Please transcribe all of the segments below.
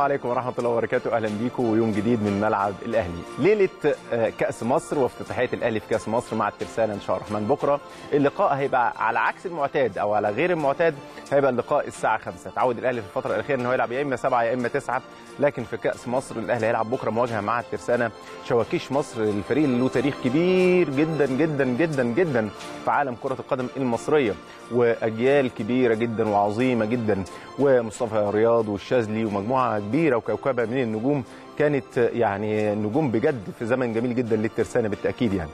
عليكم ورحمة الله وبركاته أهلا بيكم ويوم جديد من ملعب الأهلي ليلة آه، كأس مصر وافتتاحية الأهلي في كأس مصر مع الترسانة إن شاء الله الرحمن بكرة اللقاء هيبقى على عكس المعتاد أو على غير المعتاد هيبقى اللقاء الساعة 5 تعود الأهلي في الفترة الأخيرة إن هو يلعب يا إما 7 يا إما 9 لكن في كأس مصر الأهلي هيلعب بكرة مواجهة مع الترسانة شواكيش مصر الفريق اللي له تاريخ كبير جدا جدا جدا جدا في عالم كرة القدم المصرية وأجيال كبيرة جدا وعظيمة جدا ومصطفى رياض والشاذلي ومجموعة كبيرة وكوكبة من النجوم كانت يعني نجوم بجد في زمن جميل جدا للترسانة بالتأكيد يعني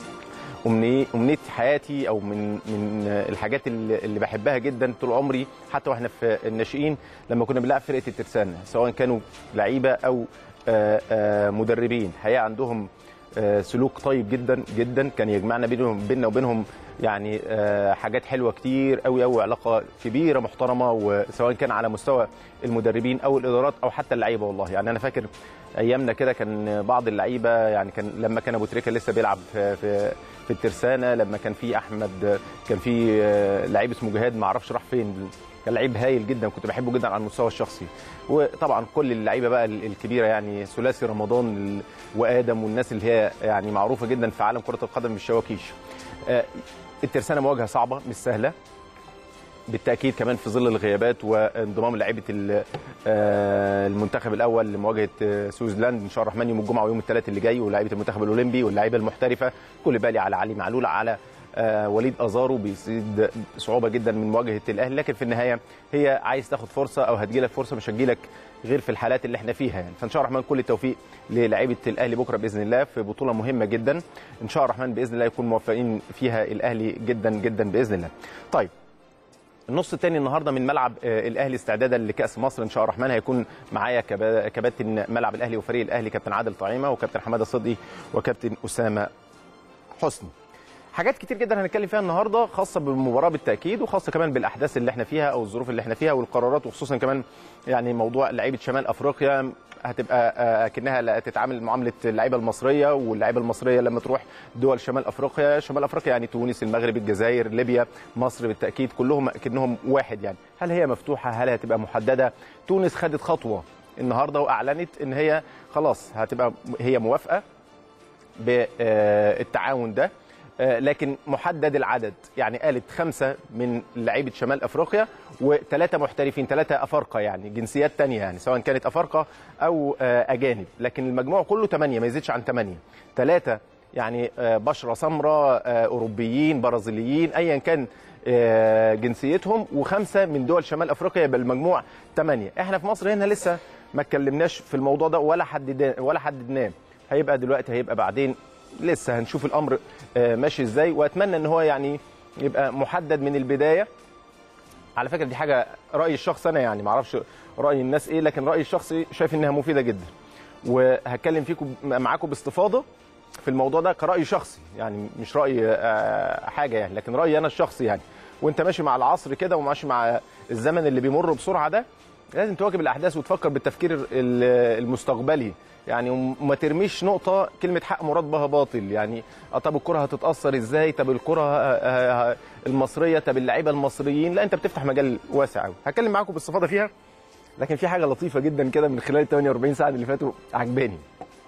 أمنية أمنية حياتي أو من من الحاجات اللي اللي بحبها جدا طول عمري حتى واحنا في الناشئين لما كنا بنلعب فرقة الترسانة سواء كانوا لعيبة أو آه، آه، مدربين حقيقة عندهم آه، سلوك طيب جدا جدا كان يجمعنا بينهم بيننا وبينهم يعني آه، حاجات حلوه كتير قوي قوي علاقه كبيره محترمه وسواء كان على مستوى المدربين او الادارات او حتى اللعيبه والله يعني انا فاكر ايامنا كده كان بعض اللعيبه يعني كان لما كان ابو تريكه لسه بيلعب في في, في الترسانه لما كان في احمد كان في آه، لعيب اسمه جهاد ما اعرفش راح فين كان لعيب هايل جدا كنت بحبه جدا على المستوى الشخصي وطبعا كل اللعيبه بقى الكبيره يعني ثلاثي رمضان وادم والناس اللي هي يعني معروفه جدا في عالم كره القدم بالشواكيش آه، الترسانه مواجهه صعبه مش سهله بالتاكيد كمان في ظل الغيابات وانضمام لعيبه ال- آه، المنتخب الاول لمواجهه آه، سويسلاند ان شاء الله الرحمن يوم الجمعه ويوم الثلاث اللي جاي ولاعيبه المنتخب الاولمبي واللعيبه المحترفه كل بالي على علي معلول على آه، وليد ازارو بيزيد صعوبه جدا من مواجهه الاهلي لكن في النهايه هي عايز تاخد فرصه او هتجيلك فرصه مش هتجيلك غير في الحالات اللي احنا فيها يعني فان شاء الله الرحمن كل التوفيق للاعيبه الاهلي بكره باذن الله في بطوله مهمه جدا ان شاء الله الرحمن باذن الله يكون موفقين فيها الاهلي جدا جدا باذن الله طيب النص الثاني النهارده من ملعب آه، الاهلي استعدادا لكاس مصر ان شاء الله الرحمن هيكون معايا كبا- كباتن ملعب الاهلي وفريق الاهلي كابتن عادل طعيمه وكابتن حماده صدقي وكابتن اسامه حسني حاجات كتير جدا هنتكلم فيها النهارده خاصه بالمباراه بالتاكيد وخاصه كمان بالاحداث اللي احنا فيها او الظروف اللي احنا فيها والقرارات وخصوصا كمان يعني موضوع لعيبه شمال افريقيا هتبقى آه، اكنها لا تتعامل معامله اللعيبه المصريه واللعيبه المصريه لما تروح دول شمال افريقيا شمال افريقيا يعني تونس المغرب الجزائر ليبيا مصر بالتاكيد كلهم اكنهم واحد يعني هل هي مفتوحه هل هتبقى محدده تونس خدت خطوه النهارده واعلنت ان هي خلاص هتبقى هي موافقه بالتعاون ده آه، لكن محدد العدد يعني قالت خمسة من لعيبة شمال أفريقيا وثلاثة محترفين ثلاثة أفارقة يعني جنسيات تانية يعني سواء كانت أفارقة أو آه، أجانب لكن المجموع كله ثمانية ما يزيدش عن ثمانية ثلاثة يعني آه، بشرة سمراء آه، أوروبيين برازيليين أيا كان آه، جنسيتهم وخمسة من دول شمال أفريقيا يبقى المجموع ثمانية احنا في مصر هنا لسه ما اتكلمناش في الموضوع ده ولا حددناه ولا حددناه هيبقى دلوقتي هيبقى بعدين لسه هنشوف الامر آه، ماشي ازاي واتمنى ان هو يعني يبقى محدد من البدايه على فكره دي حاجه رايي الشخصي انا يعني ما اعرفش راي الناس ايه لكن رايي الشخصي شايف انها مفيده جدا وهتكلم فيكم معاكم باستفاضه في الموضوع ده كراي شخصي يعني مش راي آه، حاجه يعني لكن رايي انا الشخصي يعني وانت ماشي مع العصر كده وماشي مع الزمن اللي بيمر بسرعه ده لازم تواكب الاحداث وتفكر بالتفكير ال- المستقبلي يعني وما ترميش نقطه كلمه حق مراد بها باطل يعني آه، طب الكره هتتاثر ازاي طب الكره آه، آه، المصريه طب اللعيبه المصريين لا انت بتفتح مجال واسع قوي هتكلم معاكم باستفاضه فيها لكن في حاجه لطيفه جدا كده من خلال ال 48 ساعه اللي فاتوا عجباني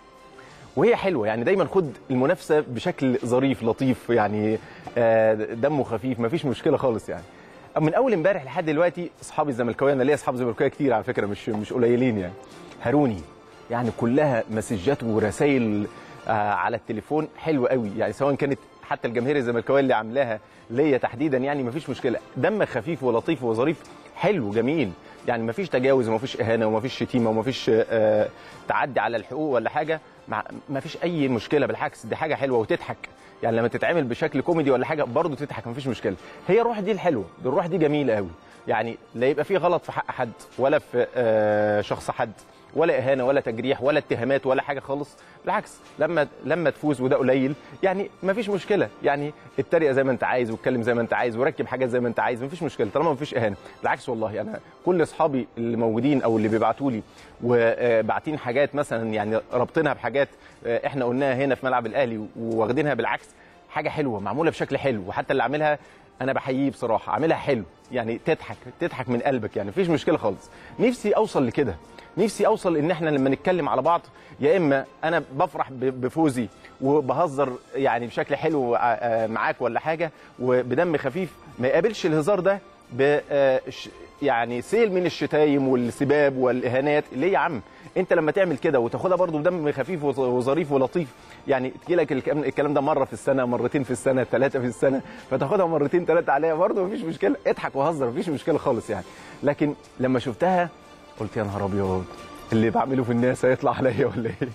وهي حلوه يعني دايما خد المنافسه بشكل ظريف لطيف يعني آه، دمه خفيف مفيش مشكله خالص يعني من اول امبارح لحد دلوقتي اصحابي الزملكاويه انا ليا اصحاب زملكاويه كتير على فكره مش مش قليلين يعني هاروني يعني كلها مسجات ورسائل آه، على التليفون حلوه قوي يعني سواء كانت حتى الجماهير الزملكاويه اللي عاملاها ليا تحديدا يعني مفيش مشكله دم خفيف ولطيف وظريف حلو جميل يعني مفيش تجاوز ومفيش اهانه ومفيش شتيمه ومفيش آه، تعدي على الحقوق ولا حاجه مع مفيش اي مشكله بالعكس دي حاجه حلوه وتضحك يعني لما تتعمل بشكل كوميدي ولا حاجه برضه تضحك مفيش مشكله هي الروح دي الحلوه دي الروح دي جميله قوي يعني لا يبقى في غلط في حق حد ولا في آه، شخص حد ولا اهانه ولا تجريح ولا اتهامات ولا حاجه خالص بالعكس لما لما تفوز وده قليل يعني مفيش مشكله يعني اتريق زي ما انت عايز واتكلم زي ما انت عايز وركب حاجات زي ما انت عايز مفيش مشكله طالما مفيش اهانه بالعكس والله انا كل اصحابي اللي موجودين او اللي بيبعتوا لي وباعتين حاجات مثلا يعني رابطينها بحاجات آه، احنا قلناها هنا في ملعب الاهلي واخدينها بالعكس حاجه حلوه معموله بشكل حلو وحتى اللي عاملها انا بحييه بصراحه عاملها حلو يعني تضحك تضحك من قلبك يعني مفيش مشكله خالص نفسي اوصل لكده نفسي اوصل ان احنا لما نتكلم على بعض يا اما انا بفرح ب- بفوزي وبهزر يعني بشكل حلو آه، آه، معاك ولا حاجه وبدم خفيف ما يقابلش الهزار ده ب آه، ش- يعني سيل من الشتايم والسباب والاهانات ليه يا عم انت لما تعمل كده وتاخدها برضو بدم خفيف وظ- وظريف ولطيف يعني تجيلك الكلام الكلام ده مره في السنه مرتين في السنه ثلاثه في السنه فتاخدها مرتين ثلاثه عليها برضو مفيش مشكله اضحك وهزر مفيش مشكله خالص يعني لكن لما شفتها قلت يا نهار ابيض اللي بعمله في الناس هيطلع عليا ولا ايه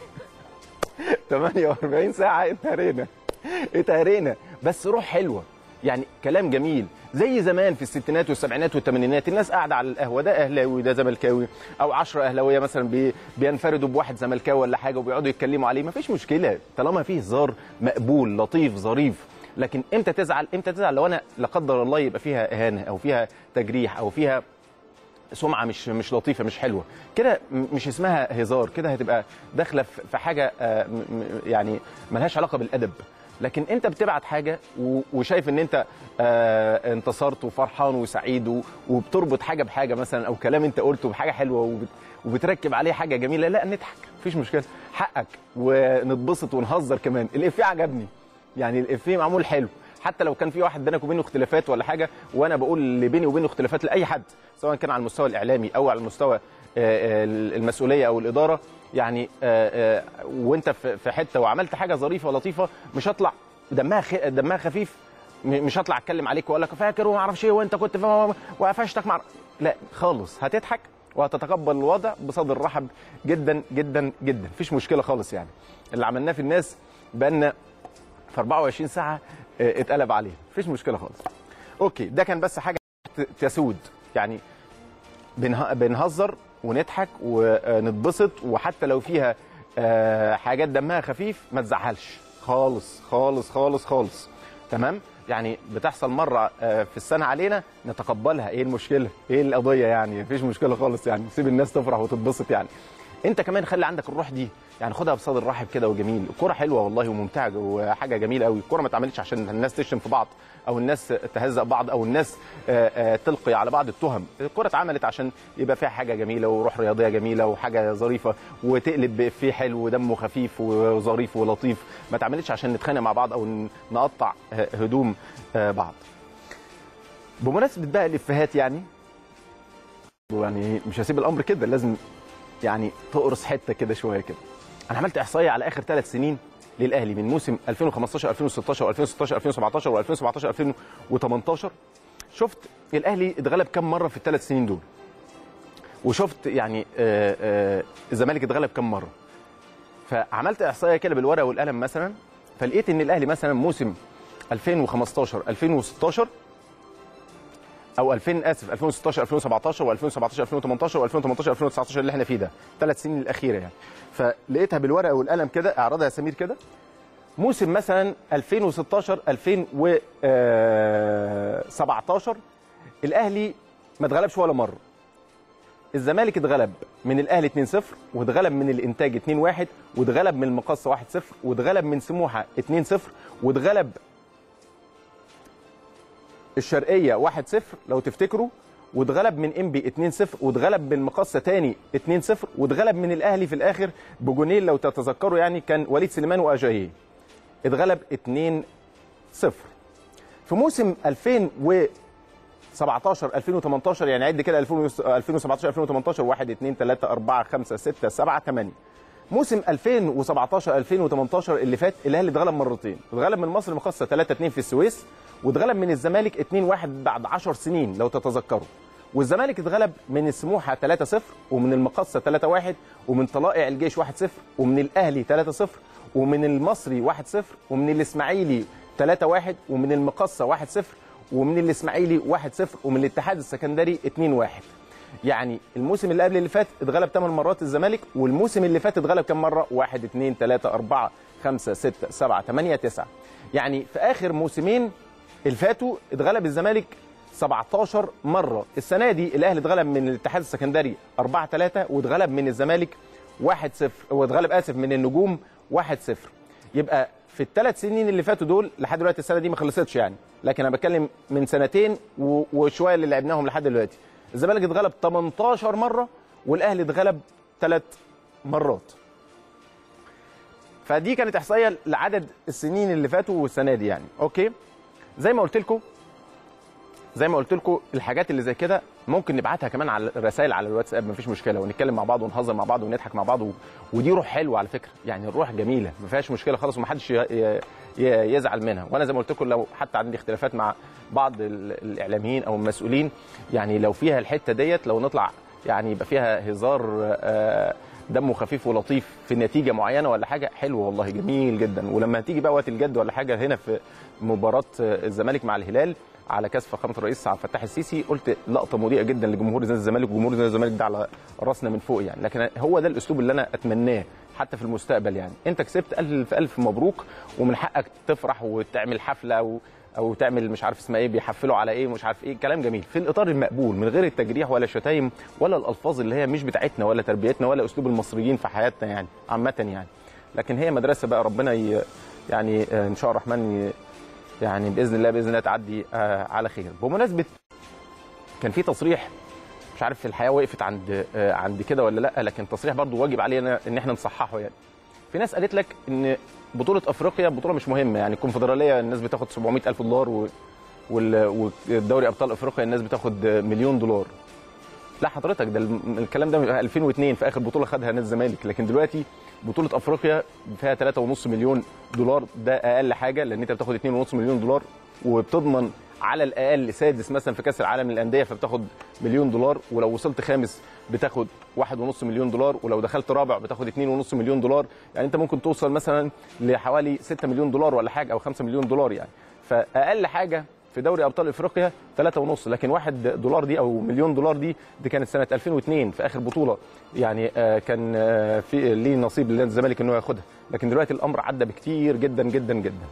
48 ساعه اتهرينا اتهرينا بس روح حلوه يعني كلام جميل زي زمان في الستينات والسبعينات والثمانينات الناس قاعده على القهوه ده اهلاوي ده زملكاوي او 10 اهلاويه مثلا بي بينفردوا بواحد زملكاوي ولا حاجه وبيقعدوا يتكلموا عليه مفيش مشكله طالما فيه هزار مقبول لطيف ظريف لكن امتى تزعل امتى تزعل لو انا لا قدر الله يبقى فيها اهانه او فيها تجريح او فيها سمعه مش مش لطيفه مش حلوه كده م- مش اسمها هزار كده هتبقى داخله في في حاجه آه، م- م- يعني ملهاش علاقه بالادب لكن انت بتبعت حاجه و- وشايف ان انت آه، انتصرت وفرحان وسعيد و- وبتربط حاجه بحاجه مثلا او كلام انت قلته بحاجه حلوه وبت- وبتركب عليه حاجه جميله لا نضحك مفيش مشكله حقك ونتبسط ونهزر كمان الافيه عجبني يعني الافيه معمول حلو حتى لو كان في واحد بينك وبينه اختلافات ولا حاجه وانا بقول اللي بيني وبينه اختلافات لاي حد سواء كان على المستوى الاعلامي او على المستوى آه، آه، المسؤوليه او الاداره يعني آه، آه، وانت في في حته وعملت حاجه ظريفه ولطيفه مش هطلع دمها خ- دمها خفيف م- مش هطلع اتكلم عليك واقول لك فاكر وما اعرفش ايه وانت كنت فاهم وقفشتك مع لا خالص هتضحك وهتتقبل الوضع بصدر رحب جدا جدا جدا مفيش مشكله خالص يعني اللي عملناه في الناس بقالنا في 24 ساعه آه، اتقلب عليه مفيش مشكله خالص اوكي ده كان بس حاجه ت- تسود يعني بنه- بنهزر ونضحك ونتبسط وحتى لو فيها آه، حاجات دمها خفيف ما تزعلش خالص خالص خالص خالص تمام يعني بتحصل مره آه، في السنه علينا نتقبلها ايه المشكله ايه القضيه يعني مفيش مشكله خالص يعني سيب الناس تفرح وتتبسط يعني انت كمان خلي عندك الروح دي يعني خدها بصدر رحب كده وجميل الكوره حلوه والله وممتعه وحاجه جميله قوي الكوره ما اتعملتش عشان الناس تشتم في بعض او الناس تهزق بعض او الناس آه، آه، تلقي على بعض التهم الكوره اتعملت عشان يبقى فيها حاجه جميله وروح رياضيه جميله وحاجه ظريفه وتقلب بإفيه حلو ودمه خفيف وظريف ولطيف ما اتعملتش عشان نتخانق مع بعض او ن- نقطع آه، هدوم آه، بعض بمناسبه بقى الافيهات يعني يعني مش هسيب الامر كده لازم يعني تقرص حته كده شويه كده انا عملت احصائيه على اخر ثلاث سنين للاهلي من موسم 2015 2016 و2016 2017 و2017 2018 شفت الاهلي اتغلب كم مره في الثلاث سنين دول وشفت يعني آه، آه، الزمالك اتغلب كم مره فعملت احصائيه كده بالورقه والقلم مثلا فلقيت ان الاهلي مثلا موسم 2015 2016 او 2000 اسف 2016 2017 و2017 2018 و2018 2019 اللي احنا فيه ده ثلاث سنين الاخيره يعني فلقيتها بالورقه والقلم كده اعرضها يا سمير كده موسم مثلا 2016 2017 الاهلي ما اتغلبش ولا مره الزمالك اتغلب من الاهلي 2-0 واتغلب من الانتاج 2-1 واتغلب من المقصه 1-0 واتغلب من سموحه 2-0 واتغلب الشرقيه 1-0 لو تفتكروا واتغلب من انبي 2-0 واتغلب من مقصه تاني 2-0 واتغلب من الاهلي في الاخر بجونين لو تتذكروا يعني كان وليد سليمان واجاييه اتغلب 2-0 في موسم 2017 2018 يعني عد كده 2017 2018 1 2 3 4 5 6 7 8 موسم 2017 2018 اللي فات الاهلي اتغلب مرتين اتغلب من مصر المقاصه 3 2 في السويس واتغلب من الزمالك 2 1 بعد 10 سنين لو تتذكروا والزمالك اتغلب من السموحه 3 0 ومن المقاصه 3 1 ومن طلائع الجيش 1 0 ومن الاهلي 3 0 ومن المصري 1 0 ومن الاسماعيلي 3 1 ومن المقاصه 1 0 ومن الاسماعيلي 1 0 ومن الاتحاد السكندري 2 1 يعني الموسم اللي قبل اللي فات اتغلب 8 مرات الزمالك والموسم اللي فات اتغلب كم مره 1 2 3 4 5 6 7 8 9 يعني في اخر موسمين اللي فاتوا اتغلب الزمالك 17 مره السنه دي الاهلي اتغلب من الاتحاد السكندري 4 3 واتغلب من الزمالك 1 0 واتغلب اسف من النجوم 1 0 يبقى في الثلاث سنين اللي فاتوا دول لحد دلوقتي السنه دي ما خلصتش يعني لكن انا بتكلم من سنتين و- وشويه اللي لعبناهم لحد دلوقتي الزمالك اتغلب 18 مره والاهلي اتغلب ثلاث مرات فدي كانت احصائيه لعدد السنين اللي فاتوا والسنه دي يعني اوكي زي ما قلت لكم زي ما قلت لكم الحاجات اللي زي كده ممكن نبعتها كمان على الرسائل على الواتساب مفيش مشكله ونتكلم مع بعض ونهزر مع بعض ونضحك مع بعض و... ودي روح حلوه على فكره يعني الروح جميله ما فيهاش مشكله خالص ومحدش ي... ي... ي- يزعل منها وانا زي ما قلت لكم لو حتى عندي اختلافات مع بعض ال- الاعلاميين او المسؤولين يعني لو فيها الحته ديت لو نطلع يعني يبقى فيها هزار آه، دمه خفيف ولطيف في نتيجه معينه ولا حاجه حلو والله جميل جدا ولما تيجي بقى وقت الجد ولا حاجه هنا في مباراه آه، الزمالك مع الهلال على كاس فخامه الرئيس عبد الفتاح السيسي قلت لقطه مضيئه جدا لجمهور نادي الزمالك وجمهور نادي الزمالك ده على راسنا من فوق يعني لكن هو ده الاسلوب اللي انا اتمناه حتى في المستقبل يعني انت كسبت الف الف مبروك ومن حقك تفرح وتعمل حفله او او تعمل مش عارف اسمها ايه بيحفلوا على ايه مش عارف ايه كلام جميل في الاطار المقبول من غير التجريح ولا الشتايم ولا الالفاظ اللي هي مش بتاعتنا ولا تربيتنا ولا اسلوب المصريين في حياتنا يعني عامه يعني لكن هي مدرسه بقى ربنا ي... يعني آه، ان شاء الله الرحمن ي... يعني باذن الله باذن الله تعدي آه، على خير بمناسبه كان في تصريح مش عارف الحياه وقفت عند آه، عند كده ولا لا لكن تصريح برضو واجب علينا ان احنا نصححه يعني في ناس قالت لك ان بطوله افريقيا بطوله مش مهمه يعني الكونفدراليه الناس بتاخد 700 الف دولار و... وال... والدوري ابطال افريقيا الناس بتاخد مليون دولار لا حضرتك ده الم- الكلام ده من 2002 في اخر بطوله خدها نادي الزمالك لكن دلوقتي بطوله افريقيا فيها 3.5 مليون دولار ده اقل حاجه لان انت بتاخد 2.5 مليون دولار وبتضمن على الاقل سادس مثلا في كاس العالم للانديه فبتاخد مليون دولار ولو وصلت خامس بتاخد 1.5 مليون دولار ولو دخلت رابع بتاخد 2.5 مليون دولار يعني انت ممكن توصل مثلا لحوالي 6 مليون دولار ولا حاجه او 5 مليون دولار يعني فاقل حاجه في دوري ابطال افريقيا 3.5 لكن 1 دولار دي او مليون دولار دي دي كانت سنه 2002 في اخر بطوله يعني آه، كان آه، في ليه نصيب لنادي الزمالك ان هو ياخدها لكن دلوقتي الامر عدى بكتير جدا جدا جدا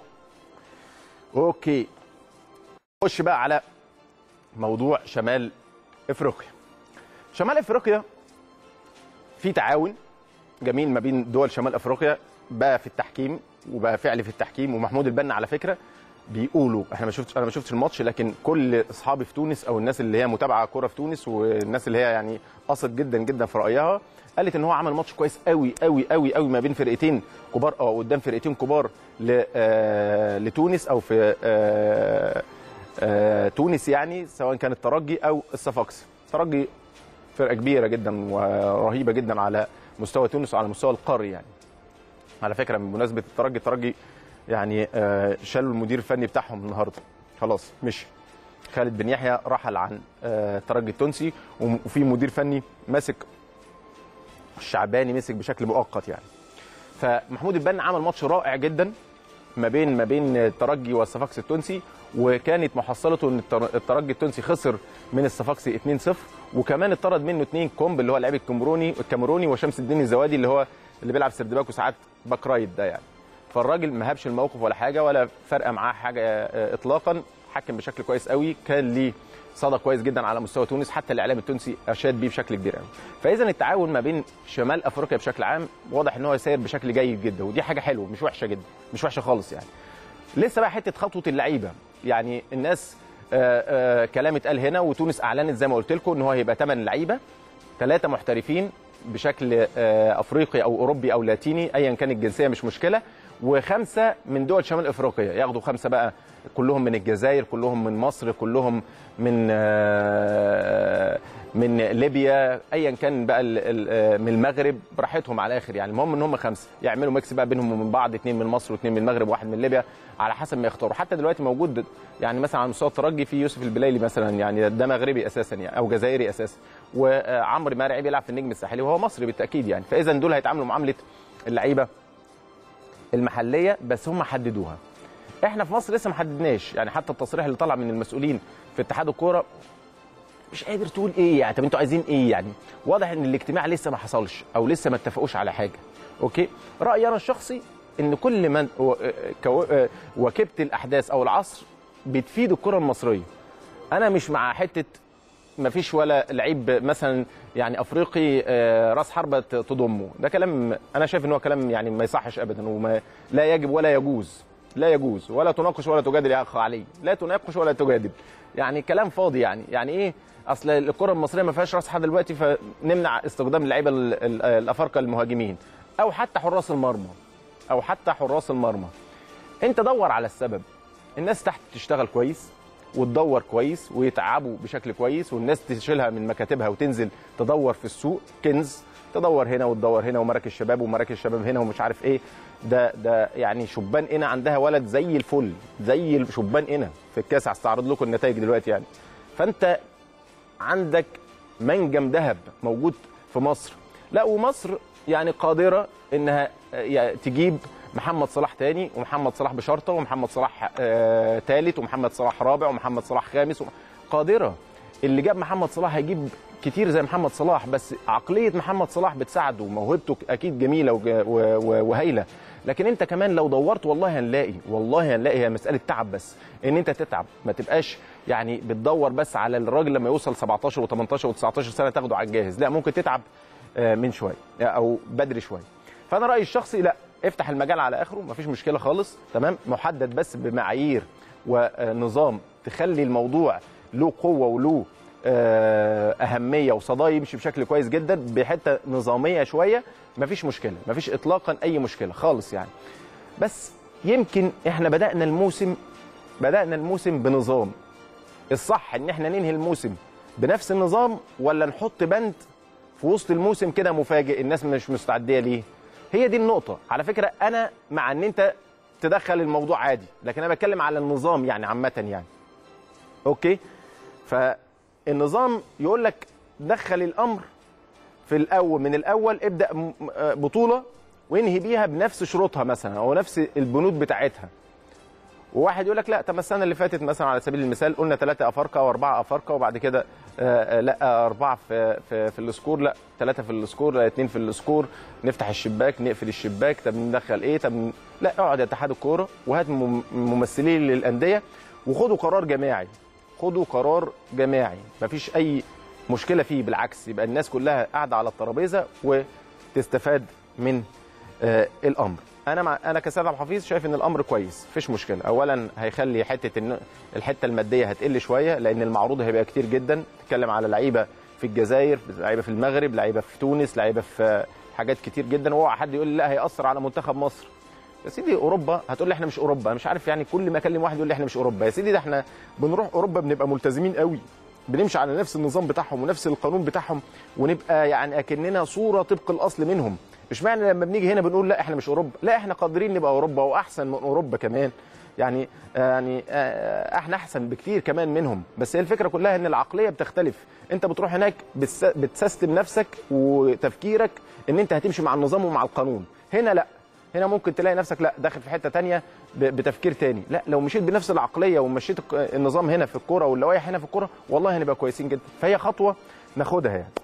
اوكي خش بقى على موضوع شمال افريقيا شمال افريقيا في تعاون جميل ما بين دول شمال افريقيا بقى في التحكيم وبقى فعلي في التحكيم ومحمود البنا على فكره بيقولوا احنا ما شفتش انا ما شفتش الماتش لكن كل اصحابي في تونس او الناس اللي هي متابعه كوره في تونس والناس اللي هي يعني قصد جدا جدا في رايها قالت ان هو عمل ماتش كويس قوي قوي قوي قوي ما بين فرقتين كبار او قدام فرقتين كبار ل- آه، لتونس او في آه، آه، تونس يعني سواء كان الترجي او الصفاقسي الترجي فرقه كبيره جدا ورهيبه جدا على مستوى تونس وعلى مستوى القاري يعني على فكره بمناسبه الترجي الترجي يعني آه، شالوا المدير الفني بتاعهم النهارده خلاص مشي خالد بن يحيى رحل عن آه، الترجي التونسي وفي مدير فني ماسك الشعباني مسك بشكل مؤقت يعني فمحمود البنا عمل ماتش رائع جدا ما بين ما بين الترجي والصفاقسي التونسي وكانت محصلته ان التر- الترجي التونسي خسر من الصفاقسي 2-0 وكمان اتطرد منه اثنين كومب اللي هو اللاعب الكاميروني الكاميروني وشمس الدين الزوادي اللي هو اللي بيلعب سردباك وساعات باك رايت ده يعني فالراجل ما هابش الموقف ولا حاجه ولا فارقه معاه حاجه آه، اطلاقا حكم بشكل كويس قوي كان ليه صدى كويس جدا على مستوى تونس حتى الاعلام التونسي اشاد بيه بشكل كبير قوي فاذا التعاون ما بين شمال افريقيا بشكل عام واضح ان هو ساير بشكل جيد جدا ودي حاجه حلوه مش وحشه جدا مش وحشه خالص يعني لسه بقى حته خطوه اللعيبه يعني الناس آه آه كلام اتقال هنا وتونس اعلنت زي ما قلت لكم ان هو هيبقى 8 لعيبه ثلاثه محترفين بشكل آه افريقي او اوروبي او لاتيني ايا كان الجنسيه مش مشكله وخمسه من دول شمال افريقيا ياخدوا خمسه بقى كلهم من الجزائر كلهم من مصر كلهم من آه من ليبيا ايا كان بقى ال- ال- آه، من المغرب براحتهم على الاخر يعني المهم ان هم خمسه يعملوا ميكس بقى بينهم ومن بعض اثنين من مصر واثنين من المغرب وواحد من ليبيا على حسب ما يختاروا حتى دلوقتي موجود يعني مثلا على مستوى الترجي في يوسف البلايلي مثلا يعني ده مغربي اساسا يعني او جزائري اساسا وعمرو مرعي بيلعب في النجم الساحلي وهو مصري بالتاكيد يعني فاذا دول هيتعاملوا معامله اللعيبه المحليه بس هم حددوها احنا في مصر لسه ما حددناش يعني حتى التصريح اللي طلع من المسؤولين في اتحاد الكوره مش قادر تقول ايه يعني طب انتوا عايزين ايه يعني واضح ان الاجتماع لسه ما حصلش او لسه ما اتفقوش على حاجه اوكي رايي انا الشخصي ان كل من و- كو- واكبت الاحداث او العصر بتفيد الكره المصريه انا مش مع حته ما فيش ولا لعيب مثلا يعني افريقي آه، راس حربه تضمه ده كلام انا شايف ان هو كلام يعني ما يصحش ابدا وما لا يجب ولا يجوز لا يجوز ولا تناقش ولا تجادل يا اخ علي لا تناقش ولا تجادل يعني كلام فاضي يعني يعني ايه اصل الكره المصريه ما فيهاش راس حد دلوقتي فنمنع استخدام اللعيبه ال- ال- الافارقه المهاجمين او حتى حراس المرمى او حتى حراس المرمى انت دور على السبب الناس تحت تشتغل كويس وتدور كويس ويتعبوا بشكل كويس والناس تشيلها من مكاتبها وتنزل تدور في السوق كنز تدور هنا وتدور هنا ومراكز شباب ومراكز شباب هنا ومش عارف ايه ده ده يعني شبان هنا عندها ولد زي الفل زي شبان هنا في الكاس هستعرض لكم النتائج دلوقتي يعني فانت عندك منجم ذهب موجود في مصر لا ومصر يعني قادره انها يعني تجيب محمد صلاح تاني ومحمد صلاح بشرطه ومحمد صلاح آه تالت ومحمد صلاح رابع ومحمد صلاح خامس قادره اللي جاب محمد صلاح هيجيب كتير زي محمد صلاح بس عقليه محمد صلاح بتساعده وموهبته اكيد جميله وج- و- و- وهايله لكن انت كمان لو دورت والله هنلاقي والله هنلاقي هي مساله تعب بس ان انت تتعب ما تبقاش يعني بتدور بس على الراجل لما يوصل 17 و18 و19 سنه تاخده على الجاهز لا ممكن تتعب آه، من شويه او بدري شويه فانا رايي الشخصي لا افتح المجال على اخره مفيش مشكله خالص تمام محدد بس بمعايير ونظام تخلي الموضوع له قوه وله آه، اهميه وصداه يمشي بشكل كويس جدا بحته نظاميه شويه مفيش مشكله مفيش اطلاقا اي مشكله خالص يعني بس يمكن احنا بدانا الموسم بدانا الموسم بنظام الصح ان احنا ننهي الموسم بنفس النظام ولا نحط بند في وسط الموسم كده مفاجئ الناس مش مستعديه ليه هي دي النقطه على فكره انا مع ان انت تدخل الموضوع عادي لكن انا بتكلم على النظام يعني عامه يعني اوكي فالنظام يقول لك دخل الامر في الاول من الاول ابدا م- آه بطوله وانهي بيها بنفس شروطها مثلا او نفس البنود بتاعتها وواحد يقول لك لا طب ما السنه اللي فاتت مثلا على سبيل المثال قلنا ثلاثه افارقه واربعه افارقه وبعد كده آه، آه، لا اربعه في في, في السكور لا ثلاثه في السكور لا اثنين في السكور نفتح الشباك نقفل الشباك طب ندخل ايه طب ن- لا اقعد يا اتحاد الكوره وهات مم- ممثلين للانديه وخدوا قرار جماعي خدوا قرار جماعي مفيش اي مشكله فيه بالعكس يبقى الناس كلها قاعده على الترابيزه وتستفاد من آه، الامر انا مع انا كسيد عبد الحفيظ شايف ان الامر كويس مفيش مشكله اولا هيخلي حته ان الحته الماديه هتقل شويه لان المعروض هيبقى كتير جدا تتكلم على لعيبه في الجزائر لعيبه في المغرب لعيبه في تونس لعيبه في حاجات كتير جدا واوعى حد يقول لي لا هياثر على منتخب مصر يا سيدي اوروبا هتقول لي احنا مش اوروبا أنا مش عارف يعني كل ما اكلم واحد يقول لي احنا مش اوروبا يا سيدي ده احنا بنروح اوروبا بنبقى ملتزمين قوي بنمشي على نفس النظام بتاعهم ونفس القانون بتاعهم ونبقى يعني اكننا صوره طبق الاصل منهم مش معنى لما بنيجي هنا بنقول لا احنا مش اوروبا لا احنا قادرين نبقى اوروبا واحسن من اوروبا كمان يعني يعني آه، احنا احسن بكتير كمان منهم بس هي الفكره كلها ان العقليه بتختلف انت بتروح هناك بتس- بتسيستم نفسك وتفكيرك ان انت هتمشي مع النظام ومع القانون هنا لا هنا ممكن تلاقي نفسك لا داخل في حته تانية ب- بتفكير تاني لا لو مشيت بنفس العقليه ومشيت الك- النظام هنا في الكوره واللوائح هنا في الكوره والله هنبقى كويسين جدا فهي خطوه ناخدها يعني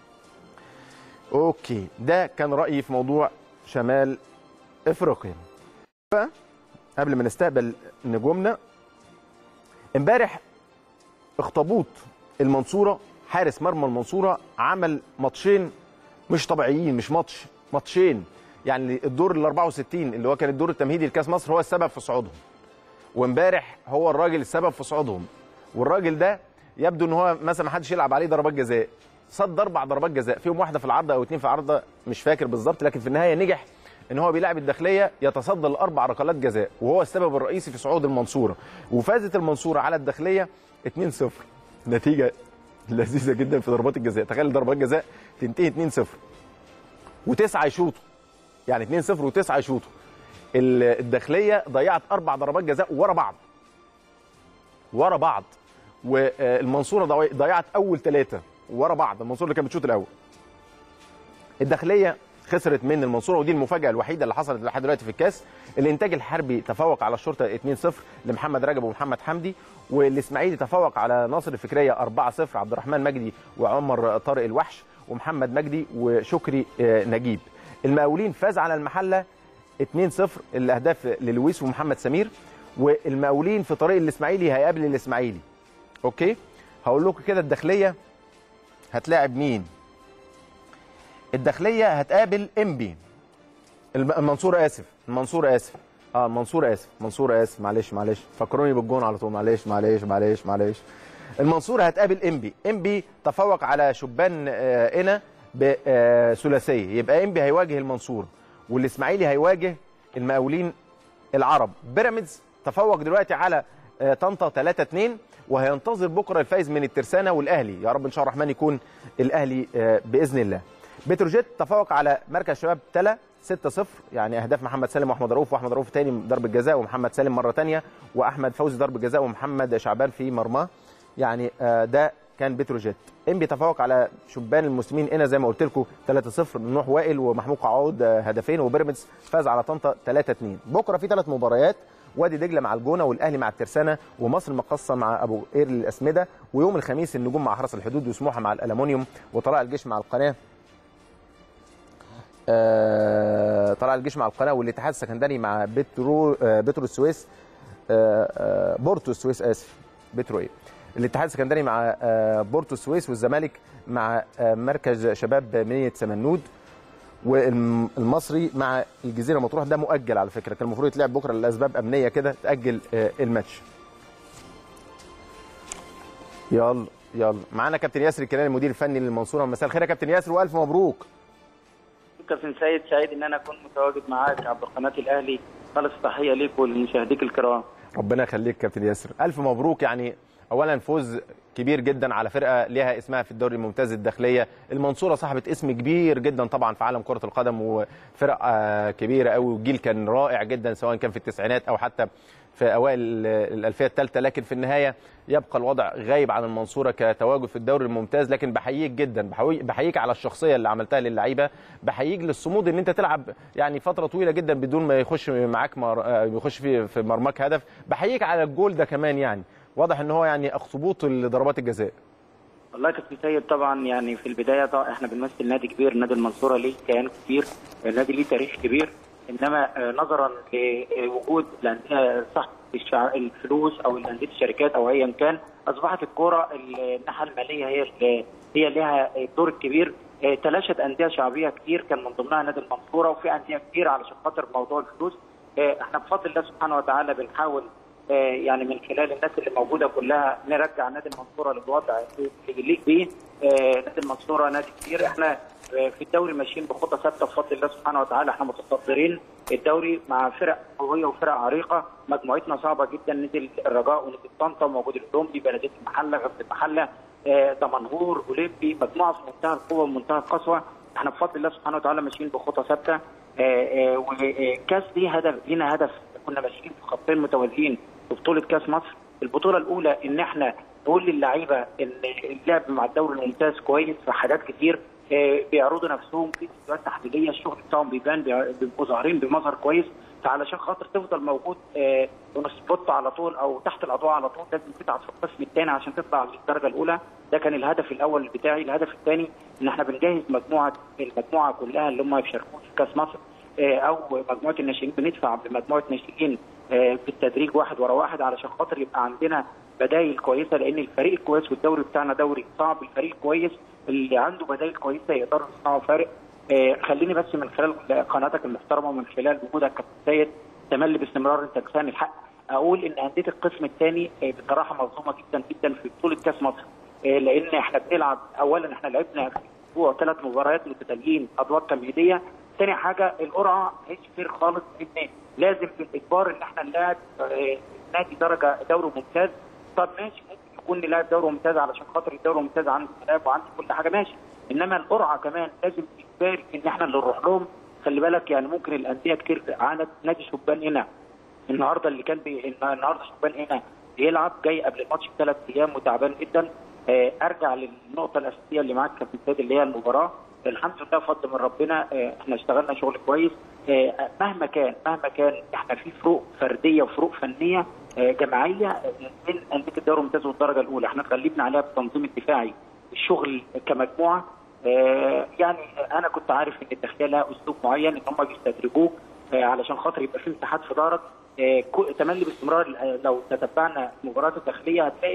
اوكي ده كان رايي في موضوع شمال افريقيا ف- قبل ما نستقبل نجومنا امبارح اخطبوط المنصوره حارس مرمى المنصوره عمل ماتشين مش طبيعيين مش ماتش ماتشين يعني الدور ال 64 اللي هو كان الدور التمهيدي لكاس مصر هو السبب في صعودهم وامبارح هو الراجل السبب في صعودهم والراجل ده يبدو ان هو مثلا ما حدش يلعب عليه ضربات جزاء صد اربع ضربات جزاء فيهم واحده في العارضه او اتنين في العارضه مش فاكر بالظبط لكن في النهايه نجح ان هو بيلعب الداخليه يتصدى لاربع ركلات جزاء وهو السبب الرئيسي في صعود المنصوره وفازت المنصوره على الداخليه 2-0 نتيجه لذيذه جدا في ضربات الجزاء تخيل ضربات جزاء تنتهي 2-0 وتسعه يشوطوا يعني 2-0 وتسعه يشوطوا ال- الداخليه ضيعت اربع ضربات جزاء ورا بعض ورا بعض والمنصوره ضي- ضيعت اول ثلاثه ورا بعض المنصوره اللي كانت بتشوط الاول الداخليه خسرت من المنصوره ودي المفاجاه الوحيده اللي حصلت لحد دلوقتي في الكاس الانتاج الحربي تفوق على الشرطه 2-0 لمحمد رجب ومحمد حمدي والاسماعيلي تفوق على ناصر الفكريه 4-0 عبد الرحمن مجدي وعمر طارق الوحش ومحمد مجدي وشكري آه، نجيب المقاولين فاز على المحله 2-0 الاهداف للويس ومحمد سمير والمقاولين في طريق الاسماعيلي هيقابل الاسماعيلي اوكي هقول لكم كده الداخليه هتلاعب مين الداخليه هتقابل انبي الم- المنصوره اسف المنصوره اسف اه المنصوره اسف منصوره اسف معلش معلش فكروني بالجون على طول معلش معلش معلش معلش المنصوره هتقابل انبي انبي تفوق على شبان آه هنا بثلاثيه يبقى انبي هيواجه المنصوره والاسماعيلي هيواجه المقاولين العرب بيراميدز تفوق دلوقتي على آه، طنطا 3 2 وهينتظر بكره الفايز من الترسانه والاهلي يا رب ان شاء الله الرحمن يكون الاهلي آه، باذن الله بتروجيت تفوق على مركز شباب تلا 6 0 يعني اهداف محمد سالم واحمد رؤوف واحمد رؤوف تاني ضربه جزاء ومحمد سالم مره تانية واحمد فوزي ضربه جزاء ومحمد شعبان في مرماه يعني آه، ده كان بتروجيت ام بيتفوق على شبان المسلمين هنا زي ما قلت لكم 3 0 نوح وائل ومحمود قعود آه، هدفين وبيراميدز فاز على طنطا 3 2 بكره في ثلاث مباريات وادي دجله مع الجونه والاهلي مع الترسانه ومصر المقصه مع ابو قير للاسمده ويوم الخميس النجوم مع حرس الحدود وسموحه مع الالومنيوم وطلائع الجيش مع القناه آه، طلع الجيش مع القناه والاتحاد السكندري مع بترو آه، بترو السويس آه، آه، بورتو السويس اسف بترو ايه الاتحاد السكندري مع آه، بورتو السويس والزمالك مع آه، مركز شباب منيه سمنود والمصري مع الجزيره مطروح ده مؤجل على فكره كان المفروض يتلعب بكره لاسباب امنيه كده تاجل آه، الماتش يلا يلا معانا كابتن ياسر الكناني المدير الفني للمنصوره مساء الخير يا كابتن ياسر والف مبروك كابتن سيد سعيد ان انا اكون متواجد معاك عبر قناه الاهلي خالص تحيه ليك ولمشاهديك الكرام ربنا يخليك كابتن ياسر الف مبروك يعني اولا فوز كبير جدا على فرقه ليها اسمها في الدوري الممتاز الداخليه المنصوره صاحبه اسم كبير جدا طبعا في عالم كره القدم وفرق آه، كبيره قوي والجيل كان رائع جدا سواء كان في التسعينات او حتى في اوائل الالفيه الثالثه لكن في النهايه يبقى الوضع غايب عن المنصوره كتواجد في الدوري الممتاز لكن بحييك جدا بحوي- بحييك على الشخصيه اللي عملتها للعيبه بحييك للصمود ان انت تلعب يعني فتره طويله جدا بدون ما يخش معاك مر... آه، يخش في في مرماك هدف بحييك على الجول ده كمان يعني واضح ان هو يعني اخطبوط لضربات الجزاء والله يا كابتن سيد طبعا يعني في البدايه طبعا احنا بنمثل نادي كبير نادي المنصوره ليه كيان كبير النادي ليه تاريخ كبير انما آه، نظرا لوجود الانديه صح الشع- الفلوس او الانديه الشركات او ايا كان اصبحت الكوره الناحيه الماليه هي اللي- هي لها الدور الكبير آه، تلاشت انديه شعبيه كتير كان من ضمنها نادي المنصوره وفي انديه كتير علشان خاطر موضوع الفلوس آه، احنا بفضل الله سبحانه وتعالى بنحاول آه، يعني من خلال الناس اللي موجوده كلها نرجع نادي المنصوره للوضع اللي يليق بيه آه، نادي المنصوره نادي كبير احنا آه، في الدوري ماشيين بخطه ثابته بفضل الله سبحانه وتعالى احنا متصدرين الدوري مع فرق قويه وفرق عريقه مجموعتنا صعبه جدا نادي الرجاء ونادي طنطا موجود الاولمبي بلديه المحله غزه المحله آه، دمنهور اولمبي مجموعه في منتهى القوه ومنتهى القسوه احنا بفضل الله سبحانه وتعالى ماشيين بخطه ثابته آه، آه، وكاس دي هدف لينا هدف كنا ماشيين في خطين متوازيين في بطوله كاس مصر البطوله الاولى ان احنا نقول للعيبه ان اللعب مع الدوري الممتاز كويس في حاجات كتير آه، بيعرضوا نفسهم في فيديوهات تحليليه الشغل بتاعهم بيبان بيع- بيبقوا ظاهرين بمظهر كويس فعلشان خاطر تفضل موجود آه، ونسبوت على طول او تحت الاضواء على طول لازم تتعب في القسم الثاني عشان تطلع للدرجه الاولى ده كان الهدف الاول بتاعي الهدف الثاني ان احنا بنجهز مجموعه المجموعه كلها اللي هم يشاركون في كاس مصر آه، او مجموعه الناشئين بندفع بمجموعه ناشئين آه، في التدريج واحد ورا واحد علشان خاطر يبقى عندنا بدائل كويسه لان الفريق الكويس والدوري بتاعنا دوري صعب الفريق الكويس اللي عنده بدائل كويسه يقدروا يصنعوا فارق آه، خليني بس من خلال قناتك المحترمه ومن خلال وجودك كابتن سيد تملي باستمرار انت كسان الحق اقول ان انديه القسم الثاني بصراحه مظلومه جدا جدا في بطوله كاس مصر آه، لان احنا بنلعب اولا احنا لعبنا في اسبوع ثلاث مباريات متتاليين ادوار تمهيديه ثاني حاجه القرعه مش فير خالص ان لازم بالاجبار ان احنا نلاعب آه، نادي درجه دوري ممتاز طب ماشي ممكن يكون نلاعب دوري ممتاز علشان خاطر الدوري الممتاز عنده ملاعب وعنده كل حاجه ماشي انما القرعه كمان لازم اجباري ان احنا اللي نروح لهم خلي بالك يعني ممكن الانديه كتير عانت نادي شبان هنا النهارده اللي كان بي... النهارده شبان هنا بيلعب جاي قبل الماتش بثلاث ايام وتعبان جدا آه، ارجع للنقطه الاساسيه اللي معاك كابتن سيد اللي هي المباراه الحمد لله فضل من ربنا آه، احنا اشتغلنا شغل كويس آه، مهما كان مهما كان احنا في فروق فرديه وفروق فنيه آه، جماعيه آه، بين انديه الدوري الممتاز والدرجه الاولى احنا اتغلبنا عليها بالتنظيم الدفاعي الشغل كمجموعه آه، يعني انا كنت عارف ان الداخليه لها اسلوب معين ان هم بيستدرجوك آه، علشان خاطر يبقى في مساحات في ظهرك آه، كو- تملي باستمرار آه، لو تتبعنا المباريات الداخليه هتلاقي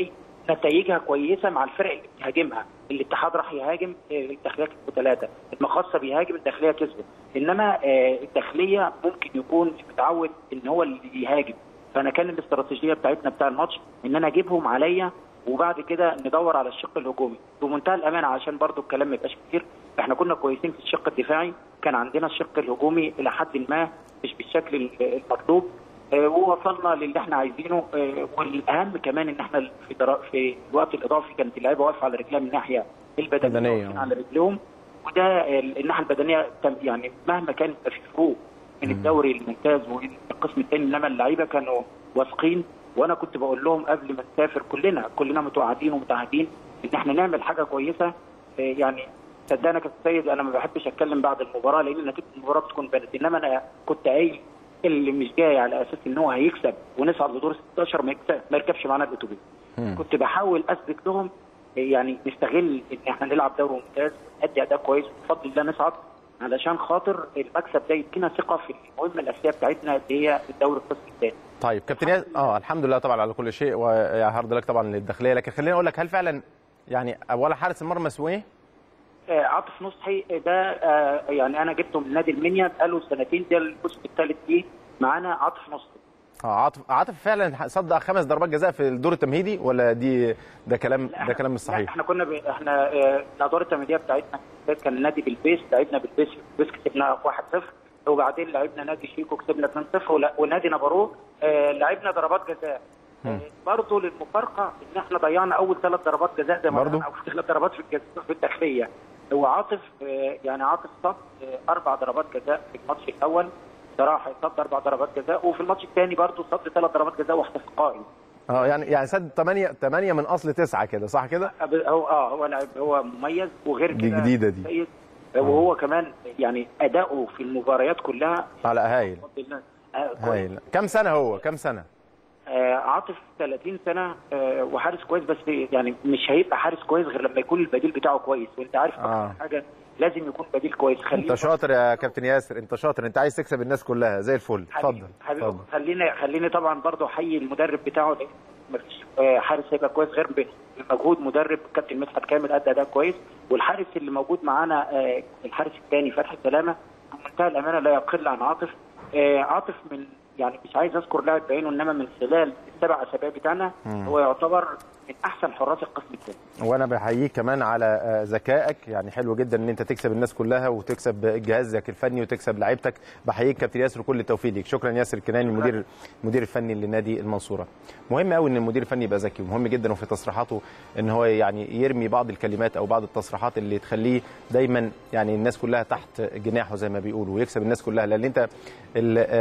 نتائجها كويسه مع الفرق اللي بتهاجمها الاتحاد راح يهاجم آه، الداخليه كسبوا ثلاثه المقصه بيهاجم الداخليه كسبوا انما آه، الداخليه ممكن يكون متعود ان هو اللي يهاجم فانا كان الاستراتيجيه بتاعتنا بتاع الماتش ان انا اجيبهم عليا وبعد كده ندور على الشق الهجومي بمنتهى الامانه عشان برضو الكلام ما يبقاش كتير احنا كنا كويسين في الشق الدفاعي كان عندنا الشق الهجومي الى حد ما مش بالشكل ال- المطلوب آه، ووصلنا للي احنا عايزينه آه، والاهم كمان ان احنا في درا... في الوقت الاضافي كانت اللعيبه واقفه على رجلها من الناحيه البدنيه بدنية. واقفين على رجلهم وده آه، الناحيه البدنيه تم- يعني مهما كان يبقى في فروق من الدوري الممتاز والقسم الثاني انما اللعيبه كانوا واثقين وانا كنت بقول لهم قبل ما نسافر كلنا كلنا متوعدين ومتعهدين ان احنا نعمل حاجه كويسه آه، يعني صدقني يا كابتن سيد انا ما بحبش اتكلم بعد المباراه لان نتيجه المباراه بتكون بانت انما انا كنت قايل اللي مش جاي على اساس ان هو هيكسب ونصعد لدور 16 ما يكسب- ما يركبش معانا الاتوبيس كنت بحاول اثبت لهم يعني نستغل ان احنا نلعب دوري ممتاز نأدي اداء كويس وبفضل الله نصعد علشان خاطر المكسب ده يدينا ثقه في المهمه الاساسيه بتاعتنا اللي هي الدوري القسم الثاني. طيب كابتن ياس اه الحمد لله طبعا على كل شيء وهارد لك طبعا للداخليه لكن خليني اقول لك هل فعلا يعني اولا حارس المرمى اسمه ايه؟ آه، عاطف نصحي ده آه، يعني انا جبته من نادي المنيا بقاله سنتين ده الموسم الثالث ليه معانا عاطف نصحي. اه عاطف عاطف فعلا صدق خمس ضربات جزاء في الدور التمهيدي ولا دي ده كلام لا، ده كلام مش لا، صحيح؟ احنا كنا ب... احنا آه، الادوار التمهيديه بتاعتنا كان النادي بالبيس لعبنا بالبيس بالبيس كسبنا 1-0 وبعدين لعبنا نادي شيكو كسبنا 2-0 ولا- ونادي نابارو آه، لعبنا ضربات جزاء آه، برضه للمفارقه ان احنا ضيعنا اول ثلاث ضربات جزاء زي ما برضه؟ ضيعنا اول ثلاث ضربات في الجز- في الداخليه هو عاطف آه، يعني عاطف صد آه، اربع ضربات جزاء في الماتش الاول صراحه صد اربع ضربات جزاء وفي الماتش الثاني برضه صد ثلاث ضربات جزاء واحده في قائم اه يعني يعني سد 8 8 من اصل 9 كده صح كده؟ هو اه هو لاعب هو مميز وغير دي كده جديدة دي. سيد وهو كمان يعني اداؤه في المباريات كلها على هايل بفضل الله آه، كويس. هايل كم سنه هو كم سنه؟ آه عاطف 30 سنه آه وحارس كويس بس يعني مش هيبقى حارس كويس غير لما يكون البديل بتاعه كويس وانت عارف آه. آه. حاجه لازم يكون بديل كويس خلينا انت شاطر يا كابتن ياسر انت شاطر انت عايز تكسب الناس كلها زي الفل اتفضل حبيبي حبيبي اتفضل خليني خليني طبعا برضه احيي المدرب بتاعه لان مفيش آه، حارس هيبقى كويس غير بمجهود مدرب كابتن مدحت كامل ادى اداء كويس والحارس اللي موجود معانا آه، الحارس الثاني فتحي سلامه بمنتهى الامانه لا يقل عن عاطف آه، عاطف من يعني مش عايز اذكر لاعب بعينه انما من خلال السبع اسابيع بتاعنا هو يعتبر من احسن حراس القسم الثاني وانا بحييك كمان على آه، ذكائك يعني حلو جدا ان انت تكسب الناس كلها وتكسب جهازك الفني وتكسب لعيبتك بحييك كابتن ياسر وكل التوفيق ليك شكرا ياسر الكناني المدير المدير الفني لنادي المنصوره مهم قوي ان المدير الفني يبقى ذكي ومهم جدا وفي تصريحاته ان هو يعني يرمي بعض الكلمات او بعض التصريحات اللي تخليه دايما يعني الناس كلها تحت جناحه زي ما بيقولوا ويكسب الناس كلها لان انت ال- آه،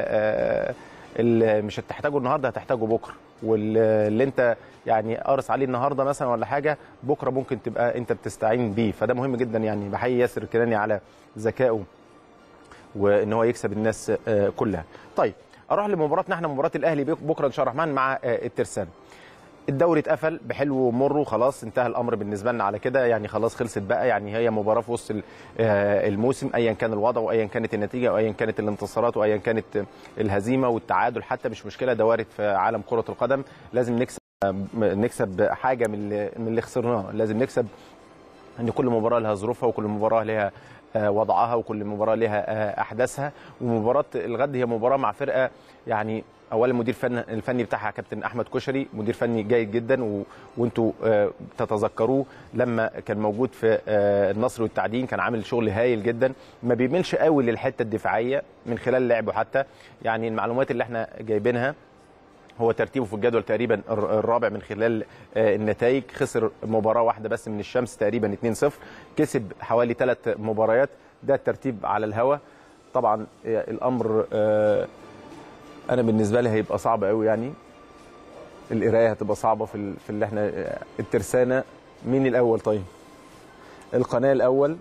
آه، آه، اللي مش هتحتاجه النهارده هتحتاجه بكره واللي انت يعني قارص عليه النهارده مثلا ولا حاجه بكره ممكن تبقى انت بتستعين بيه فده مهم جدا يعني بحيي ياسر الكناني على ذكائه وان هو يكسب الناس آه، كلها. طيب اروح لمباراتنا احنا مباراه الاهلي بك- بكره ان شاء الله الرحمن مع آه، الترسانه. الدوري اتقفل بحلو ومره خلاص انتهى الامر بالنسبه لنا على كده يعني خلاص خلصت بقى يعني هي مباراه في وسط ال- آه، الموسم ايا كان الوضع وايا كانت النتيجه وايا كانت الانتصارات وايا كانت الهزيمه والتعادل حتى مش مشكله ده وارد في عالم كره القدم لازم نكسب نكسب حاجه من اللي من اللي خسرناه لازم نكسب ان كل مباراه لها ظروفها وكل مباراه لها آه، وضعها وكل مباراه لها آه، احداثها ومباراه الغد هي مباراه مع فرقه يعني اولا المدير فن الفني بتاعها كابتن احمد كشري مدير فني جيد جدا و... وانتوا آه، تتذكروه لما كان موجود في آه، النصر والتعدين كان عامل شغل هايل جدا ما بيميلش قوي للحته الدفاعيه من خلال لعبه حتى يعني المعلومات اللي احنا جايبينها هو ترتيبه في الجدول تقريبا الر- الرابع من خلال آه، النتائج خسر مباراة واحدة بس من الشمس تقريبا 2-0 كسب حوالي ثلاث مباريات ده الترتيب على الهوا طبعا آه، الأمر آه، أنا بالنسبة لي هيبقى صعب قوي يعني القراية هتبقى صعبة في ال- في اللي احنا آه، الترسانة مين الأول طيب القناة الأول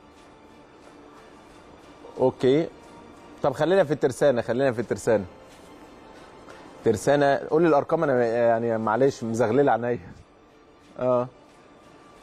أوكي طب خلينا في الترسانة خلينا في الترسانة ترسانة قول لي الارقام انا يعني معلش مزغلله عينيا اه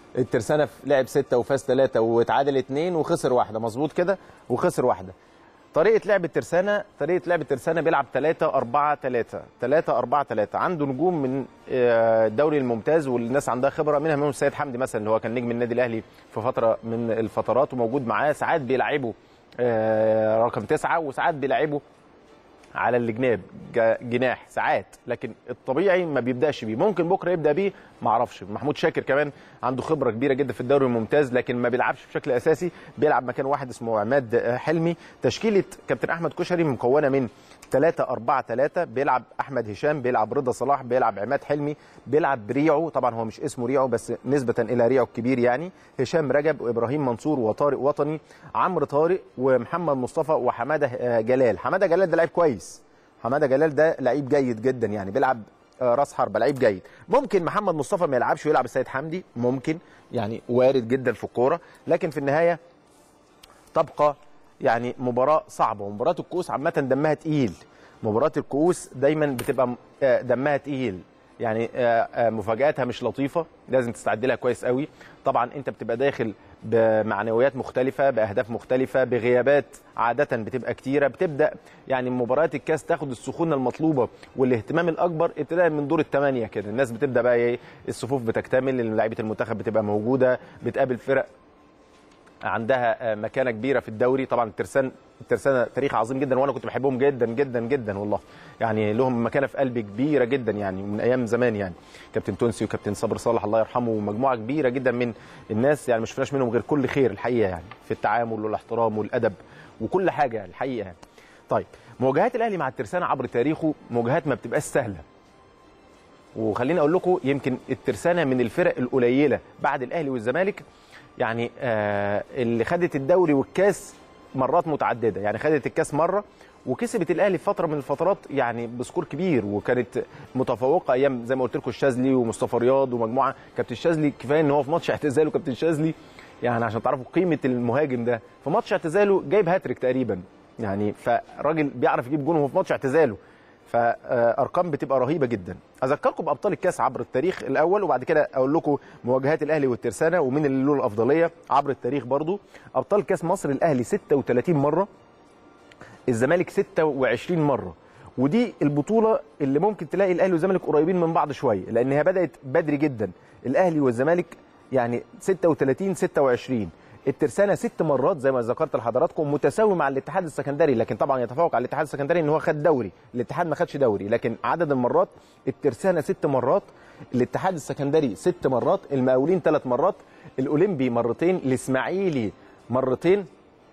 الترسانة لعب ستة وفاز ثلاثة واتعادل اثنين وخسر واحدة مظبوط كده وخسر واحدة طريقه لعب الترسانه طريقه لعب الترسانه بيلعب 3 4 3 3 4 3 عنده نجوم من آه، الدوري الممتاز والناس عندها خبره منها منهم السيد حمدي مثلا اللي هو كان نجم النادي الاهلي في فتره من الفترات وموجود معاه ساعات بيلعبه آه، رقم تسعه وساعات بيلعبه على الجناب جا- جناح ساعات لكن الطبيعي ما بيبداش بيه ممكن بكره يبدا بيه ما اعرفش محمود شاكر كمان عنده خبره كبيره جدا في الدوري الممتاز لكن ما بيلعبش بشكل اساسي بيلعب مكان واحد اسمه عماد آه، حلمي تشكيله كابتن احمد كشري مكونه من 3 4 3 بيلعب احمد هشام بيلعب رضا صلاح بيلعب عماد حلمي بيلعب ريعو طبعا هو مش اسمه ريعو بس نسبه الى ريعو الكبير يعني هشام رجب وابراهيم منصور وطارق وطني عمرو طارق ومحمد مصطفى وحماده آه، جلال حماده جلال ده لعيب كويس حماده جلال ده لعيب جيد جدا يعني بيلعب آه، راس حربه لعيب جيد ممكن محمد مصطفى ما يلعبش ويلعب السيد حمدي ممكن يعني وارد جدا في الكوره لكن في النهايه تبقى يعني مباراة صعبة ومباراة الكؤوس عامة دمها تقيل مباراة الكؤوس دايما بتبقى م- آه، دمها تقيل يعني آه، آه، مفاجآتها مش لطيفة لازم تستعد لها كويس قوي طبعا انت بتبقى داخل بمعنويات مختلفة بأهداف مختلفة بغيابات عادة بتبقى كتيرة بتبدأ يعني مباريات الكاس تاخد السخونة المطلوبة والاهتمام الأكبر ابتداء من دور الثمانية كده الناس بتبدأ بقى ايه الصفوف بتكتمل لعيبة المنتخب بتبقى موجودة بتقابل فرق عندها آه، مكانه كبيره في الدوري طبعا الترسان الترسانه تاريخ عظيم جدا وانا كنت بحبهم جدا جدا جدا والله يعني لهم مكانه في قلبي كبيره جدا يعني من ايام زمان يعني كابتن تونسي وكابتن صبر صالح الله يرحمه ومجموعه كبيره جدا من الناس يعني ما شفناش منهم غير كل خير الحقيقه يعني في التعامل والاحترام والادب وكل حاجه يعني الحقيقه يعني طيب مواجهات الاهلي مع الترسانه عبر تاريخه مواجهات ما بتبقاش سهله وخليني اقول لكم يمكن الترسانه من الفرق القليله بعد الاهلي والزمالك يعني آه اللي خدت الدوري والكاس مرات متعدده يعني خدت الكاس مره وكسبت الاهلي في فتره من الفترات يعني بسكور كبير وكانت متفوقه ايام زي ما قلت لكم الشاذلي ومصطفى رياض ومجموعه كابتن الشاذلي كفايه ان هو في ماتش اعتزاله كابتن الشاذلي يعني عشان تعرفوا قيمه المهاجم ده في ماتش اعتزاله جايب هاتريك تقريبا يعني فراجل بيعرف يجيب جون وهو في ماتش اعتزاله فارقام بتبقى رهيبه جدا اذكركم بابطال الكاس عبر التاريخ الاول وبعد كده اقول لكم مواجهات الاهلي والترسانه ومين اللي له الافضليه عبر التاريخ برضو ابطال كاس مصر الاهلي 36 مره الزمالك 26 مره ودي البطوله اللي ممكن تلاقي الاهلي والزمالك قريبين من بعض شويه لان هي بدات بدري جدا الاهلي والزمالك يعني 36 26 الترسانه ست مرات زي ما ذكرت لحضراتكم متساوي مع الاتحاد السكندري لكن طبعا يتفوق على الاتحاد السكندري ان هو خد دوري الاتحاد ما خدش دوري لكن عدد المرات الترسانه ست مرات الاتحاد السكندري ست مرات المقاولين ثلاث مرات الاولمبي مرتين الاسماعيلي مرتين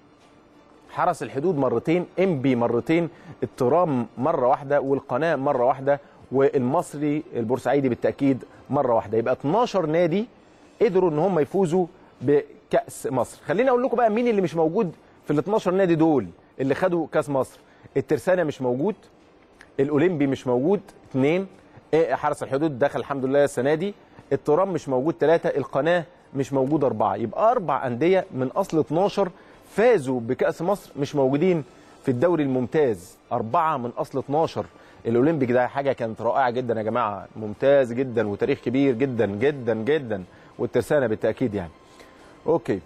حرس الحدود مرتين انبي مرتين الترام مره واحده والقناه مره واحده والمصري البورسعيدي بالتاكيد مره واحده يبقى 12 نادي قدروا ان هم يفوزوا بكاس مصر خليني اقول لكم بقى مين اللي مش موجود في ال 12 نادي دول اللي خدوا كاس مصر الترسانه مش موجود الاولمبي مش موجود اثنين إيه، حرس الحدود دخل الحمد لله السنه دي الترام مش موجود ثلاثه القناه مش موجود اربعه يبقى اربع انديه من اصل 12 فازوا بكاس مصر مش موجودين في الدوري الممتاز اربعه من اصل 12 الاولمبيك ده حاجه كانت رائعه جدا يا جماعه ممتاز جدا وتاريخ كبير جدا جدا جدا والترسانه بالتاكيد يعني اوكي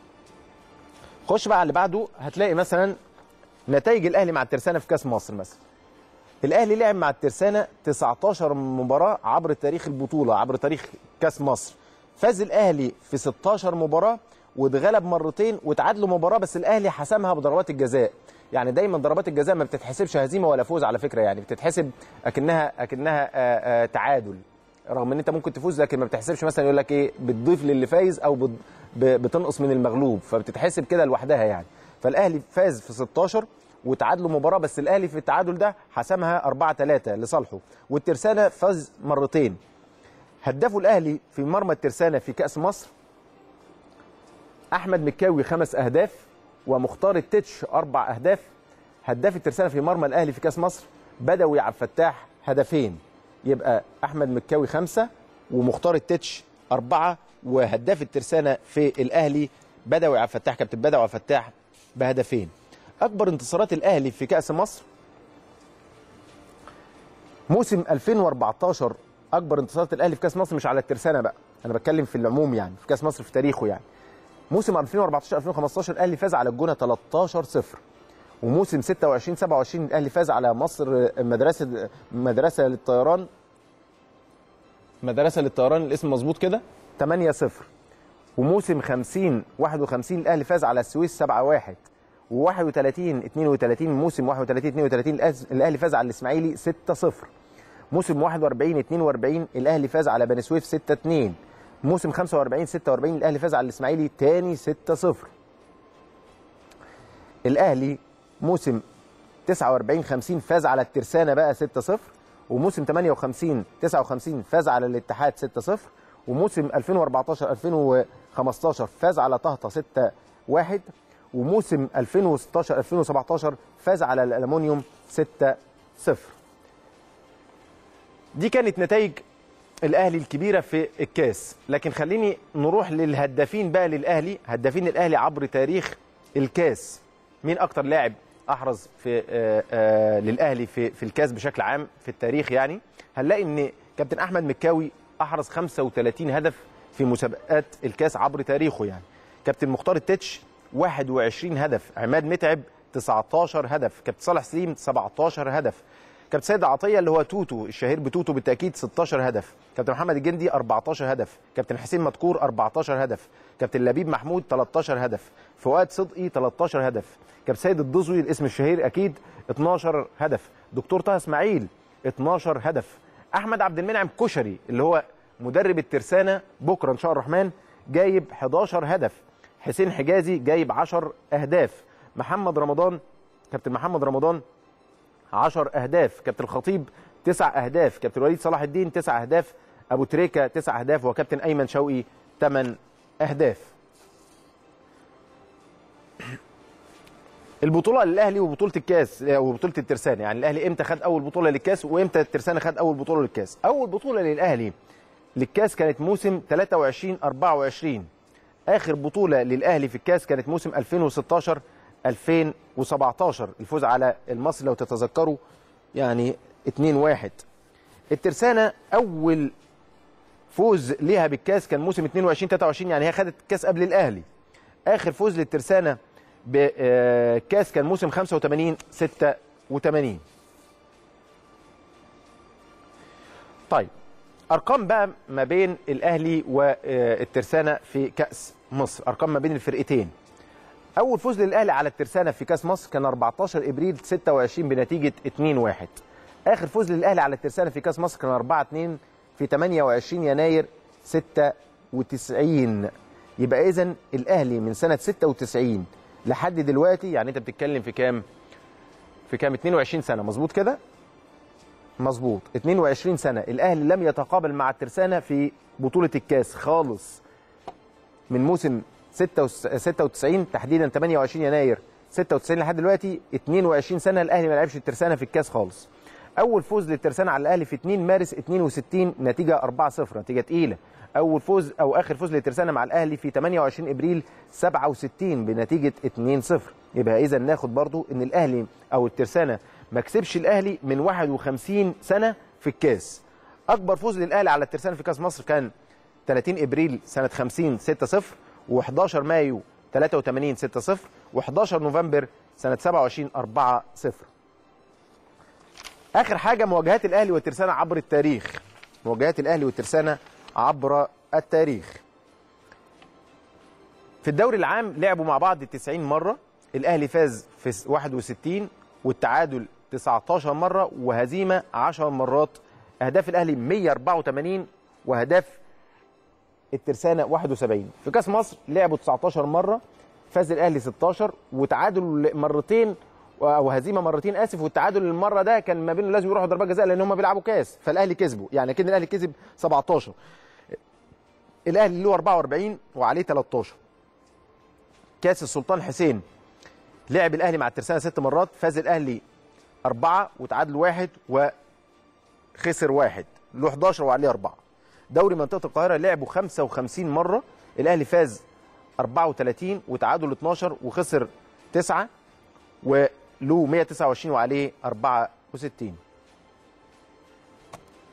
خش بقى على اللي بعده هتلاقي مثلا نتائج الاهلي مع الترسانه في كاس مصر مثلا الاهلي لعب مع الترسانه 19 مباراه عبر تاريخ البطوله عبر تاريخ كاس مصر فاز الاهلي في 16 مباراه واتغلب مرتين وتعادلوا مباراه بس الاهلي حسمها بضربات الجزاء يعني دايما ضربات الجزاء ما بتتحسبش هزيمه ولا فوز على فكره يعني بتتحسب اكنها اكنها آآ آآ تعادل رغم ان انت ممكن تفوز لكن ما بتحسبش مثلا يقول لك ايه بتضيف للي فايز او بت- ب- بتنقص من المغلوب فبتتحسب كده لوحدها يعني فالاهلي فاز في 16 وتعادلوا مباراه بس الاهلي في التعادل ده حسمها 4 3 لصالحه والترسانه فاز مرتين هدافه الاهلي في مرمى الترسانه في كاس مصر احمد مكاوي خمس اهداف ومختار التتش اربع اهداف هداف الترسانه في مرمى الاهلي في كاس مصر بدوي عبد الفتاح هدفين يبقى احمد مكاوي خمسه ومختار التتش اربعه وهداف الترسانه في الاهلي بدوي عبد الفتاح كابتن بدوي عبد الفتاح بهدفين اكبر انتصارات الاهلي في كاس مصر موسم 2014 اكبر انتصارات الاهلي في كاس مصر مش على الترسانه بقى انا بتكلم في العموم يعني في كاس مصر في تاريخه يعني موسم 2014 2015 الاهلي فاز على الجونه 13 0 وموسم 26 27 الاهلي فاز على مصر مدرسه مدرسه للطيران مدرسه للطيران الاسم مظبوط كده 8 0 وموسم 50 51 الاهلي فاز على السويس 7 1 و31 32 موسم 31 32 الاهلي فاز على الاسماعيلي 6 0 موسم 41 42 الاهلي فاز على بني سويف 6 2 موسم 45 46 الاهلي فاز على الاسماعيلي تاني 6 0 الاهلي موسم 49 50 فاز على الترسانه بقى 6 0 وموسم 58 59 فاز على الاتحاد 6 0 وموسم 2014 2015 فاز على طهطا 6 1 وموسم 2016 2017 فاز على الالومنيوم 6 0 دي كانت نتائج الاهلي الكبيره في الكاس لكن خليني نروح للهدافين بقى للاهلي هدافين الاهلي عبر تاريخ الكاس مين اكتر لاعب احرز في آآ آآ للاهلي في في الكاس بشكل عام في التاريخ يعني هنلاقي ان كابتن احمد مكاوي احرز 35 هدف في مسابقات الكاس عبر تاريخه يعني كابتن مختار التتش 21 هدف عماد متعب 19 هدف كابتن صالح سليم 17 هدف كابتن سيد عطيه اللي هو توتو الشهير بتوتو بالتاكيد 16 هدف كابتن محمد الجندي 14 هدف كابتن حسين مدكور 14 هدف كابتن لبيب محمود 13 هدف فؤاد صدقي 13 هدف كابتن سيد الدزوي الاسم الشهير اكيد 12 هدف دكتور طه اسماعيل 12 هدف احمد عبد المنعم كشري اللي هو مدرب الترسانه بكره ان شاء الله الرحمن جايب 11 هدف حسين حجازي جايب 10 اهداف محمد رمضان كابتن محمد رمضان 10 اهداف كابتن الخطيب 9 اهداف كابتن وليد صلاح الدين 9 اهداف ابو تريكه 9 اهداف وكابتن ايمن شوقي 8 اهداف البطوله للاهلي وبطوله الكاس وبطوله الترسانه يعني الاهلي امتى خد اول بطوله للكاس وامتى الترسانه خد اول بطوله للكاس اول بطوله للاهلي للكاس كانت موسم 23 24 اخر بطوله للاهلي في الكاس كانت موسم 2016 2017 الفوز على المصري لو تتذكروا يعني 2-1 الترسانه اول فوز ليها بالكاس كان موسم 22 23 يعني هي خدت الكاس قبل الاهلي اخر فوز للترسانه بكاس كان موسم 85 86 طيب ارقام بقى ما بين الاهلي والترسانه في كاس مصر ارقام ما بين الفرقتين اول فوز للاهلي على الترسانه في كاس مصر كان 14 ابريل 26 بنتيجه 2-1 اخر فوز للاهلي على الترسانه في كاس مصر كان 4-2 في 28 يناير 96 يبقى اذا الاهلي من سنه 96 لحد دلوقتي يعني انت بتتكلم في كام في كام 22 سنه مظبوط كده مظبوط 22 سنه الاهلي لم يتقابل مع الترسانه في بطوله الكاس خالص من موسم 96 تحديدا 28 يناير 96 لحد دلوقتي 22 سنه الاهلي ما لعبش الترسانه في الكاس خالص اول فوز للترسانه على الاهلي في 2 مارس 62 نتيجه 4-0 نتيجه تقيله اول فوز او اخر فوز للترسانه مع الاهلي في 28 ابريل 67 بنتيجه 2-0 يبقى اذا ناخد برضو ان الاهلي او الترسانه ما كسبش الاهلي من 51 سنه في الكاس اكبر فوز للاهلي على الترسانه في كاس مصر كان 30 ابريل سنه 50 6-0 و11 مايو 83 6-0 و11 نوفمبر سنه 27 4-0 اخر حاجه مواجهات الاهلي والترسانه عبر التاريخ مواجهات الاهلي والترسانه عبر التاريخ في الدوري العام لعبوا مع بعض 90 مره الاهلي فاز في 61 والتعادل 19 مره وهزيمه 10 مرات اهداف الاهلي 184 واهداف الترسانه 71 في كاس مصر لعبوا 19 مره فاز الاهلي 16 وتعادل مرتين او هزيمه مرتين اسف والتعادل المره ده كان ما بينه لازم يروحوا ضربات جزاء لان هم بيلعبوا كاس فالاهلي كسبوا يعني كده الاهلي كسب 17 الاهلي له 44 وعليه 13 كاس السلطان حسين لعب الاهلي مع الترسانه ست مرات فاز الاهلي أربعة وتعادل واحد وخسر واحد له 11 وعليه أربعة دوري منطقة القاهرة لعبوا 55 مرة الأهلي فاز 34 وتعادل 12 وخسر 9 وله 129 وعليه 64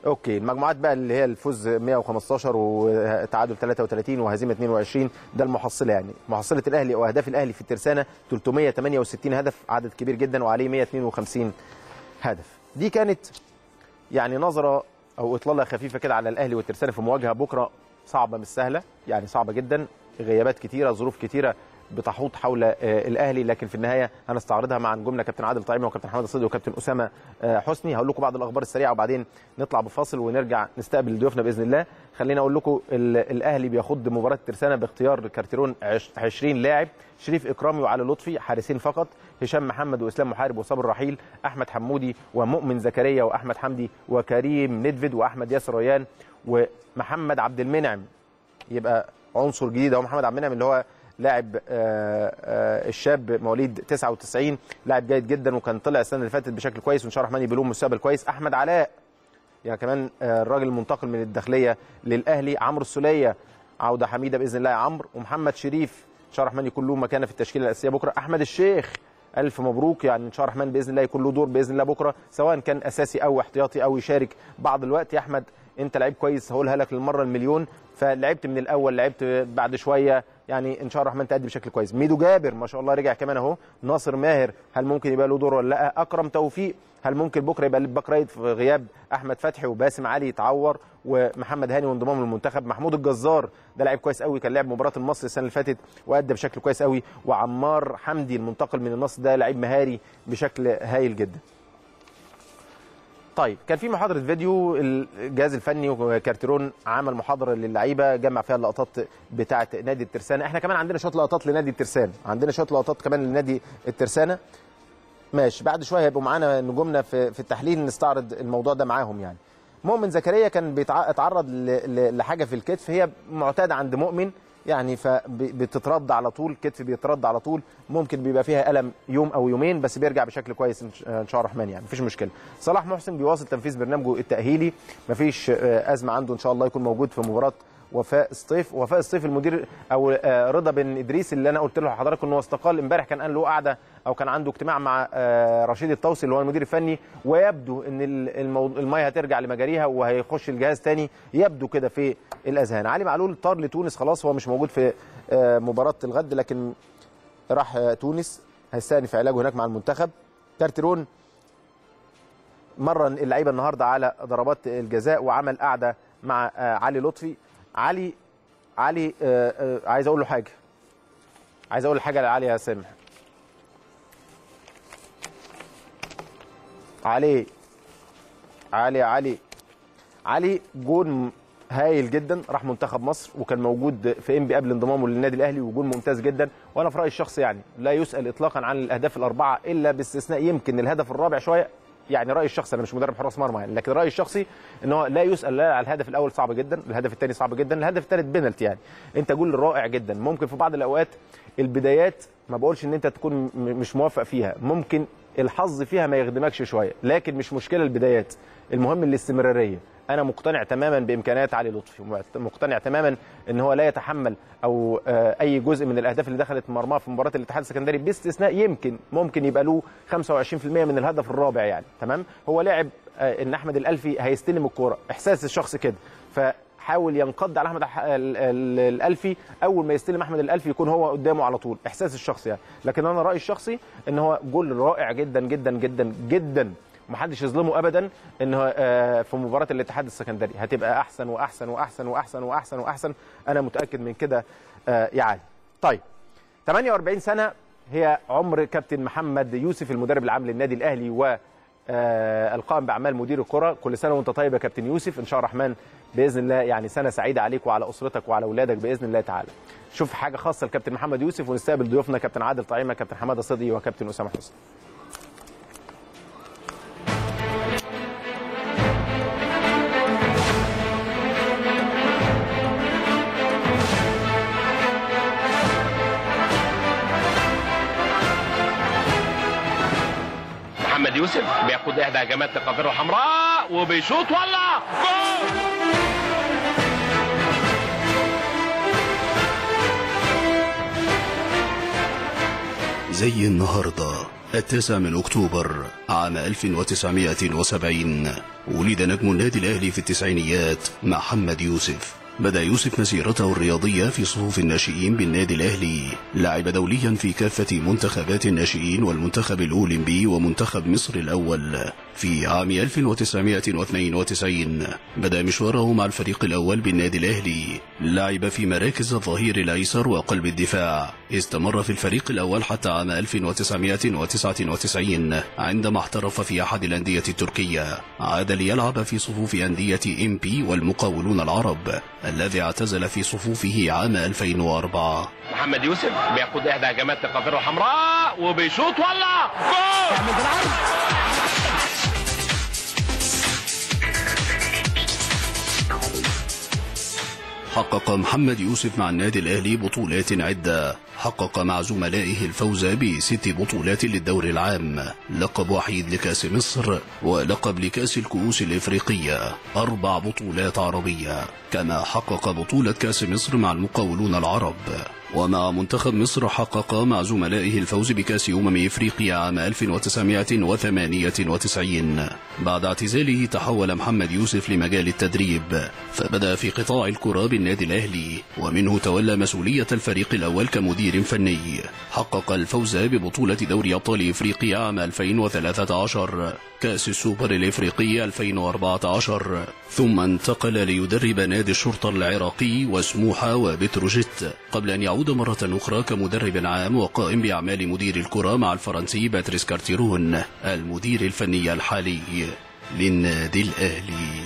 اوكي المجموعات بقى اللي هي الفوز 115 وتعادل 33 وهزيمه 22 ده المحصله يعني محصله الاهلي واهداف الاهلي في الترسانه 368 هدف عدد كبير جدا وعليه 152 هدف دي كانت يعني نظره او اطلاله خفيفه كده على الاهلي والترسانه في مواجهه بكره صعبه مش سهله يعني صعبه جدا غيابات كتيره ظروف كتيره بتحوط حول آه، الاهلي لكن في النهايه هنستعرضها مع نجومنا كابتن عادل طعيمه وكابتن حماد الصدي وكابتن اسامه آه، حسني هقول لكم بعض الاخبار السريعه وبعدين نطلع بفاصل ونرجع نستقبل ضيوفنا باذن الله خلينا اقول لكم ال- الاهلي بيخوض مباراه ترسانه باختيار كارتيرون عش- 20 لاعب شريف اكرامي وعلي لطفي حارسين فقط هشام محمد واسلام محارب وصابر رحيل احمد حمودي ومؤمن زكريا واحمد حمدي وكريم ندفد واحمد ياسر ريان ومحمد عبد المنعم يبقى عنصر جديد اهو محمد عبد المنعم اللي هو لاعب آه، آه، الشاب مواليد 99 لاعب جيد جدا وكان طلع السنه اللي فاتت بشكل كويس وان شاء الله الرحمن يبقى له مستقبل كويس احمد علاء يعني كمان آه، الراجل المنتقل من الداخليه للاهلي عمرو السوليه عوده حميده باذن الله يا عمرو ومحمد شريف ان شاء الله الرحمن يكون له مكانه في التشكيله الاساسيه بكره احمد الشيخ الف مبروك يعني ان شاء الله الرحمن باذن الله يكون له دور باذن الله بكره سواء كان اساسي او احتياطي او يشارك بعض الوقت يا احمد انت لعيب كويس هقولها لك للمره المليون فلعبت من الاول لعبت بعد شويه يعني ان شاء الله الرحمن تأدي بشكل كويس ميدو جابر ما شاء الله رجع كمان اهو ناصر ماهر هل ممكن يبقى له دور ولا لا اكرم توفيق هل ممكن بكره يبقى الباك رايت في غياب احمد فتحي وباسم علي يتعور ومحمد هاني وانضمام للمنتخب محمود الجزار ده لعيب كويس قوي كان لعب مباراه المصري السنه اللي فاتت وادى بشكل كويس قوي وعمار حمدي المنتقل من النصر ده لعيب مهاري بشكل هايل جدا طيب كان في محاضرة فيديو الجهاز الفني وكارتيرون عمل محاضرة للعيبة جمع فيها اللقطات بتاعة نادي الترسانة احنا كمان عندنا شوية لقطات لنادي الترسانة عندنا شوية لقطات كمان لنادي الترسانة ماشي بعد شوية هيبقوا معانا نجومنا في في التحليل نستعرض الموضوع ده معاهم يعني مؤمن زكريا كان بيتعرض لحاجة في الكتف هي معتادة عند مؤمن يعني فبتترد على طول كتف بيترد على طول ممكن بيبقى فيها الم يوم او يومين بس بيرجع بشكل كويس ان شاء الله الرحمن يعني مفيش مشكله صلاح محسن بيواصل تنفيذ برنامجه التاهيلي مفيش ازمه عنده ان شاء الله يكون موجود في مباراه وفاء الصيف وفاء الصيف المدير او رضا بن ادريس اللي انا قلت له لحضراتكم ان هو استقال امبارح كان قال له قاعده او كان عنده اجتماع مع رشيد الطوسي اللي هو المدير الفني ويبدو ان الميه هترجع لمجاريها وهيخش الجهاز تاني يبدو كده في الاذهان علي معلول طار لتونس خلاص هو مش موجود في مباراه الغد لكن راح تونس هيستأنف علاجه هناك مع المنتخب كارتيرون مرن اللعيبه النهارده على ضربات الجزاء وعمل قعده مع علي لطفي علي علي آآ آآ عايز اقول له حاجه عايز اقول حاجه لعلي يا سامح علي علي علي علي جون هايل جدا راح منتخب مصر وكان موجود في ام بي قبل انضمامه للنادي الاهلي وجون ممتاز جدا وانا في رايي الشخصي يعني لا يسال اطلاقا عن الاهداف الاربعه الا باستثناء يمكن الهدف الرابع شويه يعني رايي الشخصي انا مش مدرب حراس مرمى يعني لكن رايي الشخصي ان هو لا يسال لا على الهدف الاول صعب جدا الهدف الثاني صعب جدا الهدف الثالث بينالتي يعني انت جول رائع جدا ممكن في بعض الاوقات البدايات ما بقولش ان انت تكون مش موافق فيها ممكن الحظ فيها ما يخدمكش شويه لكن مش مشكله البدايات المهم الاستمراريه انا مقتنع تماما بامكانيات علي لطفي مقتنع تماما ان هو لا يتحمل او اي جزء من الاهداف اللي دخلت مرماه في مباراه الاتحاد السكندري باستثناء يمكن ممكن يبقى له 25% من الهدف الرابع يعني تمام هو لاعب ان احمد الالفي هيستلم الكوره احساس الشخص كده فحاول ينقض على احمد الالفي اول ما يستلم احمد الالفي يكون هو قدامه على طول احساس الشخص يعني لكن انا رايي الشخصي ان هو جول رائع جدا جدا جدا جدا محدش يظلمه ابدا ان في مباراه الاتحاد السكندري هتبقى احسن واحسن واحسن واحسن واحسن واحسن انا متاكد من كده يا علي طيب 48 سنه هي عمر كابتن محمد يوسف المدرب العام للنادي الاهلي و القائم باعمال مدير الكره كل سنه وانت طيب يا كابتن يوسف ان شاء الله الرحمن باذن الله يعني سنه سعيده عليك وعلى اسرتك وعلى اولادك باذن الله تعالى شوف حاجه خاصه لكابتن محمد يوسف ونستقبل ضيوفنا كابتن عادل طعيمه كابتن حماده صدقي وكابتن اسامه حسني محمد يوسف بياخد احدى هجمات القافله الحمراء وبيشوط ولا جول زي النهارده التاسع من أكتوبر عام 1970 ولد نجم النادي الأهلي في التسعينيات محمد يوسف بدأ يوسف مسيرته الرياضية في صفوف الناشئين بالنادي الأهلي لعب دوليا في كافة منتخبات الناشئين والمنتخب الأولمبي ومنتخب مصر الأول في عام 1992 بدأ مشواره مع الفريق الأول بالنادي الأهلي لعب في مراكز الظهير الأيسر وقلب الدفاع استمر في الفريق الأول حتى عام 1999 عندما احترف في أحد الأندية التركية عاد ليلعب في صفوف أندية إم بي والمقاولون العرب الذي اعتزل في صفوفه عام 2004 محمد يوسف بياخد احدى هجمات القافله الحمراء وبيشوط ولا جول حقق محمد يوسف مع النادي الأهلي بطولات عدة حقق مع زملائه الفوز بست بطولات للدور العام لقب وحيد لكأس مصر ولقب لكأس الكؤوس الإفريقية أربع بطولات عربية كما حقق بطولة كأس مصر مع المقاولون العرب ومع منتخب مصر حقق مع زملائه الفوز بكأس أمم إفريقيا عام 1998 بعد اعتزاله تحول محمد يوسف لمجال التدريب فبدأ في قطاع الكرة بالنادي الأهلي ومنه تولى مسؤولية الفريق الأول كمدير فني حقق الفوز ببطولة دوري أبطال إفريقيا عام 2013 كأس السوبر الإفريقي 2014 ثم انتقل ليدرب نادي الشرطة العراقي وسموحة وبتروجيت قبل أن يعود مرة أخرى كمدرب عام وقائم بأعمال مدير الكرة مع الفرنسي باتريس كارتيرون المدير الفني الحالي للنادي الأهلي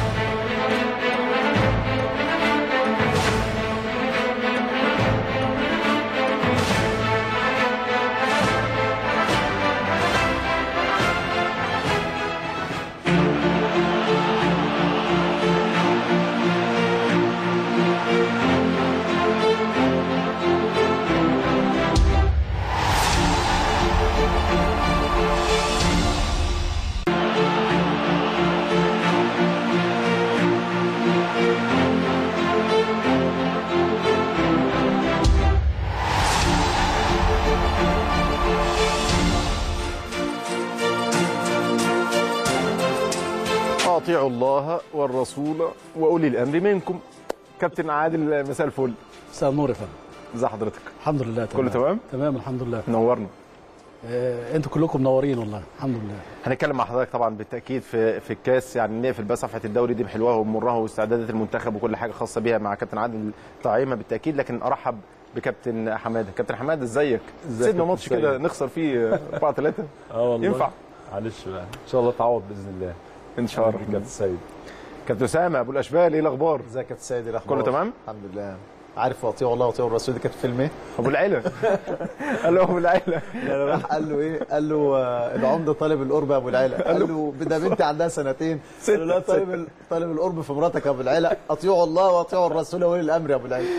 اطيعوا الله والرسول واولي الامر منكم كابتن عادل مساء الفل مساء النور يا فندم ازي حضرتك الحمد لله تمام كله تمام تمام الحمد لله نورنا آه انتوا كلكم منورين والله الحمد لله هنتكلم مع حضرتك طبعا بالتاكيد في في الكاس يعني نقفل بقى صفحه الدوري دي بحلوها ومرها واستعدادات المنتخب وكل حاجه خاصه بيها مع كابتن عادل طعيمه بالتاكيد لكن ارحب بكابتن حماده كابتن حماده ازيك ازيك سيبنا يا ماتش كابتن كده سيد؟ نخسر فيه 4 3 اه والله ينفع معلش بقى ان شاء الله تعوض باذن الله ان شاء الله كابتن سيد كابتن اسامه ابو الاشبال ايه الاخبار ازيك يا كابتن سيد إيه الاخبار كله تمام؟ الحمد لله عارف واطيعوا الله واطيعوا الرسول دي كانت فيلم ايه؟ ابو العيله قال له ابو العيله راح قال له ايه؟ قال له آه، العمده طالب القرب يا ابو العيله قال له ده بنتي عندها سنتين قال له لا طالب ال- طالب القرب في مراتك يا ابو العيله اطيعوا الله واطيعوا الرسول واولي الامر يا ابو العيله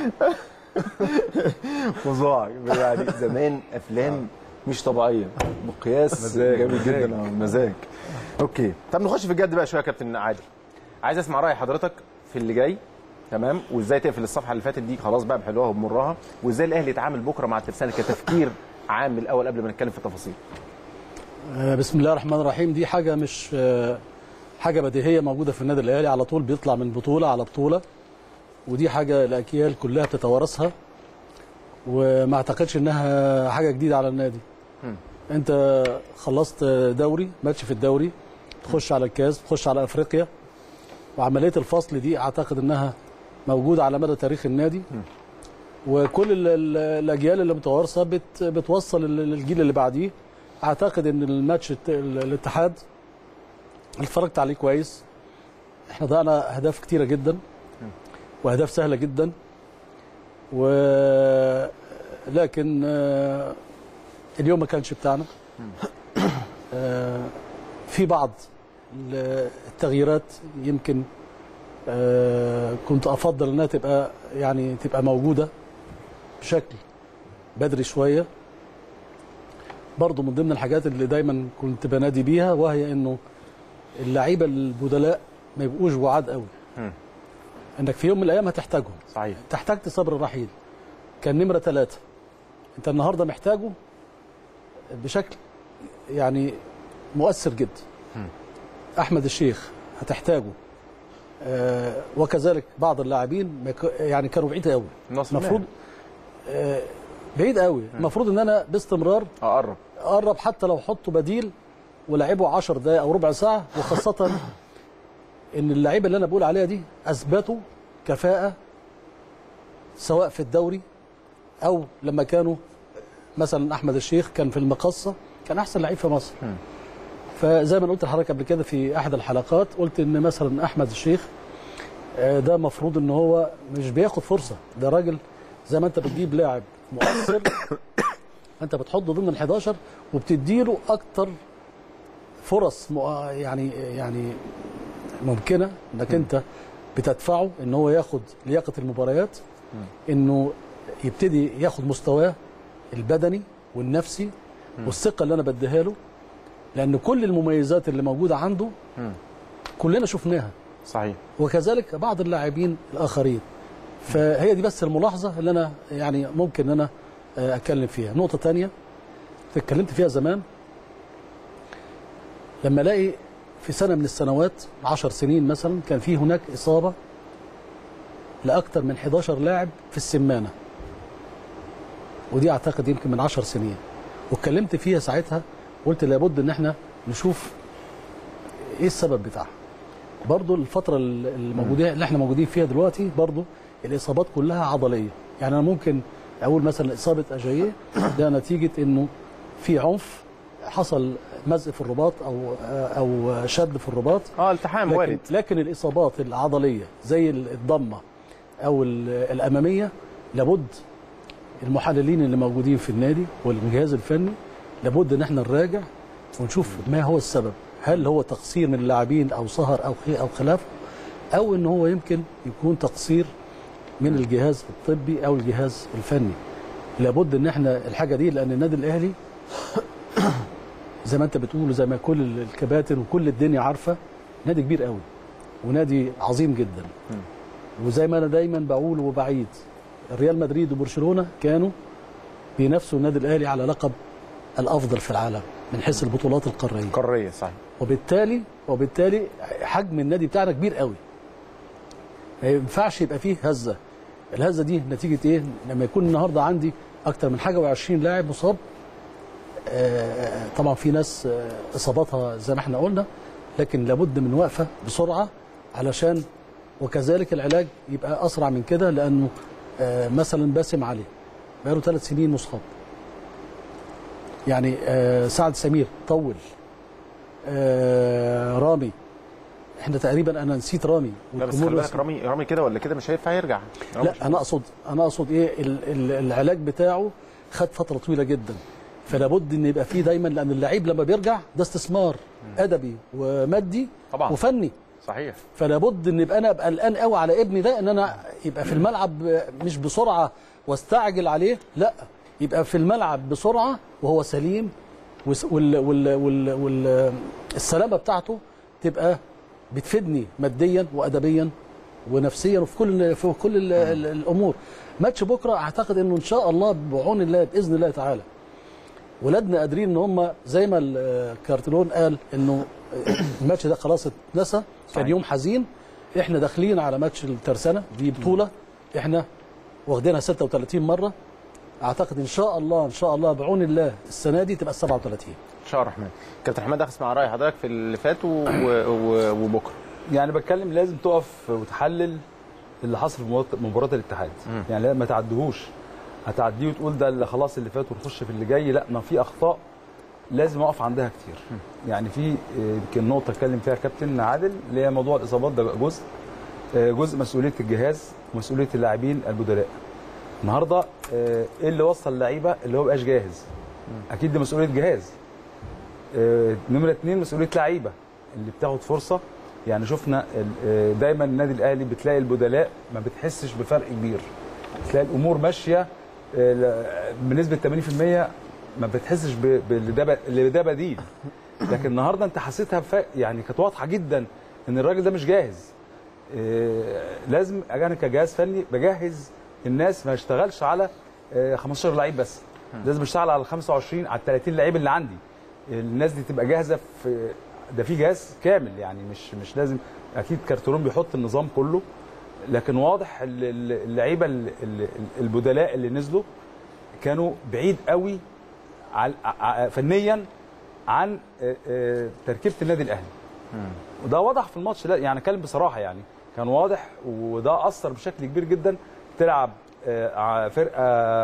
فظاع يعني زمان افلام مش طبيعيه مقياس جامد جدا آه، مزاج اوكي طب نخش في الجد بقى شويه يا كابتن عادل عايز اسمع راي حضرتك في اللي جاي تمام وازاي تقفل الصفحه اللي فاتت دي خلاص بقى بحلوها وبمرها وازاي الاهلي يتعامل بكره مع الترسانه كتفكير عام من الاول قبل ما نتكلم في التفاصيل آه بسم الله الرحمن الرحيم دي حاجه مش آه حاجه بديهيه موجوده في النادي الاهلي على طول بيطلع من بطوله على بطوله ودي حاجه الاجيال كلها بتتوارثها وما اعتقدش انها حاجه جديده على النادي انت خلصت دوري ماتش في الدوري تخش على الكاس تخش على افريقيا وعمليه الفصل دي اعتقد انها موجوده على مدى تاريخ النادي وكل ال- ال- الاجيال اللي متوارثه بت بتوصل ال- الجيل اللي بعديه اعتقد ان الماتش الت- ال- الاتحاد اتفرجت عليه كويس احنا ضيعنا اهداف كتيره جدا واهداف سهله جدا و لكن آه، اليوم ما كانش بتاعنا آه، في بعض ال- التغييرات يمكن آه، كنت افضل انها تبقى يعني تبقى موجوده بشكل بدري شويه برضو من ضمن الحاجات اللي دايما كنت بنادي بيها وهي انه اللعيبه البدلاء ما يبقوش بعاد قوي مم. انك في يوم من الايام هتحتاجهم صحيح انت احتجت صبر الرحيل كان نمره ثلاثة انت النهارده محتاجه بشكل يعني مؤثر جدا احمد الشيخ هتحتاجه آه، وكذلك بعض اللاعبين ما ك- يعني كانوا بعيد قوي ناصر المفروض آه، بعيد قوي المفروض ان انا باستمرار اقرب اقرب حتى لو حطوا بديل ولعبوا 10 دقائق او ربع ساعه وخاصه ان اللعيبه اللي انا بقول عليها دي اثبتوا كفاءه سواء في الدوري او لما كانوا مثلا احمد الشيخ كان في المقصه كان احسن لعيب في مصر فزي ما أنا قلت لحضرتك قبل كده في احد الحلقات قلت ان مثلا احمد الشيخ آه، ده مفروض ان هو مش بياخد فرصه ده راجل زي ما انت بتجيب لاعب مؤثر انت بتحطه ضمن ال 11 وبتديله اكتر فرص مؤ- يعني يعني ممكنه انك انت بتدفعه ان هو ياخد لياقه المباريات انه يبتدي ياخد مستواه البدني والنفسي والثقه اللي انا بديها له لان كل المميزات اللي موجوده عنده كلنا شفناها صحيح وكذلك بعض اللاعبين الاخرين فهي دي بس الملاحظه اللي انا يعني ممكن ان انا آه، اتكلم فيها نقطه تانية اتكلمت فيها زمان لما الاقي في سنه من السنوات 10 سنين مثلا كان في هناك اصابه لاكثر من 11 لاعب في السمانه ودي اعتقد يمكن من 10 سنين واتكلمت فيها ساعتها قلت لابد ان احنا نشوف ايه السبب بتاعها برضو الفترة الموجودة اللي احنا موجودين فيها دلوقتي برضو الإصابات كلها عضلية يعني أنا ممكن أقول مثلا إصابة أجاييه ده نتيجة إنه في عنف حصل مزق في الرباط أو أو شد في الرباط اه التحام لكن, وارد لكن الإصابات العضلية زي الضمة أو ال- الأمامية لابد المحللين اللي موجودين في النادي والجهاز الفني لابد ان احنا نراجع ونشوف ما هو السبب هل هو تقصير من اللاعبين او سهر او خي او خلافه او ان هو يمكن يكون تقصير من الجهاز الطبي او الجهاز الفني لابد ان احنا الحاجه دي لان النادي الاهلي زي ما انت بتقول وزي ما كل الكباتن وكل الدنيا عارفه نادي كبير قوي ونادي عظيم جدا وزي ما انا دايما بقول وبعيد ريال مدريد وبرشلونه كانوا بينافسوا النادي الاهلي على لقب الافضل في العالم من حيث البطولات القاريه قاريه صحيح وبالتالي وبالتالي حجم النادي بتاعنا كبير قوي ما ينفعش يبقى فيه هزه الهزه دي نتيجه ايه لما يكون النهارده عندي اكتر من حاجه و20 لاعب مصاب آه، طبعا في ناس آه، اصاباتها زي ما احنا قلنا لكن لابد من وقفه بسرعه علشان وكذلك العلاج يبقى اسرع من كده لانه آه، مثلا باسم علي بقاله ثلاث سنين مصاب يعني آه، سعد سمير طول آه، رامي احنا تقريبا انا نسيت رامي لا بس والجمهور خلي بالك نسي- رامي رامي كده ولا كده مش هينفع يرجع رامي مش- لا انا اقصد انا اقصد ايه ال- ال- العلاج بتاعه خد فتره طويله جدا فلا بد ان يبقى فيه دايما لان اللعيب لما بيرجع ده استثمار ادبي ومادي طبعا. وفني صحيح فلا بد ان يبقى انا ابقى قلقان قوي على ابني ده ان انا يبقى في الملعب مش بسرعه واستعجل عليه لا يبقى في الملعب بسرعه وهو سليم وس- وال وال وال وال السلامه بتاعته تبقى بتفيدني ماديا وادبيا ونفسيا وفي كل في كل ال- ال- الامور ماتش بكره اعتقد انه ان شاء الله بعون الله باذن الله تعالى ولادنا قادرين ان هم زي ما الكارتلون قال انه الماتش ده خلاص اتنسى كان يوم حزين احنا داخلين على ماتش الترسانه دي بطوله احنا واخدينها 36 مره اعتقد ان شاء الله ان شاء الله بعون الله السنه دي تبقى 37 ان شاء الله الرحمن كابتن حماد اسمع راي حضرتك في اللي فات و... و... وبكره يعني بتكلم لازم تقف وتحلل اللي حصل في مباراة- مباراه الاتحاد يعني لا- ما تعديهوش هتعديه وتقول ده اللي خلاص اللي فات ونخش في اللي جاي لا ما في اخطاء لازم اقف عندها كتير يعني في آه، يمكن نقطه اتكلم فيها كابتن عادل اللي هي موضوع الاصابات ده جزء آه، جزء مسؤوليه الجهاز ومسؤوليه اللاعبين البدلاء النهارده آه، ايه اللي وصل اللعيبه اللي هو بقاش جاهز اكيد دي مسؤوليه جهاز آه، نمره اثنين مسؤوليه لعيبه اللي بتاخد فرصه يعني شفنا ال- آه، دايما النادي الاهلي بتلاقي البدلاء ما بتحسش بفرق كبير تلاقي الامور ماشيه آه، ل- بنسبه 80% ما بتحسش ب- باللي ده ب- اللي ده بديل لكن النهارده انت حسيتها بف... يعني كانت واضحه جدا ان الراجل ده مش جاهز آه، لازم انا كجهاز فني بجهز الناس ما اشتغلش على آه، 15 لعيب بس لازم اشتغل على ال 25 على ال 30 لعيب اللي عندي الناس دي تبقى جاهزه في ده في جهاز كامل يعني مش مش لازم اكيد كارترون بيحط النظام كله لكن واضح ال- ال- اللعيبه ال- ال- البدلاء اللي نزلوا كانوا بعيد قوي عن ع- فنيا عن آه، آه، تركيبه النادي الاهلي وده واضح في الماتش ده يعني اتكلم بصراحه يعني كان واضح وده اثر بشكل كبير جدا تلعب آه، ع- فرقه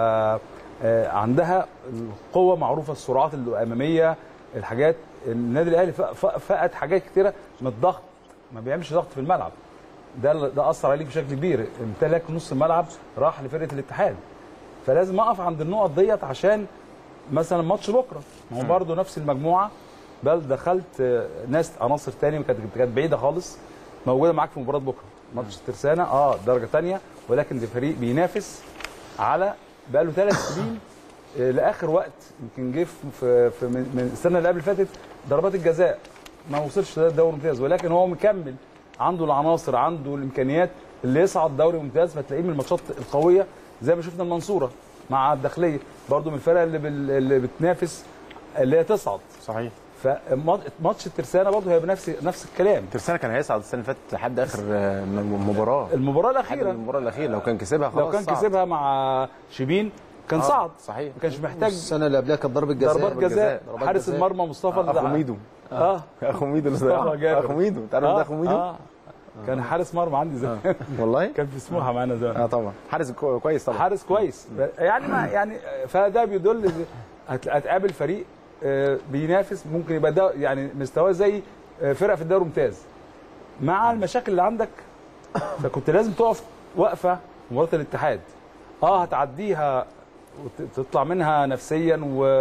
آه، عندها القوه معروفه السرعات الاماميه الحاجات النادي الاهلي ف- ف- فقد حاجات كتيره من الضغط ما بيعملش ضغط في الملعب ده ده اثر عليك بشكل كبير امتلاك نص الملعب راح لفرقه الاتحاد فلازم اقف عند النقط ديت عشان مثلا ماتش بكره ما هو برضه نفس المجموعه بل دخلت آه، ناس عناصر تاني كانت كانت بعيده خالص موجوده معاك في مباراه بكره ماتش ترسانه اه درجه تانية ولكن ده فريق بينافس على بقى له ثلاث سنين آه، لاخر وقت يمكن جه في- في في من من السنه اللي قبل اللي فاتت ضربات الجزاء ما وصلش لدوري ممتاز ولكن هو مكمل عنده العناصر عنده الامكانيات اللي يصعد دوري ممتاز فتلاقيه من الماتشات القويه زي ما شفنا المنصوره مع الداخليه برضو من الفرق اللي بال- اللي بتنافس اللي هي تصعد صحيح فماتش الترسانه برضه هيبقى نفس نفس الكلام ترسانة كان هيصعد السنه اللي فاتت لحد اخر آه، م- مباراه المباراه لحد الاخيره المباراه الاخيره لو كان كسبها خلاص لو كان صعد. كسبها مع شبين كان آه، صعد صحيح ما كانش محتاج السنه اللي قبلها كانت ضربه جزاء ضربات ضربات جزاء جزاء. ضربات حارس جزاء. المرمى مصطفى اللي اخو دعا- ميدو اه اخو ميدو اللي مصطفى ضيعها. جابر. اخو ميدو انت عارف ده اخو ميدو آه. كان حارس مرمى عندي زمان والله كان في سموحه معانا زمان اه طبعا حارس كو- كويس طبعا حارس كويس يعني ما يعني فده بيدل هت- هتقابل فريق آه، بينافس ممكن يبقى ده يعني مستواه زي آه، فرق في الدوري الممتاز مع المشاكل اللي عندك فكنت لازم تقف وقفه مباراه الاتحاد اه هتعديها وتطلع منها نفسيا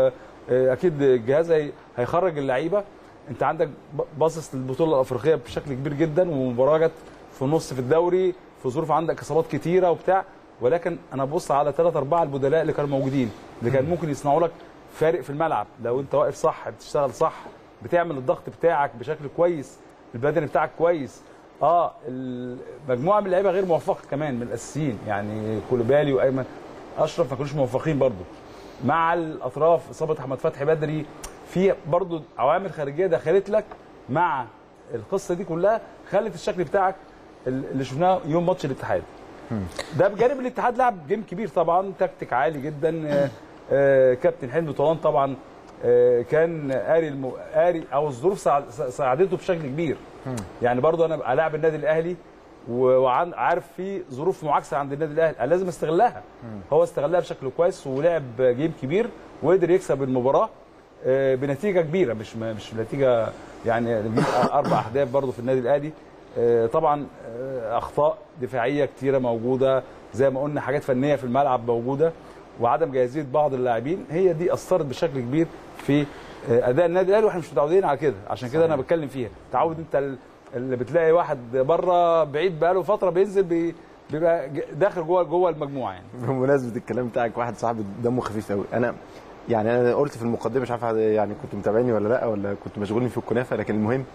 واكيد الجهاز هي- هيخرج اللعيبه انت عندك ب- باصص للبطوله الافريقيه بشكل كبير جدا ومباراه جت في النص في الدوري في ظروف عندك اصابات كتيره وبتاع ولكن انا ببص على ثلاث اربعه البدلاء اللي كانوا موجودين اللي كان ممكن يصنعوا لك فارق في الملعب لو انت واقف صح بتشتغل صح بتعمل الضغط بتاعك بشكل كويس البدني بتاعك كويس اه المجموعه من اللعيبه غير موفقه كمان من الاساسيين يعني كولوبالي وايمن اشرف ما كانوش موفقين برضو مع الاطراف اصابه احمد فتحي بدري في برضو عوامل خارجيه دخلت لك مع القصه دي كلها خلت الشكل بتاعك اللي شفناه يوم ماتش الاتحاد ده بجانب الاتحاد لعب جيم كبير طبعا تكتيك عالي جدا آه، آه، كابتن حلمي طولان طبعا آه، كان قاري الم... قاري او الظروف ساعد- ساعدته بشكل كبير يعني برضو انا الاعب النادي الاهلي وعارف في ظروف معاكسه عند النادي الاهلي أنا لازم استغلها هو استغلها بشكل كويس ولعب جيم كبير وقدر يكسب المباراه آه، بنتيجه كبيره مش مش نتيجه يعني بيجيب اربع اهداف برضو في النادي الاهلي آه، طبعا آه، اخطاء دفاعيه كتيره موجوده زي ما قلنا حاجات فنيه في الملعب موجوده وعدم جاهزيه بعض اللاعبين هي دي اثرت بشكل كبير في آه، اداء النادي الاهلي واحنا مش متعودين على كده عشان كده انا بتكلم فيها تعود انت ال- اللي بتلاقي واحد بره بعيد بقاله فتره بينزل بي- بيبقى ج- داخل جوه جوه المجموعه يعني بمناسبه الكلام بتاعك واحد صاحبي دمه خفيف قوي انا يعني انا قلت في المقدمه مش عارف يعني كنت متابعني ولا لا ولا كنت مشغولين في الكنافه لكن المهم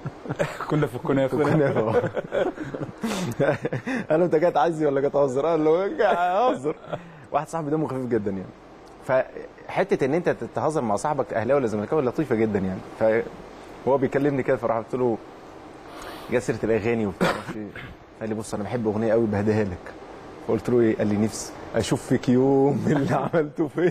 كنا في الكنافه الكنافه انا انت جاي تعزي ولا جاي تهزر قال له جاي اهزر واحد صاحبي دمه خفيف جدا يعني فحته ان انت تهزر مع صاحبك اهلاوي ولا زملكاوي لطيفه جدا يعني فهو بيكلمني كده فراح قلت له جت سيره الاغاني وبتاع معرفش إيه. قال لي بص انا بحب اغنيه قوي بهديها لك فقلت له ايه قال لي نفسي اشوف فيك يوم اللي عملته فيا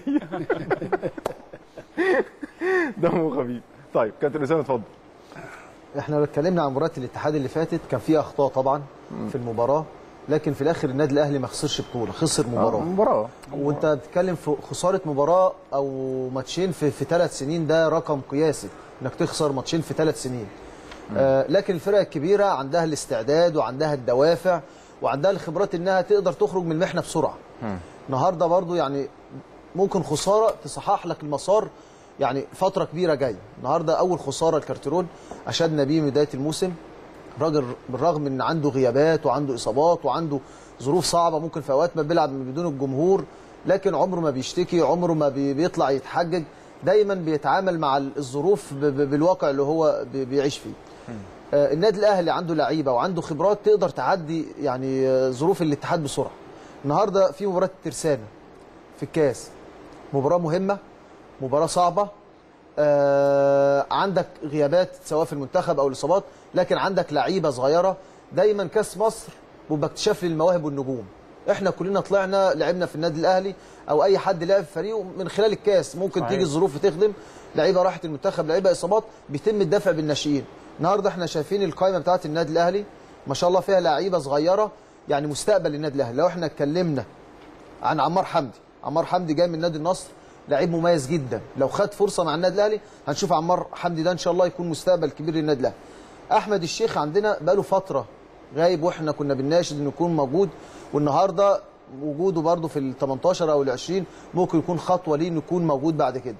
دمه خفيف طيب كابتن اسامه اتفضل احنا لو اتكلمنا عن مباراه الاتحاد اللي فاتت كان فيها اخطاء طبعا في المباراه لكن في الاخر النادي الاهلي ما خسرش بطوله خسر مباراه مباراه وانت بتتكلم في خساره مباراه او ماتشين في في ثلاث سنين ده رقم قياسي انك تخسر ماتشين في ثلاث سنين آه لكن الفرق الكبيره عندها الاستعداد وعندها الدوافع وعندها الخبرات انها تقدر تخرج من المحنه بسرعه النهارده برضو يعني ممكن خساره تصحح لك المسار يعني فتره كبيره جايه النهارده اول خساره الكارتيرون اشدنا بيه من بدايه الموسم راجل بالرغم ان عنده غيابات وعنده اصابات وعنده ظروف صعبه ممكن في اوقات ما بيلعب من بدون الجمهور لكن عمره ما بيشتكي عمره ما بي- بيطلع يتحجج دايما بيتعامل مع الظروف ب- ب- بالواقع اللي هو بي- بيعيش فيه آه، النادي الاهلي عنده لعيبه وعنده خبرات تقدر تعدي يعني آه، ظروف الاتحاد بسرعه النهارده في مباراه الترسانه في الكاس مباراه مهمه مباراه صعبه آه عندك غيابات سواء في المنتخب او الاصابات لكن عندك لعيبه صغيره دايما كاس مصر بيبقى اكتشاف للمواهب والنجوم احنا كلنا طلعنا لعبنا في النادي الاهلي او اي حد لعب في فريقه من خلال الكاس ممكن صحيح. تيجي الظروف تخدم لعيبه راحت المنتخب لعيبه اصابات بيتم الدفع بالناشئين النهارده احنا شايفين القائمه بتاعه النادي الاهلي ما شاء الله فيها لعيبه صغيره يعني مستقبل النادي الاهلي لو احنا اتكلمنا عن عمار حمدي عمار حمدي جاي من نادي النصر لعيب مميز جدا لو خد فرصه مع النادي الاهلي هنشوف عمار حمدي ده ان شاء الله يكون مستقبل كبير للنادي الاهلي احمد الشيخ عندنا بقاله فتره غايب واحنا كنا بنناشد انه يكون موجود والنهارده وجوده برده في ال 18 او ال 20 ممكن يكون خطوه ليه انه يكون موجود بعد كده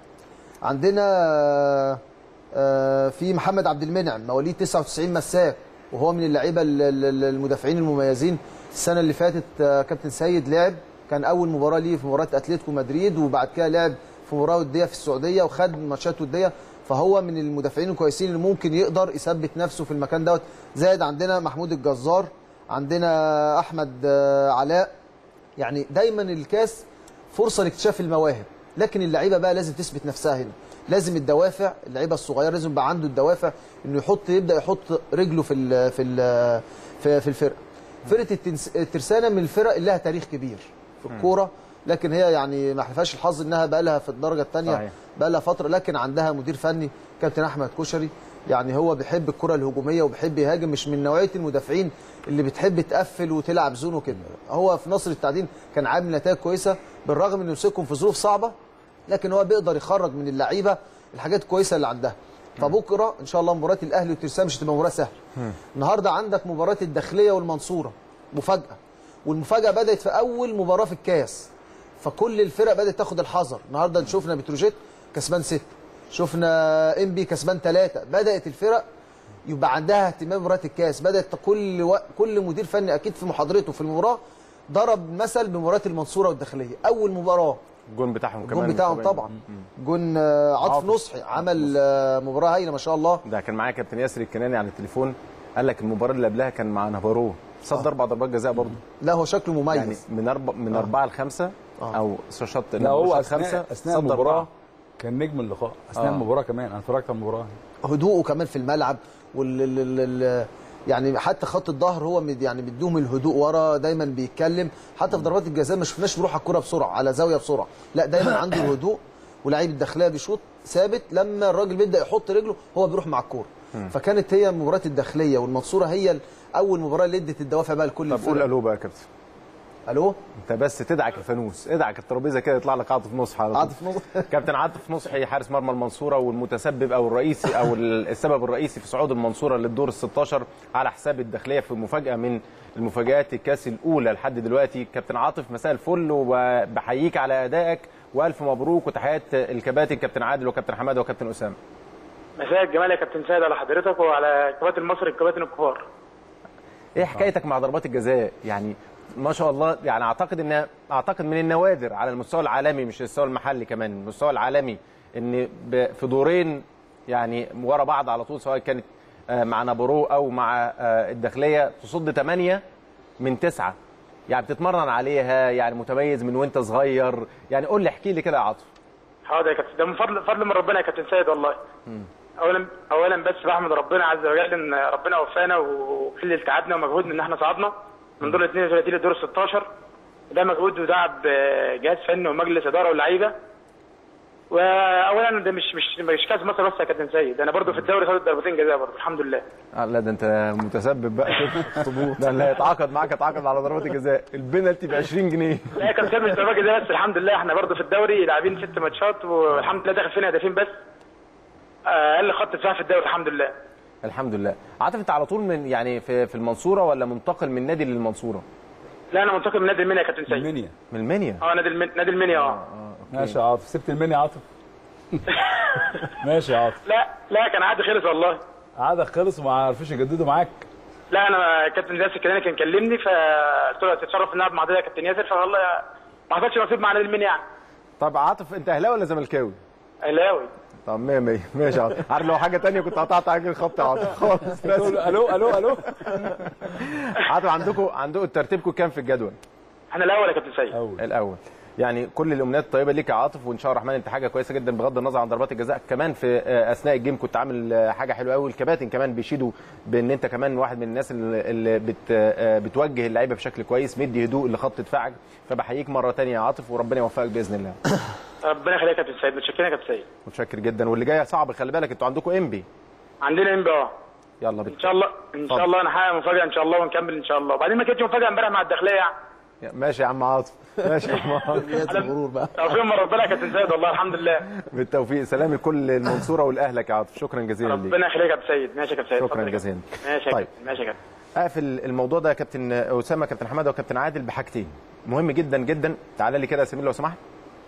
عندنا آه، آه، في محمد عبد المنعم مواليد 99 مساك وهو من اللعيبه ال- ال- ال- المدافعين المميزين السنه اللي فاتت آه، كابتن سيد لعب كان اول مباراه ليه في مباراه اتلتيكو مدريد وبعد كده لعب في مباراه وديه في السعوديه وخد ماتشات وديه فهو من المدافعين الكويسين اللي ممكن يقدر يثبت نفسه في المكان دوت زائد عندنا محمود الجزار عندنا احمد آه، علاء يعني دايما الكاس فرصه لاكتشاف المواهب لكن اللعيبه بقى لازم تثبت نفسها هنا لازم الدوافع اللعيبه الصغيره لازم يبقى عنده الدوافع انه يحط يبدا يحط رجله في ال في ال في, في الفرقه فرقه التنس- الترسانه من الفرق اللي لها تاريخ كبير في الكوره لكن هي يعني ما حلفهاش الحظ انها بقى لها في الدرجه الثانيه صحيح. بقى لها فتره لكن عندها مدير فني كابتن احمد كشري يعني هو بيحب الكره الهجوميه وبيحب يهاجم مش من نوعيه المدافعين اللي بتحب تقفل وتلعب زون وكده هو في نصر التعدين كان عامل نتائج كويسه بالرغم انه يمسكهم في ظروف صعبه لكن هو بيقدر يخرج من اللعيبه الحاجات الكويسه اللي عندها فبكره ان شاء الله مباراه الاهلي والترسانه مش هتبقى مباراه سهله النهارده عندك مباراه الداخليه والمنصوره مفاجاه والمفاجاه بدات في اول مباراه في الكاس فكل الفرق بدات تاخد الحذر النهارده شفنا بتروجيت كسبان ست شفنا انبي كسبان ثلاثه بدات الفرق يبقى عندها اهتمام بمباراه الكاس بدات كل و... كل مدير فني اكيد في محاضرته في المباراه ضرب مثل بمباراه المنصوره والداخليه اول مباراه الجون بتاعهم كمان الجون بتاعهم طبعاً. طبعا جون آه، عاطف عاطف. نصحي عمل آه، مباراه هايله ما شاء الله ده كان معايا كابتن ياسر الكناني على التليفون قال لك المباراه اللي قبلها كان مع نافارو صد اربع ضربات جزاء برضه لا هو شكله مميز يعني من اربع من اربعه لخمسه آه. او شط لا هو شط اثناء اثناء صد المباراه أربعة. كان نجم اللقاء اثناء آه. المباراه كمان انا اتفرجت على المباراه هدوءه كمان في الملعب وال ال- ال- ال- يعني حتى خط الظهر هو مد- يعني مديهم الهدوء ورا دايما بيتكلم حتى في ضربات الجزاء ما شفناش بيروح على الكوره بسرعه على زاويه بسرعه لا دايما عنده الهدوء ولاعيب الداخليه بيشوط ثابت لما الراجل بيبدا يحط رجله هو بيروح مع الكوره فكانت هي مباراه الداخليه والمنصوره هي ال- اول مباراه اللي ادت الدوافع بقى لكل طب قول الفرق الو بقى يا كابتن الو انت بس تدعك الفانوس ادعك الترابيزه كده يطلع لك عاطف نصحي على طول. عاطف نصحي. كابتن عاطف نصحي حارس مرمى المنصوره والمتسبب او الرئيسي او السبب الرئيسي في صعود المنصوره للدور ال 16 على حساب الداخليه في مفاجاه من المفاجات الكاس الاولى لحد دلوقتي كابتن عاطف مساء الفل وبحييك على ادائك والف مبروك وتحيات الكباتن كابتن عادل وكابتن حماده وكابتن اسامه مساء الجمال يا كابتن سيد على حضرتك وعلى كباتن مصر الكباتن الكبار ايه حكايتك مع ضربات الجزاء يعني ما شاء الله يعني اعتقد ان اعتقد من النوادر على المستوى العالمي مش المستوى المحلي كمان المستوى العالمي ان ب- في دورين يعني ورا بعض على طول سواء كانت آه، مع نابورو او مع آه، الداخليه تصد 8 من 9 يعني بتتمرن عليها يعني متميز من وانت صغير يعني قول لي احكي لي كده يا عاطف حاضر يا كابتن ده من فضل فضل من ربنا يا كابتن سيد والله اولا اولا بس بحمد ربنا عز وجل ان ربنا وفانا وقلل تعبنا ومجهودنا ان احنا صعدنا من دور 32 لدور 16 ده مجهود ودعب آه، جهاز فني ومجلس اداره واللعيبه واولا ده مش مش مش كاس مصر بس يا كابتن سيد انا برضو في الدوري خدت ضربتين جزاء برضو الحمد لله آه، لا ده انت متسبب بقى كده ده اللي هيتعاقد معاك هيتعاقد على ضربات الجزاء البنالتي ب 20 جنيه لا يا كابتن سيد مش ضربات جزاء بس الحمد لله احنا برضو في الدوري لاعبين ست ماتشات والحمد لله داخل فينا هدفين بس آه، اقل خط دفاع في الدوري الحمد لله الحمد لله عاطف انت على طول من يعني في في المنصوره ولا منتقل من نادي للمنصوره لا انا منتقل من نادي المنيا يا كابتن سيد المنيا من المنيا اه نادي المن... نادي المنيا اه ماشي يا عاطف سبت المنيا يا عاطف ماشي يا عاطف لا لا كان عادي خلص والله عادك خلص وما عرفوش يجددوا معاك لا انا كابتن ياسر كده كان كلمني فقلت له تتشرف ان العب مع حضرتك يا كابتن ياسر فوالله ما حصلش نصيب مع نادي المنيا يعني طب عاطف انت اهلاوي ولا زملكاوي اهلاوي طب 100 100 ماشي يا عاطف عارف لو حاجه تانية كنت قطعت عليك الخط يا عاطف خالص تقول بس له الو الو الو عاطف عندكم عندكم ترتيبكم كام في الجدول احنا الاول يا كابتن سيد اول الاول يعني كل الامنيات الطيبه ليك يا عاطف وان شاء الله الرحمن انت حاجه كويسه جدا بغض النظر عن ضربات الجزاء كمان في آه، اثناء الجيم كنت عامل آه، حاجه حلوه قوي الكباتن كمان بيشيدوا بان انت كمان واحد من الناس اللي اللي بت آه، بتوجه اللعيبه بشكل كويس مدي هدوء لخط دفاعك فبحييك مره تانية يا عاطف وربنا يوفقك باذن الله ربنا يخليك يا كابتن سيد متشكرين يا كابتن سيد متشكر جدا واللي جاي صعب خلي بالك انتوا عندكم انبي عندنا ام اه يلا بك ان شاء الله ان اتفضل. شاء الله نحقق مفاجاه ان شاء الله ونكمل ان شاء الله وبعدين ما كانتش مفاجاه امبارح مع الداخليه يعني ماشي يا عم عاطف ماشي يا عم عاطف نيات الغرور بقى توفيق من ربنا يا كابتن سيد والله الحمد لله بالتوفيق سلام لكل المنصوره ولاهلك يا عاطف شكرا جزيلا ليك ربنا يخليك يا كابتن سيد ماشي يا كابتن سيد شكراً اتفضل يا كابتن. جزيلاً. ماشي يا طيب. كابتن ماشي يا كابتن اقفل الموضوع ده يا كابتن اسامه كابتن حماده وكابتن عادل بحاجتين مهم جدا جدا تعالى لي كده يا سمير لو سمحت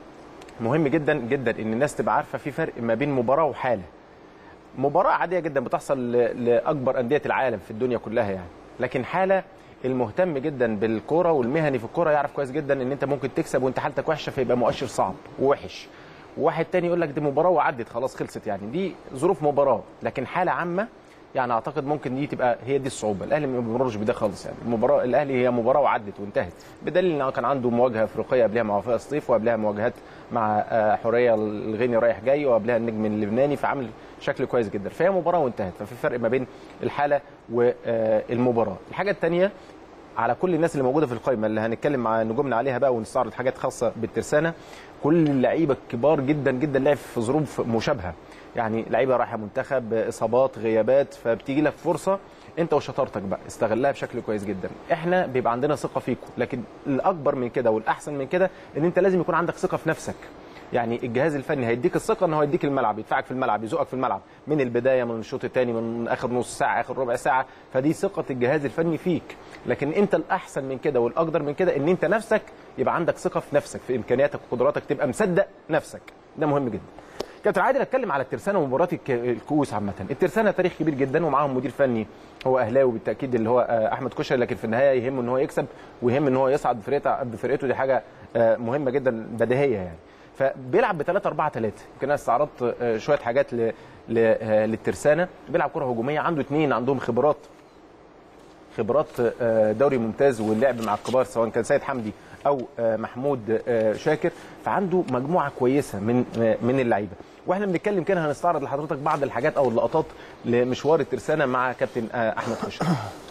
مهم جدا جدا ان الناس تبقى عارفه في فرق ما بين مباراه وحاله مباراه عاديه جدا بتحصل ل- لاكبر انديه العالم في الدنيا كلها يعني لكن حاله المهتم جدا بالكوره والمهني في الكوره يعرف كويس جدا ان انت ممكن تكسب وانت حالتك وحشه فيبقى مؤشر صعب ووحش واحد تاني يقول لك دي مباراه وعدت خلاص خلصت يعني دي ظروف مباراه لكن حاله عامه يعني اعتقد ممكن دي تبقى هي دي الصعوبه الاهلي ما بيمرش بده خالص يعني المباراه الاهلي هي مباراه وعدت وانتهت بدليل ان كان عنده مواجهه افريقيه قبلها مع وفاء الصيف وقبلها مواجهات مع آه، حوريه الغيني رايح جاي وقبلها النجم اللبناني فعمل شكل كويس جدا فهي مباراه وانتهت ففي فرق ما بين الحاله والمباراه الحاجه الثانيه على كل الناس اللي موجوده في القائمه اللي هنتكلم مع نجومنا عليها بقى ونستعرض حاجات خاصه بالترسانه كل اللعيبه الكبار جدا جدا لعب في ظروف مشابهه يعني لعيبه رايحه منتخب اصابات غيابات فبتيجي لك فرصه انت وشطارتك بقى استغلها بشكل كويس جدا احنا بيبقى عندنا ثقه فيكم لكن الاكبر من كده والاحسن من كده ان انت لازم يكون عندك ثقه في نفسك يعني الجهاز الفني هيديك الثقه ان هو يديك الملعب يدفعك في الملعب يزقك في الملعب من البدايه من الشوط الثاني من اخر نص ساعه اخر ربع ساعه فدي ثقه الجهاز الفني فيك لكن انت الاحسن من كده والاقدر من كده ان انت نفسك يبقى عندك ثقه في نفسك في امكانياتك وقدراتك تبقى مصدق نفسك ده مهم جدا كابتن عادل اتكلم على الترسانه ومباراه الك- الكؤوس عامه الترسانه تاريخ كبير جدا ومعاهم مدير فني هو اهلاوي بالتاكيد اللي هو آه، احمد كشري لكن في النهايه يهمه ان هو يكسب ويهم ان هو يصعد بفرقته بفرقته دي حاجه آه، مهمه جدا بديهيه يعني فبيلعب ب 3 4 3 يمكن انا استعرضت آه، شويه حاجات ل... ل... آه، للترسانه بيلعب كره هجوميه عنده اثنين عندهم خبرات خبرات آه، دوري ممتاز واللعب مع الكبار سواء كان سيد حمدي او آه، محمود آه، شاكر فعنده مجموعه كويسه من آه، من اللعيبه واحنا بنتكلم كده هنستعرض لحضرتك بعض الحاجات او اللقطات لمشوار الترسانه مع كابتن آه، احمد خشب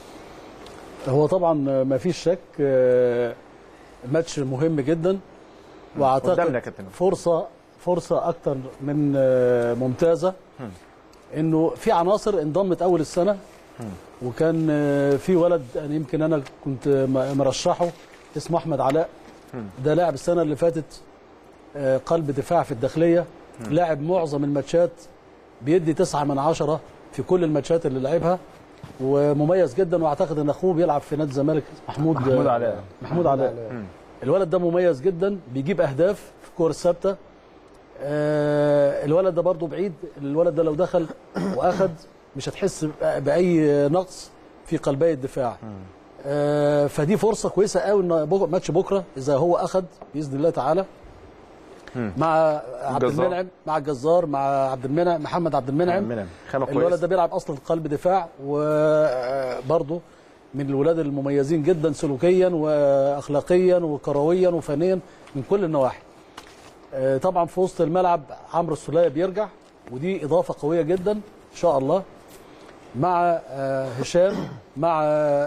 هو طبعا ما فيش شك آه، ماتش مهم جدا قدامنا يا واعتقد كابتن. فرصه فرصه اكتر من آه، ممتازه انه في عناصر انضمت اول السنه وكان آه، في ولد أنا يمكن انا كنت م- مرشحه اسمه احمد علاء ده لاعب السنه اللي فاتت آه، قلب دفاع في الداخليه لاعب معظم الماتشات بيدي تسعة من عشرة في كل الماتشات اللي لعبها ومميز جدا واعتقد ان اخوه بيلعب في نادي الزمالك محمود محمود علاء. محمود علاء الولد ده مميز جدا بيجيب اهداف في الكور الثابته آه الولد ده برضو بعيد الولد ده لو دخل واخد مش هتحس بأ- باي نقص في قلبي الدفاع آه فدي فرصه كويسه قوي ان بك- ماتش بكره اذا هو اخد باذن الله تعالى مع عبد الجزار. المنعم مع الجزار مع عبد المنعم محمد عبد المنعم منعم خامه الولد كويس ده بيلعب اصلا قلب دفاع وبرضه من الولاد المميزين جدا سلوكيا واخلاقيا وكرويا وفنيا من كل النواحي. آه، طبعا في وسط الملعب عمرو السوليه بيرجع ودي اضافه قويه جدا ان شاء الله مع آه، هشام مع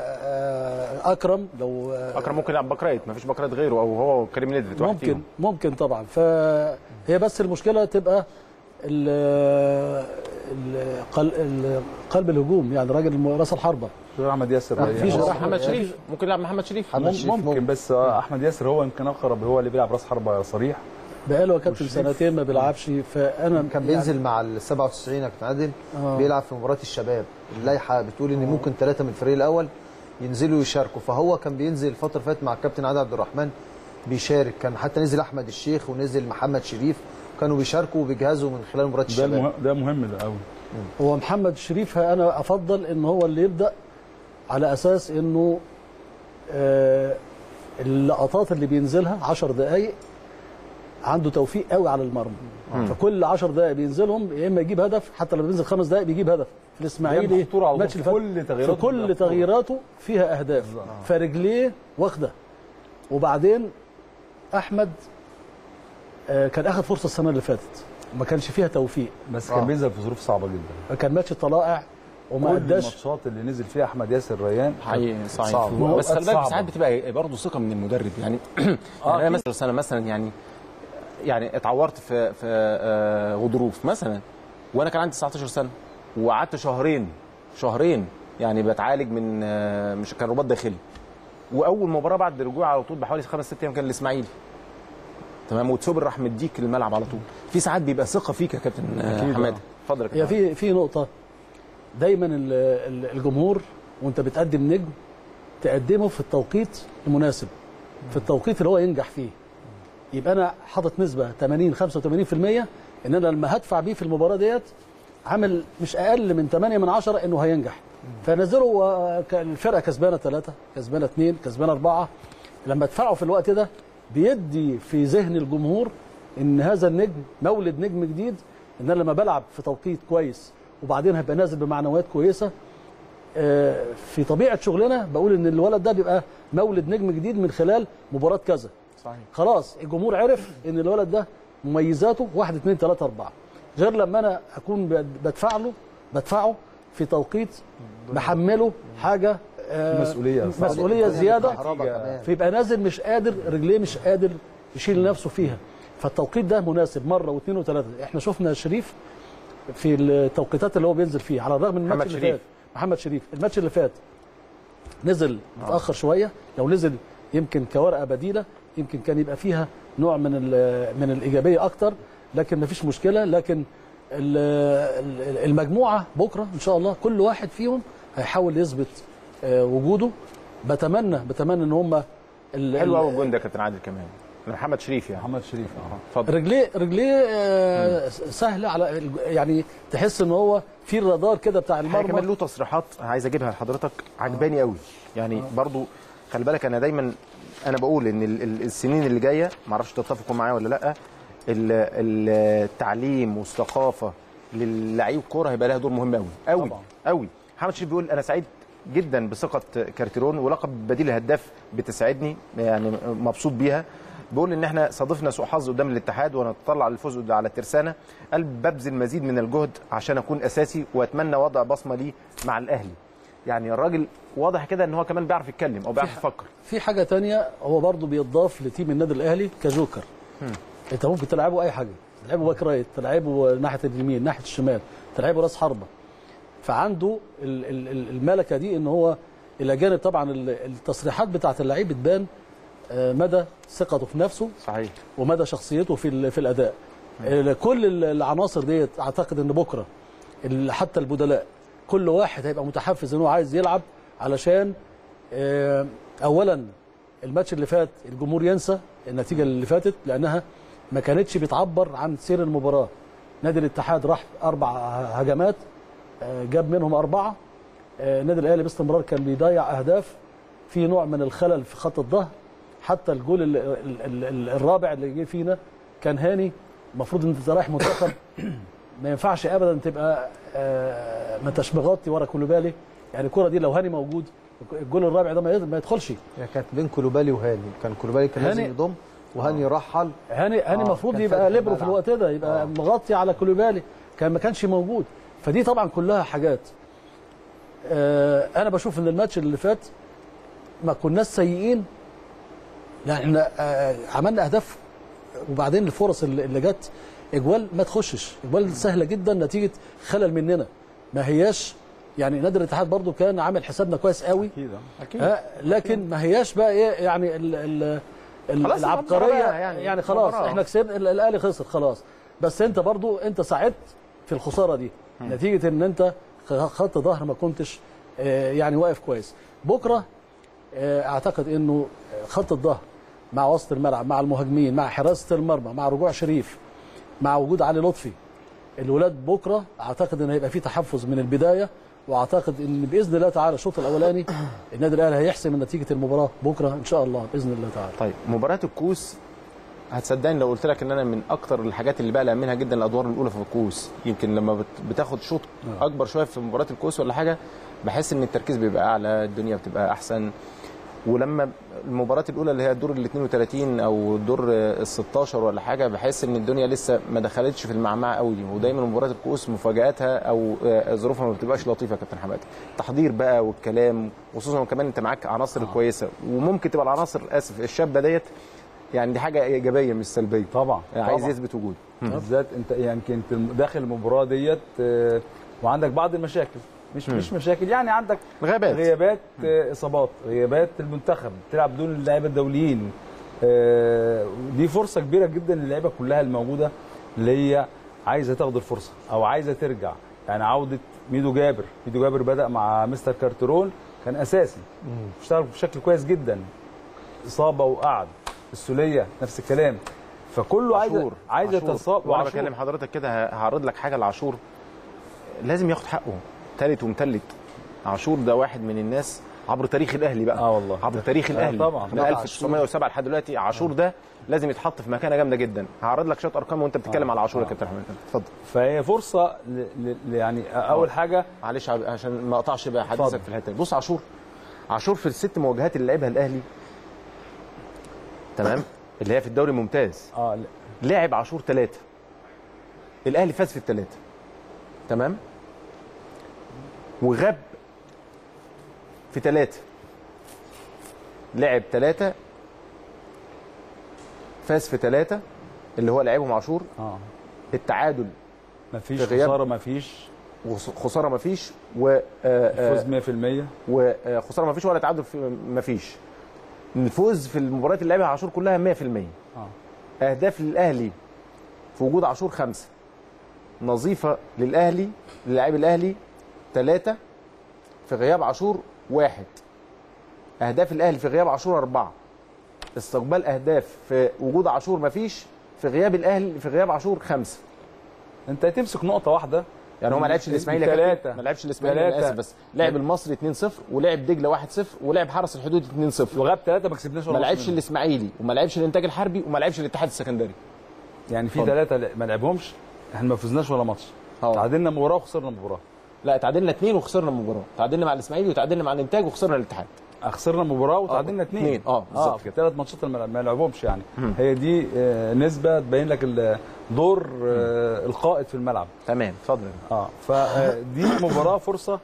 آه، اكرم لو آه، اكرم ممكن يلعب باك مفيش باك رايت غيره او هو وكريم نيدفيد واحد ممكن فيهم. ممكن طبعا فهي بس المشكله تبقى ال- ال- قل- ال- قلب الهجوم يعني راجل راس الحربه غير احمد ياسر مفيش يعني غير محمد شريف ممكن يلعب محمد شريف محمد شريف ممكن بس آه، احمد ياسر هو يمكن اقرب هو اللي بيلعب راس حربه صريح بقاله يا كابتن سنتين ما بيلعبش فانا كان بينزل مع ال 97 يا كابتن عادل آه. بيلعب في مباراه الشباب اللائحه بتقول ان ممكن ثلاثه من الفريق الاول ينزلوا يشاركوا فهو كان بينزل الفتره اللي فاتت مع الكابتن عادل عبد الرحمن بيشارك كان حتى نزل احمد الشيخ ونزل محمد شريف كانوا بيشاركوا وبيجهزوا من خلال مباراه ده الشباب مهم ده مهم ده قوي هو محمد شريف انا افضل ان هو اللي يبدا على اساس انه آه، اللقطات اللي بينزلها 10 دقائق عنده توفيق قوي على المرمى فكل 10 دقائق بينزلهم يا اما يجيب هدف حتى لما بينزل خمس دقائق بيجيب هدف في الاسماعيلي بيعمل خطورة على الماتش طول. اللي فات كل تغييراته في كل بيبقى خطورة. تغييراته فيها اهداف فرجليه واخده وبعدين احمد آه، كان اخذ فرصه السنه اللي فاتت ما كانش فيها توفيق بس كان بينزل في ظروف صعبه جدا كان ماتش طلائع وما كل اداش الماتشات اللي نزل فيها احمد ياسر ريان حقيقي صحيح صعبة. بس خلي بالك صعبة. ساعات بتبقى برضه ثقه من المدرب يعني يعني انا مثلا سنه مثلا يعني يعني اتعورت في في آه، غضروف مثلا وانا كان عندي 19 سنه وقعدت شهرين شهرين يعني بتعالج من آه، مش كان رباط داخلي واول مباراه بعد الرجوع على طول بحوالي خمس ست ايام كان الاسماعيلي تمام وتسوبر راح مديك الملعب على طول في ساعات بيبقى ثقه فيك يا كابتن آه، أكيد، حماده اتفضل يا هي كابتن في في نقطة دايما ال- ال- الجمهور وانت بتقدم نجم تقدمه في التوقيت المناسب في التوقيت اللي هو ينجح فيه يبقى انا حاطط نسبة 80 85% ان انا لما هدفع بيه في المباراة ديت عامل مش اقل من 8 من 10 انه هينجح فنزله و- ك- الفرقة كسبانة ثلاثة كسبانة اثنين كسبانة أربعة لما ادفعه في الوقت ده بيدي في ذهن الجمهور ان هذا النجم مولد نجم جديد ان انا لما بلعب في توقيت كويس وبعدين هبقى نازل بمعنويات كويسه آه، في طبيعه شغلنا بقول ان الولد ده بيبقى مولد نجم جديد من خلال مباراه كذا صحيح خلاص الجمهور عرف ان الولد ده مميزاته واحد اثنين ثلاثة أربعة غير لما أنا أكون بد- بدفع له بدفعه في توقيت بحمله حاجة آه، مسؤولية. مسؤولية زيادة كهرباء كمان فيبقى نازل مش قادر رجليه مش قادر يشيل نفسه فيها فالتوقيت ده مناسب مره واثنين وثلاثه احنا شفنا شريف في التوقيتات اللي هو بينزل فيها على الرغم من الماتش محمد اللي شريف. فات محمد شريف الماتش اللي فات نزل متاخر شويه لو نزل يمكن كورقه بديله يمكن كان يبقى فيها نوع من ال- من الايجابيه اكتر لكن مفيش مشكله لكن ال- ال- المجموعه بكره ان شاء الله كل واحد فيهم هيحاول يثبت آه، وجوده بتمنى بتمنى ان هم ال- حلو ال- قوي الجون ده يا كابتن عادل كمان محمد شريف يعني محمد شريف اه اتفضل رجليه رجليه آه، سهله على الج- يعني تحس ان هو في الرادار كده بتاع حاجه كمان المرمى له تصريحات عايز اجيبها لحضرتك عجباني قوي يعني برضو خلي بالك انا دايما انا بقول ان ال- ال- السنين اللي جايه ما اعرفش تتفقوا معايا ولا لا ال- ال- التعليم والثقافه للعيب كوره هيبقى لها دور مهم قوي قوي طبعاً. قوي محمد شريف بيقول انا سعيد جدا بثقه كارتيرون ولقب بديل الهداف بتسعدني يعني مبسوط بيها بيقول ان احنا صادفنا سوء حظ قدام الاتحاد ونتطلع للفوز على الترسانه قال ببذل مزيد من الجهد عشان اكون اساسي واتمنى وضع بصمه لي مع الاهلي يعني الراجل واضح كده ان هو كمان بيعرف يتكلم او بيعرف يفكر في حاجه تانية هو برضو بيضاف لتيم النادي الاهلي كجوكر انت ممكن تلعبه اي حاجه تلعبه باك رايت تلعبه ناحيه اليمين ناحيه الشمال تلعبه راس حربه فعنده ال- ال- ال- الملكه دي ان هو الى جانب طبعا ال- التصريحات بتاعت اللعيب بتبان آه، مدى ثقته في نفسه صحيح ومدى شخصيته في ال- في الاداء آه، كل ال- العناصر ديت اعتقد ان بكره ال- حتى البدلاء كل واحد هيبقى متحفز ان هو عايز يلعب علشان آه، اولا الماتش اللي فات الجمهور ينسى النتيجه اللي فاتت لانها ما كانتش بتعبر عن سير المباراه نادي الاتحاد راح اربع هجمات آه، جاب منهم اربعه آه، النادي الاهلي باستمرار كان بيضيع اهداف في نوع من الخلل في خط الظهر حتى الجول ال- ال- ال- ال- الرابع اللي جه فينا كان هاني المفروض ان انت رايح منتخب ما ينفعش ابدا تبقى آه، ما انتش مغطي ورا كولوبالي يعني الكره دي لو هاني موجود الجول الرابع ده ما يد- ما يدخلش هي كانت بين كولوبالي وهاني كان كولوبالي كان لازم هاني- يضم وهاني رحل هاني هاني آه، المفروض كان يبقى فاتح ليبرو في الملعب. الوقت ده يبقى آه. مغطي على كولوبالي كان ما كانش موجود فدي طبعا كلها حاجات آه انا بشوف ان الماتش اللي فات ما كناش سيئين يعني احنا آه عملنا اهداف وبعدين الفرص اللي اللي جت اجوال ما تخشش اجوال سهله جدا نتيجه خلل مننا ما هياش يعني نادي الاتحاد برضو كان عامل حسابنا كويس قوي اكيد آه. اكيد ها لكن ما هياش بقى ايه يعني ال ال ال خلاص العبقريه المباراة يعني, يعني يعني خلاص مباراة. احنا كسبنا ال- الاهلي خسر خلاص بس انت برضو انت ساعدت في الخساره دي نتيجه ان انت خ- خط ظهر ما كنتش آه، يعني واقف كويس بكره آه، اعتقد انه خط الظهر مع وسط الملعب مع المهاجمين مع حراسه المرمى مع رجوع شريف مع وجود علي لطفي الولاد بكره اعتقد ان هيبقى في تحفز من البدايه واعتقد ان باذن الله تعالى الشوط الاولاني النادي الاهلي هيحسم نتيجه المباراه بكره ان شاء الله باذن الله تعالى طيب مباراه الكوس هتصدقني لو قلت لك ان انا من اكتر الحاجات اللي بقلق منها جدا الادوار الاولى في الكوس يمكن لما بت- بتاخد شوط اكبر شويه في مباراه الكوس ولا حاجه بحس ان التركيز بيبقى اعلى الدنيا بتبقى احسن ولما المباراه الاولى اللي هي الدور ال 32 او الدور ال 16 ولا حاجه بحس ان الدنيا لسه ما دخلتش في المعمعه قوي ودايما مباريات الكؤوس مفاجاتها او آه، ظروفها ما بتبقاش لطيفه يا كابتن حماده التحضير بقى والكلام خصوصا كمان انت معاك عناصر كويسه وممكن تبقى العناصر اسف الشابه ديت يعني دي حاجه ايجابيه مش سلبيه طبعا يعني عايز طبعاً. يثبت وجوده بالذات انت يعني كنت داخل المباراه ديت آه، وعندك بعض المشاكل مش مش مشاكل يعني عندك غيابات غيابات آه، اصابات غيابات المنتخب تلعب بدون اللعيبه الدوليين آه، دي فرصه كبيره جدا للعيبه كلها الموجوده اللي هي عايزه تاخد الفرصه او عايزه ترجع يعني عوده ميدو جابر ميدو جابر بدا مع مستر كارترون كان اساسي اشتغل بشكل كويس جدا اصابه وقعد السوليه نفس الكلام فكله عايز عاشور. عايز عاشور. يتصاب وانا وعاشور. بكلم حضرتك كده ه- هعرض لك حاجه لعاشور لازم ياخد حقه تالت ومتلت عاشور ده واحد من الناس عبر تاريخ الاهلي بقى اه والله. عبر تاريخ آه الاهلي طبعاً. من طبعاً. 1907 لحد دلوقتي عاشور ده لازم يتحط في مكانه جامده جدا هعرض لك شويه ارقام وانت بتتكلم آه. على عاشور يا آه. كابتن احمد اتفضل فهي فرصه ل... ل... يعني اول حاجه معلش عب- عشان ما اقطعش بقى حديثك اتفضل. في الحته دي. بص عاشور عاشور في الست مواجهات اللي لعبها الاهلي تمام اللي هي في الدوري الممتاز اه لا. لعب عاشور ثلاثة الأهلي فاز في الثلاثة تمام وغاب في ثلاثة لعب ثلاثة فاز في ثلاثة اللي هو لعبهم عاشور اه التعادل مفيش في غياب- خساره مفيش وخسارة مفيش و آه، آه، فوز 100% وخسارة مفيش ولا تعادل في- مفيش الفوز في المباريات اللي لعبها عاشور كلها 100% اه اهداف للاهلي في وجود عاشور خمسه نظيفه للاهلي للاعب الاهلي ثلاثه في غياب عاشور واحد اهداف الاهلي في غياب عاشور اربعه استقبال اهداف في وجود عاشور مفيش في غياب الاهلي في غياب عاشور خمسه انت تمسك نقطه واحده يعني هو ما لعبش الاسماعيلي يا كابتن. ثلاثة. ما لعبش الاسماعيلي انا ثلاثة. اسف بس لعب المصري 2-0 ولعب دجله 1-0 ولعب حرس الحدود 2-0 وغاب ثلاثه ما كسبناش ولا ما ماتش لعبش منهم. الاسماعيلي وما لعبش الانتاج الحربي وما لعبش الاتحاد السكندري يعني في اتفضل. ثلاثه ما لعبهمش احنا ما فزناش ولا ماتش اه. تعادلنا مباراه وخسرنا مباراه لا تعادلنا اثنين وخسرنا مباراه تعادلنا مع الاسماعيلي وتعادلنا مع الانتاج وخسرنا الاتحاد خسرنا مباراه وتعادلنا اثنين اتنين. اه، بالظبط اه كده. ثلاث ماتشات ما ما لعبهمش يعني هي دي آه، نسبه تبين لك ال- دور آه، القائد في الملعب تمام اتفضل اه فدي مباراه فرصه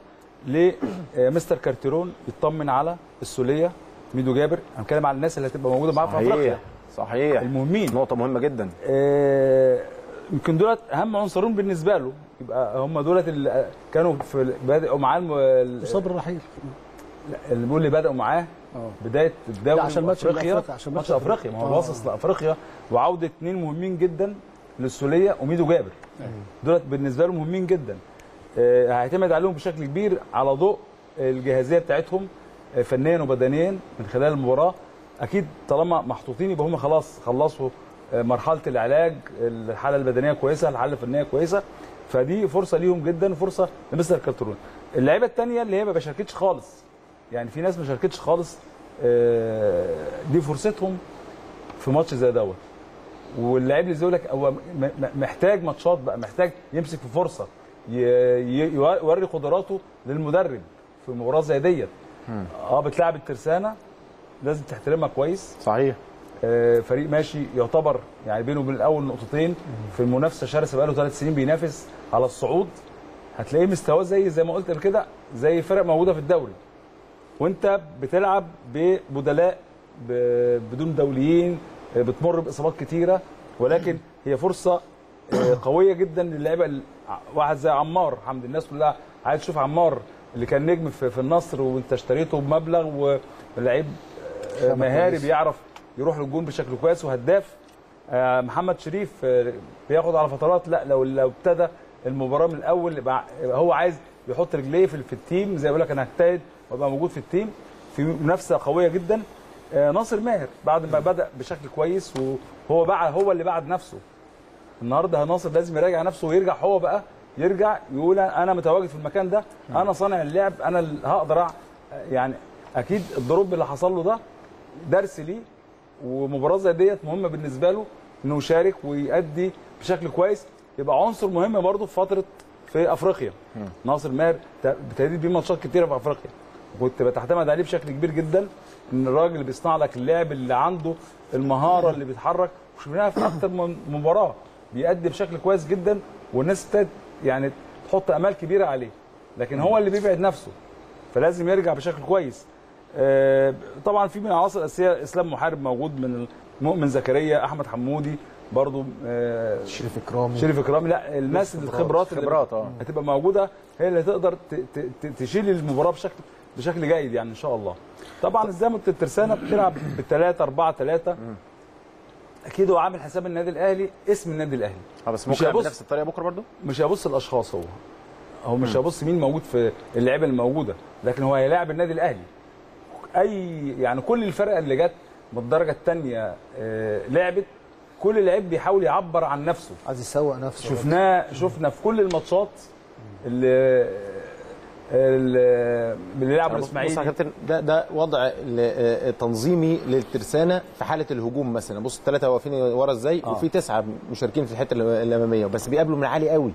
لمستر كارتيرون يطمن على السوليه ميدو جابر هنتكلم على الناس اللي هتبقى موجوده معاه في افريقيا صحيح المهمين نقطه مهمه جدا آه، يمكن دولت اهم عنصرين بالنسبه له يبقى هم دولت اللي كانوا في بدأوا معاه الم- ال- وصبر رحيل اللي بيقول لي بدأوا معاه اه بدايه الدوري لا، عشان ماتش افريقيا أفريقيا، عشان ماتش ماتش افريقيا ما هو آه. باصص لافريقيا وعوده اثنين مهمين جدا للسوليه وميدو جابر دولت بالنسبه له مهمين جدا آه، هيعتمد عليهم بشكل كبير على ضوء الجاهزيه بتاعتهم آه، فنيا وبدنيا من خلال المباراه اكيد طالما محطوطين يبقى هم خلاص خلصوا آه، مرحله العلاج الحاله البدنيه كويسه الحاله الفنيه كويسه فدي فرصه ليهم جدا وفرصه لمستر كارترون اللعيبه الثانيه اللي هي ما بشاركتش خالص يعني في ناس ما شاركتش خالص آه، دي فرصتهم في ماتش زي دوت واللاعب اللي زي لك هو م- م- محتاج ماتشات بقى محتاج يمسك في فرصه ي- ي- يوري قدراته للمدرب في مباراه زي ديت اه بتلعب الترسانه لازم تحترمها كويس صحيح آه، فريق ماشي يعتبر يعني بينه وبين الاول نقطتين في المنافسه شرسه بقاله ثلاث سنين بينافس على الصعود هتلاقيه مستواه زي زي ما قلت قبل كده زي فرق موجوده في الدوري وانت بتلعب ببدلاء ب- بدون دوليين آه، بتمر باصابات كتيره ولكن هي فرصه آه، قويه جدا للاعيبه ال- واحد زي عمار حمد الناس كلها عايز تشوف عمار اللي كان نجم في, في النصر وانت اشتريته بمبلغ ولعيب آه، مهاري بيعرف يروح للجون بشكل كويس وهداف آه، محمد شريف آه، بياخد على فترات لا لو لو ابتدى المباراه من الاول يبقى يبقى هو عايز يحط رجليه في, في التيم زي ما بيقول لك انا هجتهد وابقى موجود في التيم في منافسه قويه جدا آه، ناصر ماهر بعد ما بدا بشكل كويس وهو بقى هو اللي بعد نفسه النهارده ناصر لازم يراجع نفسه ويرجع هو بقى يرجع يقول انا متواجد في المكان ده انا صانع اللعب انا اللي هقدر أع- يعني اكيد الضروب اللي حصل له ده درس ليه ومباراه زي ديت مهمه بالنسبه له انه يشارك ويأدي بشكل كويس يبقى عنصر مهم برضه في فتره في افريقيا ناصر ماهر ت- بتهديد بيه ماتشات كتيره في افريقيا كنت بتعتمد عليه بشكل كبير جدا ان الراجل اللي بيصنع لك اللعب اللي عنده المهاره اللي بيتحرك وشفناها في اكتر من مباراه بيأدي بشكل كويس جدا والناس ابتدت يعني تحط امال كبيره عليه لكن هو اللي بيبعد نفسه فلازم يرجع بشكل كويس آه، طبعا في من العناصر الاساسيه اسلام محارب موجود من مؤمن زكريا احمد حمودي برضو آه، شريف اكرامي شريف اكرامي لا الناس الخبرات اللي خبرات، اه. هتبقى موجوده هي اللي تقدر ت- ت- ت- تشيل المباراه بشكل بشكل جيد يعني ان شاء الله طبعا زي ما الترسانه بتلعب بالثلاثه 4 3 اكيد هو عامل حساب النادي الاهلي اسم النادي الاهلي اه بس مش ممكن يلعب هيبص- بنفس الطريقه بكره برضو مش هيبص الاشخاص هو هو مش هيبص مين موجود في اللعيبه الموجوده لكن هو هيلاعب النادي الاهلي اي يعني كل الفرق اللي جت من الدرجه الثانيه لعبت كل لعيب بيحاول يعبر عن نفسه عايز يسوق نفسه شفناه شفنا في كل الماتشات اللي اللي اللي لعبوا بص يا الاسماعيلي كابتن ده ده وضع ل- آه، تنظيمي للترسانه في حاله الهجوم مثلا بص الثلاثه واقفين ورا ازاي آه. وفي تسعه مشاركين في الحته الاماميه بس بيقابلوا من عالي قوي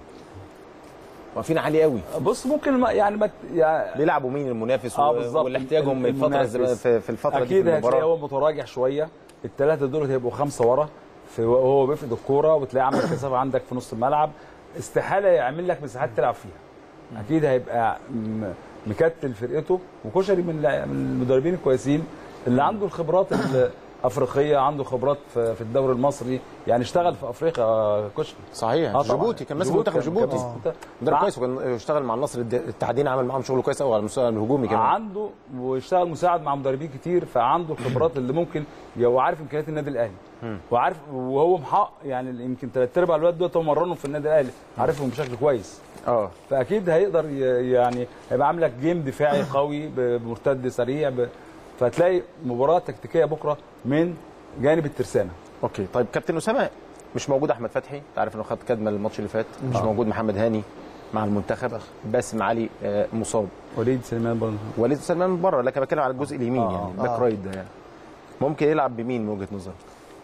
واقفين عالي قوي بص ممكن ما يعني ما ت- يعني بيلعبوا مين المنافس اه و- بالظبط واللي احتياجهم من الفتره المنافس. الزم- في في الفتره دي اكيد في هتلاقي المباراه هو متراجع شويه الثلاثه دول هيبقوا خمسه ورا في وهو بيفقد الكوره وتلاقي عامل كثافه عندك في نص الملعب استحاله يعمل لك مساحات تلعب فيها اكيد هيبقى م- مكتل فرقته وكشري من الع- من المدربين الكويسين اللي عنده الخبرات الافريقيه عنده خبرات في في الدوري المصري يعني اشتغل في افريقيا آه، كشري صحيح آه طبعاً. جيبوتي كان ماسك جيبوتي منتخب كان- جيبوتي كان- مدرب مع- كويس وكان اشتغل مع النصر الد- التعدين عمل معاهم شغل كويس قوي على المستوى الهجومي كمان عنده واشتغل مساعد مع مدربين كتير فعنده الخبرات اللي ممكن يبقى عارف امكانيات النادي الاهلي وعارف وهو محقق يعني يمكن ثلاث ارباع الوقت دول هو مرنهم في النادي الاهلي عارفهم بشكل كويس اه فاكيد هيقدر ي- يعني هيبقى عامل لك جيم دفاعي قوي ب- بمرتد سريع ب... فهتلاقي مباراه تكتيكيه بكره من جانب الترسانه اوكي طيب كابتن اسامه مش موجود احمد فتحي انت عارف انه خد كدمه الماتش اللي فات مش موجود محمد هاني مع المنتخب باسم علي آه، مصاب وليد سليمان برضه وليد سلمان من بره لكن بتكلم على الجزء اليمين آه. يعني باك آه. رايت ده يعني ممكن يلعب بمين من وجهه نظرك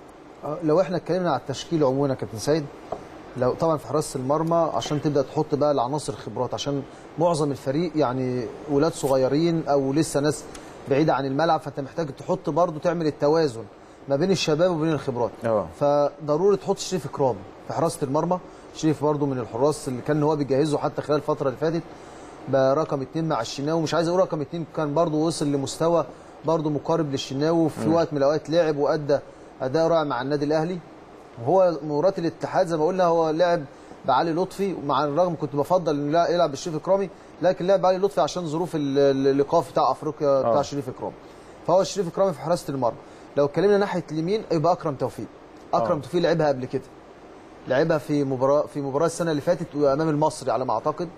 آه، لو احنا اتكلمنا على التشكيل عموما يا كابتن سيد لو طبعا في حراسه المرمى عشان تبدا تحط بقى العناصر الخبرات عشان معظم الفريق يعني ولاد صغيرين او لسه ناس بعيده عن الملعب فانت محتاج تحط برضو تعمل التوازن ما بين الشباب وبين الخبرات اه. فضروري تحط شريف اكرام في حراسه المرمى شريف برضو من الحراس اللي كان هو بيجهزه حتى خلال الفتره اللي فاتت بقى رقم اتنين مع الشناوي مش عايز اقول رقم اتنين كان برضو وصل لمستوى برضو مقارب للشناوي وفي وقت من الاوقات لعب وادى اداء رائع مع النادي الاهلي وهو مباراه الاتحاد زي ما قلنا هو لعب بعلي لطفي ومع الرغم كنت بفضل انه لا- يلعب بالشريف اكرامي لكن لعب بعلي لطفي عشان ظروف ال- ال- الايقاف بتاع افريقيا بتاع شريف اكرامي فهو شريف اكرامي في حراسه المرمى لو اتكلمنا ناحيه اليمين يبقى اكرم توفيق اكرم توفيق لعبها قبل كده لعبها في مباراه في مباراه السنه اللي فاتت امام المصري على ما اعتقد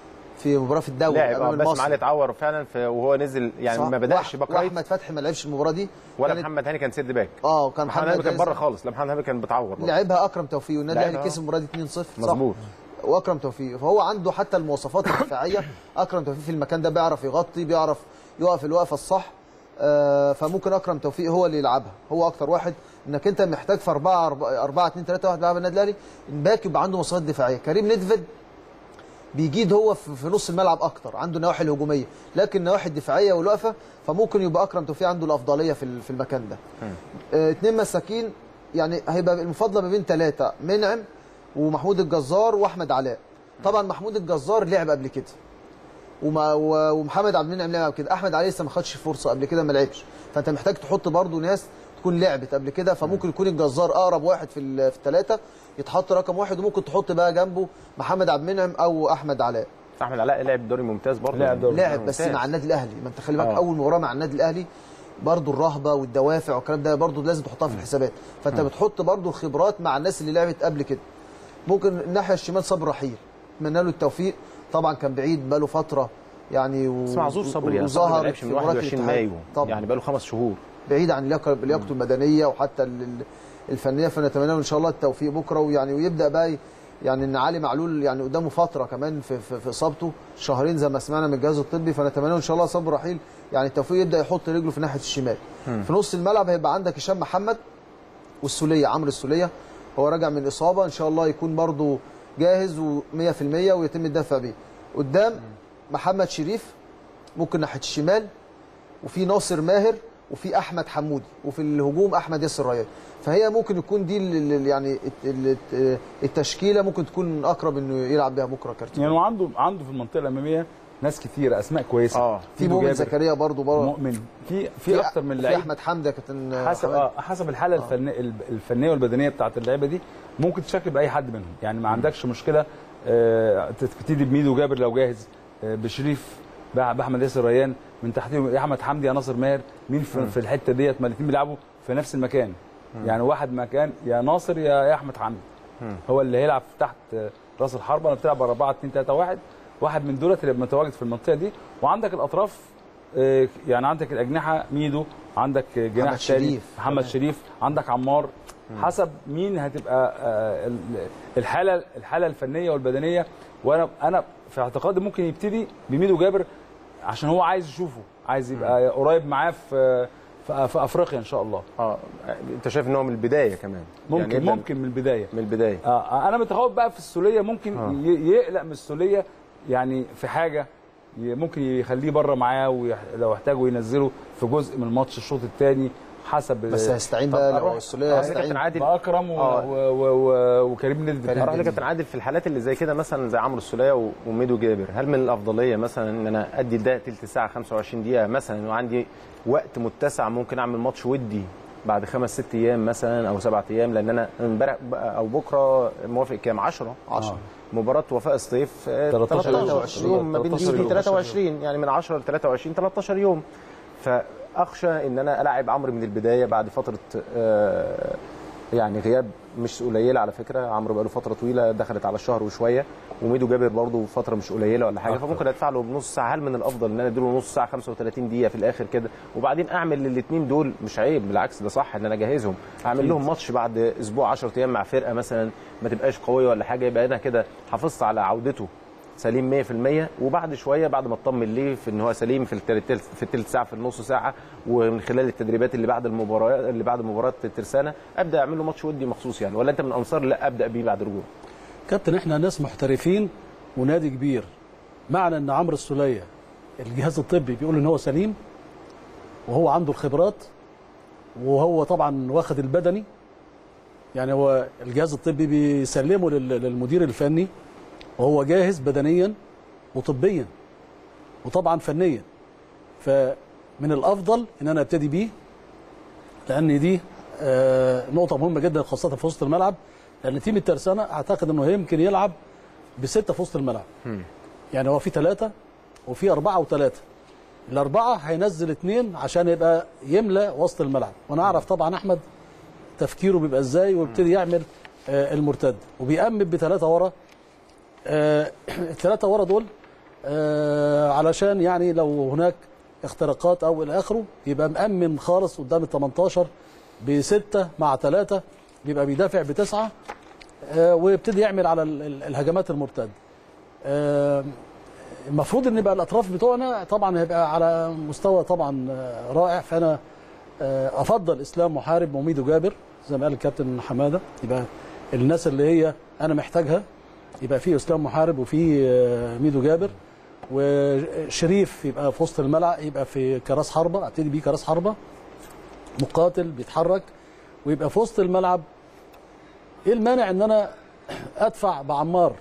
في مباراه في الدوري لاعب اه امام باسم المصري علي اتعور فعلا في وهو نزل يعني صح. ما بداش وأح- باك رايت واحمد فتحي ما لعبش المباراه دي ولا كانت- محمد هاني كان سيد باك اه كان محمد هاني كان هاني بره خالص لا محمد هاني كان بتعور برضه. لعبها اكرم توفيق والنادي لعبها، الاهلي آه. كسب المباراه دي 2-0 صح مظبوط واكرم توفيق فهو عنده حتى المواصفات الدفاعيه اكرم توفيق في المكان ده بيعرف يغطي بيعرف يقف الوقفه الصح آه، فممكن اكرم توفيق هو اللي يلعبها هو اكتر واحد انك انت محتاج في 4 4 2 3 1 بيلعب النادي الاهلي الباك يبقى عنده مواصفات دفاعيه كريم ندفد بيجيد هو في في نص الملعب اكتر عنده النواحي الهجوميه لكن النواحي الدفاعيه والوقفه فممكن يبقى اكرم توفيق عنده الافضليه في ال- في المكان ده آه، اتنين مساكين يعني هيبقى المفاضله ما بين ثلاثه منعم ومحمود الجزار واحمد علاء طبعا محمود الجزار لعب قبل كده وما و- ومحمد عبد المنعم لعب قبل كده احمد علي لسه ما خدش فرصه قبل كده ما لعبش فانت محتاج تحط برضو ناس تكون لعبت قبل كده فممكن يكون الجزار اقرب واحد في ال- في الثلاثه يتحط رقم واحد وممكن تحط بقى جنبه محمد عبد المنعم او احمد علاء احمد علاء لعب دوري ممتاز برضه لعب دوري. لعب بس ممتاز. مع النادي الاهلي ما انت خلي بالك آه. اول مباراه مع النادي الاهلي برضو الرهبه والدوافع والكلام ده برضو لازم تحطها في الحسابات فانت بتحط برضو الخبرات مع الناس اللي لعبت قبل كده ممكن الناحيه الشمال صبري رحيل اتمنى له التوفيق طبعا كان بعيد بقاله فتره يعني و... بس معذور صبري يعني صبري ما وظهر لعبش في من مباراة 21 الاتحاد. مايو طبعا يعني بقى له خمس شهور بعيد عن اللياقه لياقته المدنيه وحتى ال- ال- الفنيه فنتمنى له ان شاء الله التوفيق بكره ويعني ويبدا بقى ي- يعني ان علي معلول يعني قدامه فتره كمان في في, في اصابته شهرين زي ما سمعنا من الجهاز الطبي فنتمنى له ان شاء الله صبر رحيل يعني التوفيق يبدا يحط رجله في ناحيه الشمال في نص الملعب هيبقى عندك هشام محمد والسوليه عمرو السوليه هو راجع من اصابه ان شاء الله يكون برده جاهز و100% ويتم الدفع بيه قدام محمد شريف ممكن ناحيه الشمال وفي ناصر ماهر وفي احمد حمودي وفي الهجوم احمد ياسر ريان فهي ممكن يكون دي ال- ال- يعني الت- ال- التشكيله ممكن تكون اقرب انه يلعب بيها بكره كارتين يعني وعنده عنده في المنطقه الاماميه ناس كتير اسماء كويسه اه في ميدو مؤمن جابر، زكريا برضو برضو مؤمن في في اكتر من في لعيب احمد حمدي يا كابتن حسب حماد. اه حسب الحاله الفنيه الفنيه والبدنيه بتاعت اللعيبه دي ممكن تشكل باي حد منهم يعني ما عندكش مشكله آه، تبتدي بميدو جابر لو جاهز آه، بشريف بأ- باحمد ياسر ريان من تحتهم يا احمد حمدي يا ناصر ماهر مين في, في الحته ديت ما الاثنين بيلعبوا في نفس المكان يعني واحد مكان يا ناصر يا يا احمد حمدي هو اللي هيلعب تحت آه، راس الحربه انا بتلعب 4 2 3 1 واحد من دولت اللي متواجد في المنطقه دي وعندك الاطراف آه، يعني عندك الاجنحه ميدو عندك آه، جناح محمد تاني شريف. محمد شريف عندك عمار حسب مين هتبقى آه، ال- الحاله الحاله الفنيه والبدنيه وانا انا في اعتقادي ممكن يبتدي بميدو جابر عشان هو عايز يشوفه عايز يبقى قريب معاه في في في افريقيا ان شاء الله اه انت شايف ان هو من البدايه كمان ممكن يبدأ ممكن من البدايه من البدايه آه انا متخوف بقى في السوليه ممكن آه. ي- يقلق من السوليه يعني في حاجه ي- ممكن يخليه بره معاه ولو احتاجوا ينزله في جزء من الماتش الشوط الثاني حسب بس هيستعين طب بقى أروح- لو السوليه آه، هيستعين كابتن عادل باكرم و... آه. و... و... و... وكريم ندفد اروح لكابتن عادل في الحالات اللي زي كده مثلا زي عمرو السوليه و- وميدو جابر هل من الافضليه مثلا ان انا ادي ده تلت ساعه 25 دقيقه مثلا وعندي وقت متسع ممكن اعمل ماتش ودي بعد خمس ست ايام مثلا او سبعة ايام لان انا امبارح او بكره موافق كام 10 10 مباراه وفاء الصيف آه، 13 13 يوم ما بين 13 دي يوم. 23 يعني من 10 ل 23 13 يوم فاخشى ان انا العب عمرو من البدايه بعد فتره آه، يعني غياب مش قليله على فكره عمرو بقاله فتره طويله دخلت على الشهر وشويه وميدو جابر برضه فتره مش قليله ولا حاجه أكتر. فممكن ادفع له بنص ساعه هل من الافضل ان انا اديله نص ساعه 35 دقيقه في الاخر كده وبعدين اعمل للاثنين دول مش عيب بالعكس ده صح ان انا اجهزهم اعمل لهم ماتش بعد اسبوع 10 ايام مع فرقه مثلا ما تبقاش قويه ولا حاجه يبقى انا كده حافظت على عودته سليم 100% وبعد شويه بعد ما اطمن ليه في ان هو سليم في التلت في الثلث ساعه في النص ساعه ومن خلال التدريبات اللي بعد المباراه اللي بعد مباراه الترسانه ابدا اعمل له ماتش ودي مخصوص يعني ولا انت من انصار لا ابدا بيه بعد رجوع كابتن احنا ناس محترفين ونادي كبير معنى ان عمرو السوليه الجهاز الطبي بيقول ان هو سليم وهو عنده الخبرات وهو طبعا واخد البدني يعني هو الجهاز الطبي بيسلمه لل- للمدير الفني وهو جاهز بدنيا وطبيا وطبعا فنيا فمن الافضل ان انا ابتدي بيه لان دي آه، نقطه مهمه جدا خاصه في وسط الملعب لان تيم الترسانه اعتقد انه يمكن يلعب بسته في وسط الملعب يعني هو في ثلاثه وفي اربعه وثلاثه الاربعه هينزل اثنين عشان يبقى يملى وسط الملعب وانا اعرف طبعا احمد تفكيره بيبقى ازاي ويبتدي يعمل آه، المرتد وبيأمن بثلاثه ورا آه، الثلاثه ورا دول آه، علشان يعني لو هناك اختراقات او الى اخره يبقى مأمن خالص قدام ال 18 بسته مع ثلاثه بيبقى بيدافع بتسعه آه، ويبتدي يعمل على ال- ال- الهجمات المرتده. آه، المفروض ان يبقى الاطراف بتوعنا طبعا هيبقى على مستوى طبعا آه، رائع فانا آه، افضل اسلام محارب وميدو جابر زي ما قال الكابتن حماده يبقى الناس اللي هي انا محتاجها يبقى في اسلام محارب وفي آه، ميدو جابر وشريف يبقى في وسط الملعب يبقى في كراس حربه ابتدي بيه كراس حربه مقاتل بيتحرك ويبقى في وسط الملعب ايه المانع ان انا ادفع بعمار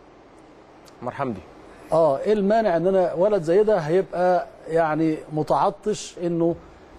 عمر حمدي اه ايه المانع ان انا ولد زي ده هيبقى يعني متعطش انه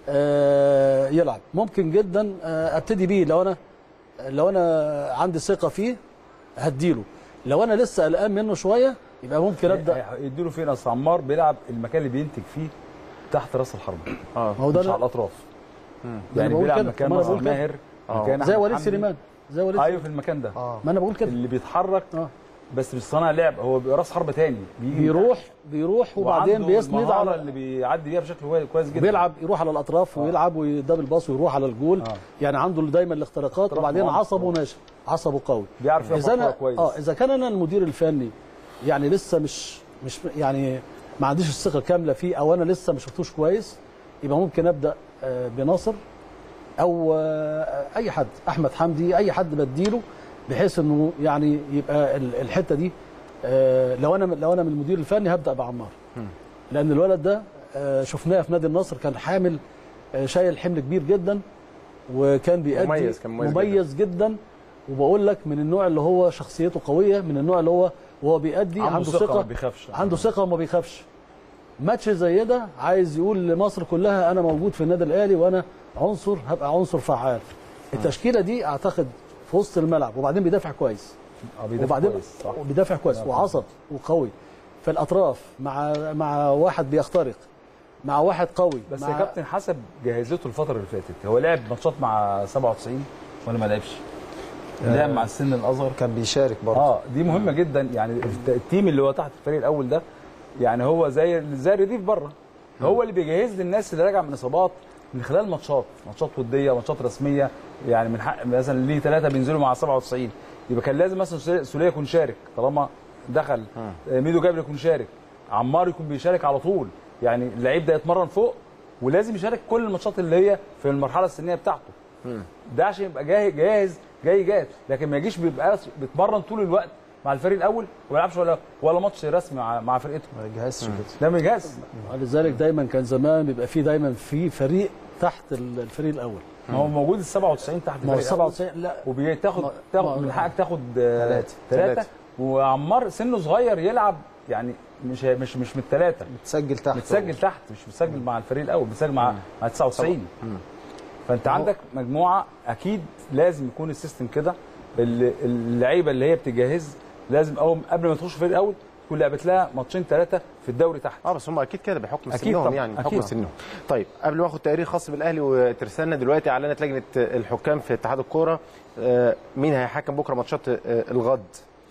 آه يلعب ممكن جدا آه ابتدي بيه لو انا لو انا عندي ثقه فيه هديله لو انا لسه قلقان منه شويه يبقى ممكن ابدا يديله فين اصل عمار بيلعب المكان اللي بينتج فيه تحت راس الحربه اه هو ده مش أنا- على الاطراف أنا يعني بقول بيلعب كده. مكان طب أنا ناصر بقول كده. ماهر آه. مكان زي أحمد وليد حمدي. سليمان زي وليد ايوه في المكان ده اه ما انا بقول كده اللي بيتحرك اه بس مش صانع لعب هو بيبقى راس حربه تاني بيجي من بيروح بيروح وبعدين وعنده بيسند المهارة على اللي بيعدي بيها بشكل كويس- كويس جدا بيلعب يروح على الاطراف ويلعب ويدبل باص ويروح على الجول آه. يعني عنده دايما الاختراقات اختراق وبعدين معاق. عصبه ناشف عصبه قوي بيعرف يلعب اذا انا كورة كويس اه اذا كان انا المدير الفني يعني لسه مش مش يعني ما عنديش الثقه كامله فيه او انا لسه ما شفتوش كويس يبقى ممكن ابدا آه، بناصر او آه، اي حد احمد حمدي اي حد بديله بحيث انه يعني يبقى ال- الحته دي آه، لو انا لو انا من المدير الفني هبدا بعمار لان الولد ده آه، شفناه في نادي النصر كان حامل آه، شايل حمل كبير جدا وكان بيأدي مميز، كان مميز مميز جدا وبقول لك من النوع اللي هو شخصيته قويه من النوع اللي هو وهو بيأدي عنده عنده, ثقة، ثقه ما بيخافش. عنده ثقه وما بيخافش ماتش زي ده عايز يقول لمصر كلها انا موجود في النادي الاهلي وانا عنصر هبقى عنصر فعال التشكيله دي اعتقد في وسط الملعب وبعدين بيدافع كويس آه، بيدافع وبعدين كويس، صح. بيدافع كويس وعصب وقوي في الاطراف مع مع واحد بيخترق مع واحد قوي بس مع يا كابتن حسب جاهزته الفتره اللي فاتت هو لعب ماتشات مع 97 ولا ما لعبش؟ لعب مع السن الاصغر كان بيشارك برضه اه دي مهمه جدا يعني الت- التيم اللي هو تحت الفريق الاول ده يعني هو زي زي الرديف بره هو اللي بيجهز للناس اللي راجعه من اصابات من خلال ماتشات ماتشات وديه ماتشات رسميه يعني من حق مثلا ليه ثلاثه بينزلوا مع 97 يبقى كان لازم مثلا سولية- سوليه يكون شارك طالما دخل آه، ميدو جابر يكون شارك عمار يكون بيشارك على طول يعني اللعيب ده يتمرن فوق ولازم يشارك كل الماتشات اللي هي في المرحله السنيه بتاعته ده عشان يبقى جاهز جاهز جاي جاهز لكن ما يجيش بيبقى بيتمرن طول الوقت مع الفريق الاول وما يلعبش ولا ولا ماتش رسمي مع مع فرقته ما يجهزش كده ده ما يجهز لذلك دايما كان زمان بيبقى فيه دايما في فريق تحت ال- الفريق الاول ما هو موجود ال 97 تحت ما هو الفريق الأول. 97 لا وبتاخد ما- تاخد ما- من حقك تاخد تلاتة. ثلاثه تلاتة. وعمار سنه صغير يلعب يعني مش مش مش من الثلاثه متسجل تحت متسجل تحت مش متسجل مع الفريق الاول متسجل مع مع 99 فانت عندك مجموعه اكيد لازم يكون السيستم كده ال- اللعيبه اللي هي بتجهز لازم اول قبل ما تخش الفريق الاول تكون لعبت لها ماتشين ثلاثه في الدوري تحت اه بس هم اكيد كده بحكم أكيد سنهم طبعاً، يعني بحكم أكيد. سنهم طيب قبل ما اخد تقرير خاص بالاهلي وترسانة دلوقتي اعلنت لجنه الحكام في اتحاد الكوره آه، مين هيحكم بكره ماتشات آه، الغد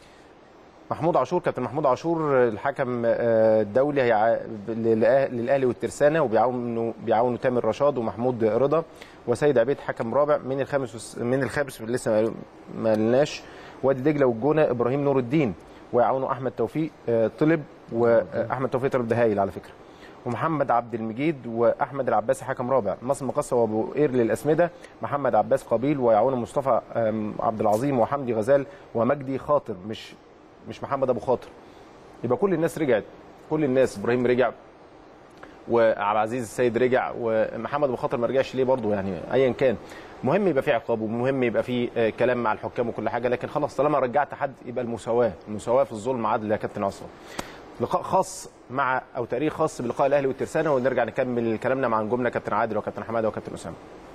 محمود عاشور كابتن محمود عاشور الحكم آه، الدولي هيع... للأه- للاهلي والترسانه وبيعاونوا بيعاونوا تامر رشاد ومحمود رضا وسيد عبيد حكم رابع من الخامس والس- من الخامس لسه ما- ما لناش وادي دجله والجونه ابراهيم نور الدين ويعاونوا احمد توفيق آه، طلب واحمد توفيق طلب ده هايل على فكره ومحمد عبد المجيد واحمد العباسي حكم رابع ناصر مقصه وابو قير للاسمده محمد عباس قابيل ويعاونه مصطفى آم، عبد العظيم وحمدي غزال ومجدي خاطر مش مش محمد ابو خاطر يبقى كل الناس رجعت كل الناس ابراهيم رجع وعبد العزيز السيد رجع ومحمد ابو خاطر ما رجعش ليه برضه يعني ايا كان مهم يبقى في عقاب ومهم يبقى في آه، كلام مع الحكام وكل حاجه لكن خلاص طالما رجعت حد يبقى المساواه المساواه في الظلم عدل يا كابتن عصام لقاء خاص مع او تقرير خاص بلقاء الاهلي والترسانه ونرجع نكمل كلامنا مع نجومنا كابتن عادل وكابتن حماده وكابتن اسامه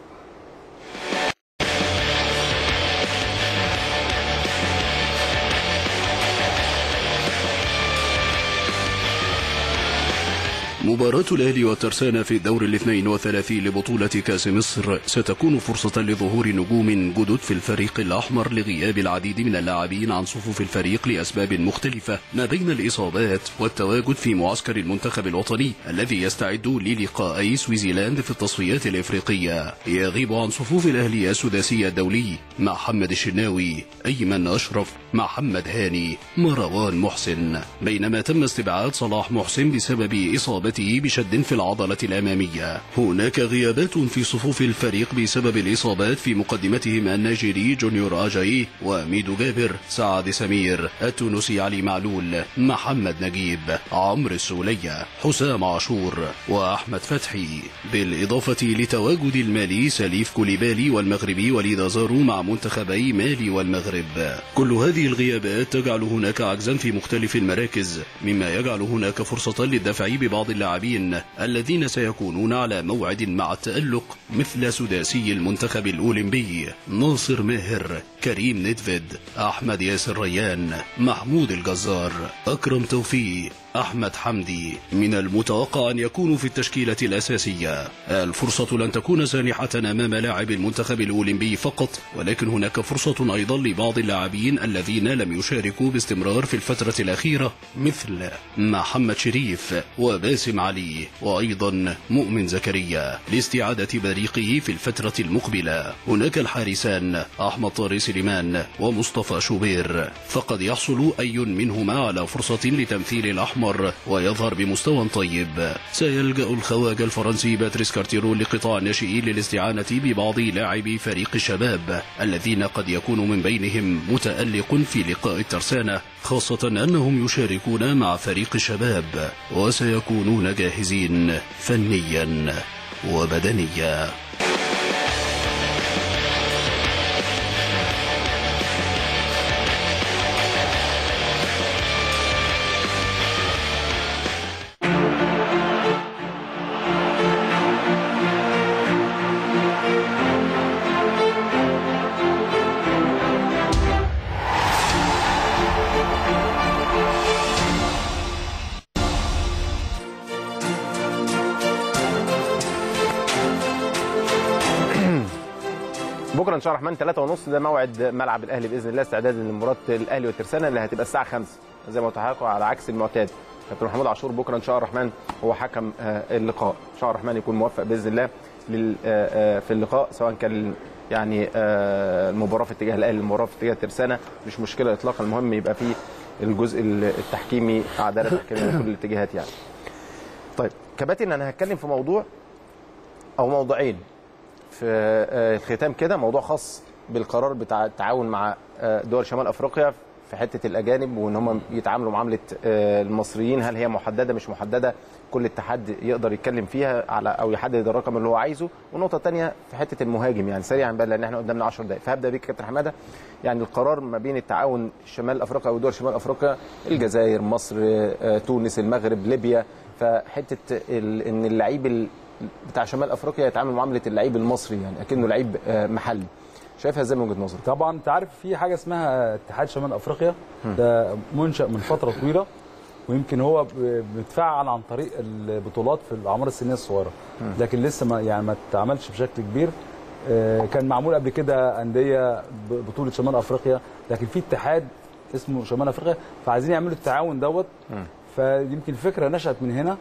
مباراة الأهلي والترسانة في الدور الاثنين وثلاثين لبطولة كأس مصر ستكون فرصة لظهور نجوم جدد في الفريق الأحمر لغياب العديد من اللاعبين عن صفوف الفريق لأسباب مختلفة ما بين الإصابات والتواجد في معسكر المنتخب الوطني الذي يستعد للقائي سويزيلاند في التصفيات الإفريقية يغيب عن صفوف الأهلي السداسي الدولي محمد الشناوي أيمن أشرف محمد هاني مروان محسن بينما تم استبعاد صلاح محسن بسبب إصابته بشد في العضلة الأمامية هناك غيابات في صفوف الفريق بسبب الإصابات في مقدمتهم النيجيري جونيور أجاي وميدو جابر سعد سمير التونسي علي معلول محمد نجيب عمرو السولية حسام عاشور وأحمد فتحي بالإضافة لتواجد المالي سليف كوليبالي والمغربي وليد أزارو مع منتخبي مالي والمغرب كل هذه الغيابات تجعل هناك عجزا في مختلف المراكز مما يجعل هناك فرصة للدفع ببعض اللاعبين الذين سيكونون على موعد مع التألق مثل سداسي المنتخب الأولمبي ناصر ماهر كريم ندفد أحمد ياسر ريان محمود الجزار أكرم توفيق أحمد حمدي من المتوقع أن يكونوا في التشكيلة الأساسية الفرصة لن تكون سانحة أمام لاعب المنتخب الأولمبي فقط ولكن هناك فرصة أيضا لبعض اللاعبين الذين لم يشاركوا باستمرار في الفترة الأخيرة مثل محمد شريف وباسم علي وأيضا مؤمن زكريا لاستعادة بريقه في الفترة المقبلة هناك الحارسان أحمد طارس سليمان ومصطفى شوبير فقد يحصل أي منهما على فرصة لتمثيل الأحمر ويظهر بمستوى طيب سيلجأ الخواجة الفرنسي باتريس كارتيرو لقطاع الناشئين للاستعانة ببعض لاعبي فريق الشباب الذين قد يكون من بينهم متألق في لقاء الترسانة خاصة أنهم يشاركون مع فريق الشباب وسيكونون جاهزين فنيا وبدنيا بكره ان شاء الله الرحمن 3 ونص ده موعد ملعب الاهلي باذن الله استعدادا لمباراه الاهلي والترسانه اللي هتبقى الساعه 5 زي ما قلت لحضراتكم على عكس المعتاد كابتن محمود عاشور بكره ان شاء الله الرحمن هو حكم آه، اللقاء ان شاء الله الرحمن يكون موفق باذن الله لل- آه، آه، في اللقاء سواء كان يعني آه، المباراه في اتجاه الاهلي المباراه في اتجاه الترسانه مش مشكله اطلاقا المهم يبقى فيه الجزء التحكيمي عداله تحكيميه من كل الاتجاهات يعني طيب كباتن انا هتكلم في موضوع او موضوعين في آه، الختام كده موضوع خاص بالقرار بتاع التعاون مع آه، دول شمال افريقيا في حته الاجانب وان هم يتعاملوا معامله آه، المصريين هل هي محدده مش محدده كل اتحاد يقدر يتكلم فيها على او يحدد الرقم اللي هو عايزه والنقطه الثانيه في حته المهاجم يعني سريعا بقى لان احنا قدامنا 10 دقائق فهبدا بيك يا كابتن حماده يعني القرار ما بين التعاون شمال افريقيا او دول شمال افريقيا الجزائر مصر آه، تونس المغرب ليبيا فحته ال- ان اللعيب ال- بتاع شمال افريقيا يتعامل معامله اللعيب المصري يعني اكنه لعيب آه، محلي شايفها ازاي من وجهه نظرك طبعا انت عارف في حاجه اسمها اتحاد شمال افريقيا ده منشا من فتره طويله ويمكن هو ب- بيتفعل عن طريق البطولات في الاعمار السنيه الصغيره لكن لسه ما يعني ما اتعملش بشكل كبير آه، كان معمول قبل كده انديه ب- بطوله شمال افريقيا لكن في اتحاد اسمه شمال افريقيا فعايزين يعملوا التعاون دوت فيمكن الفكره نشات من هنا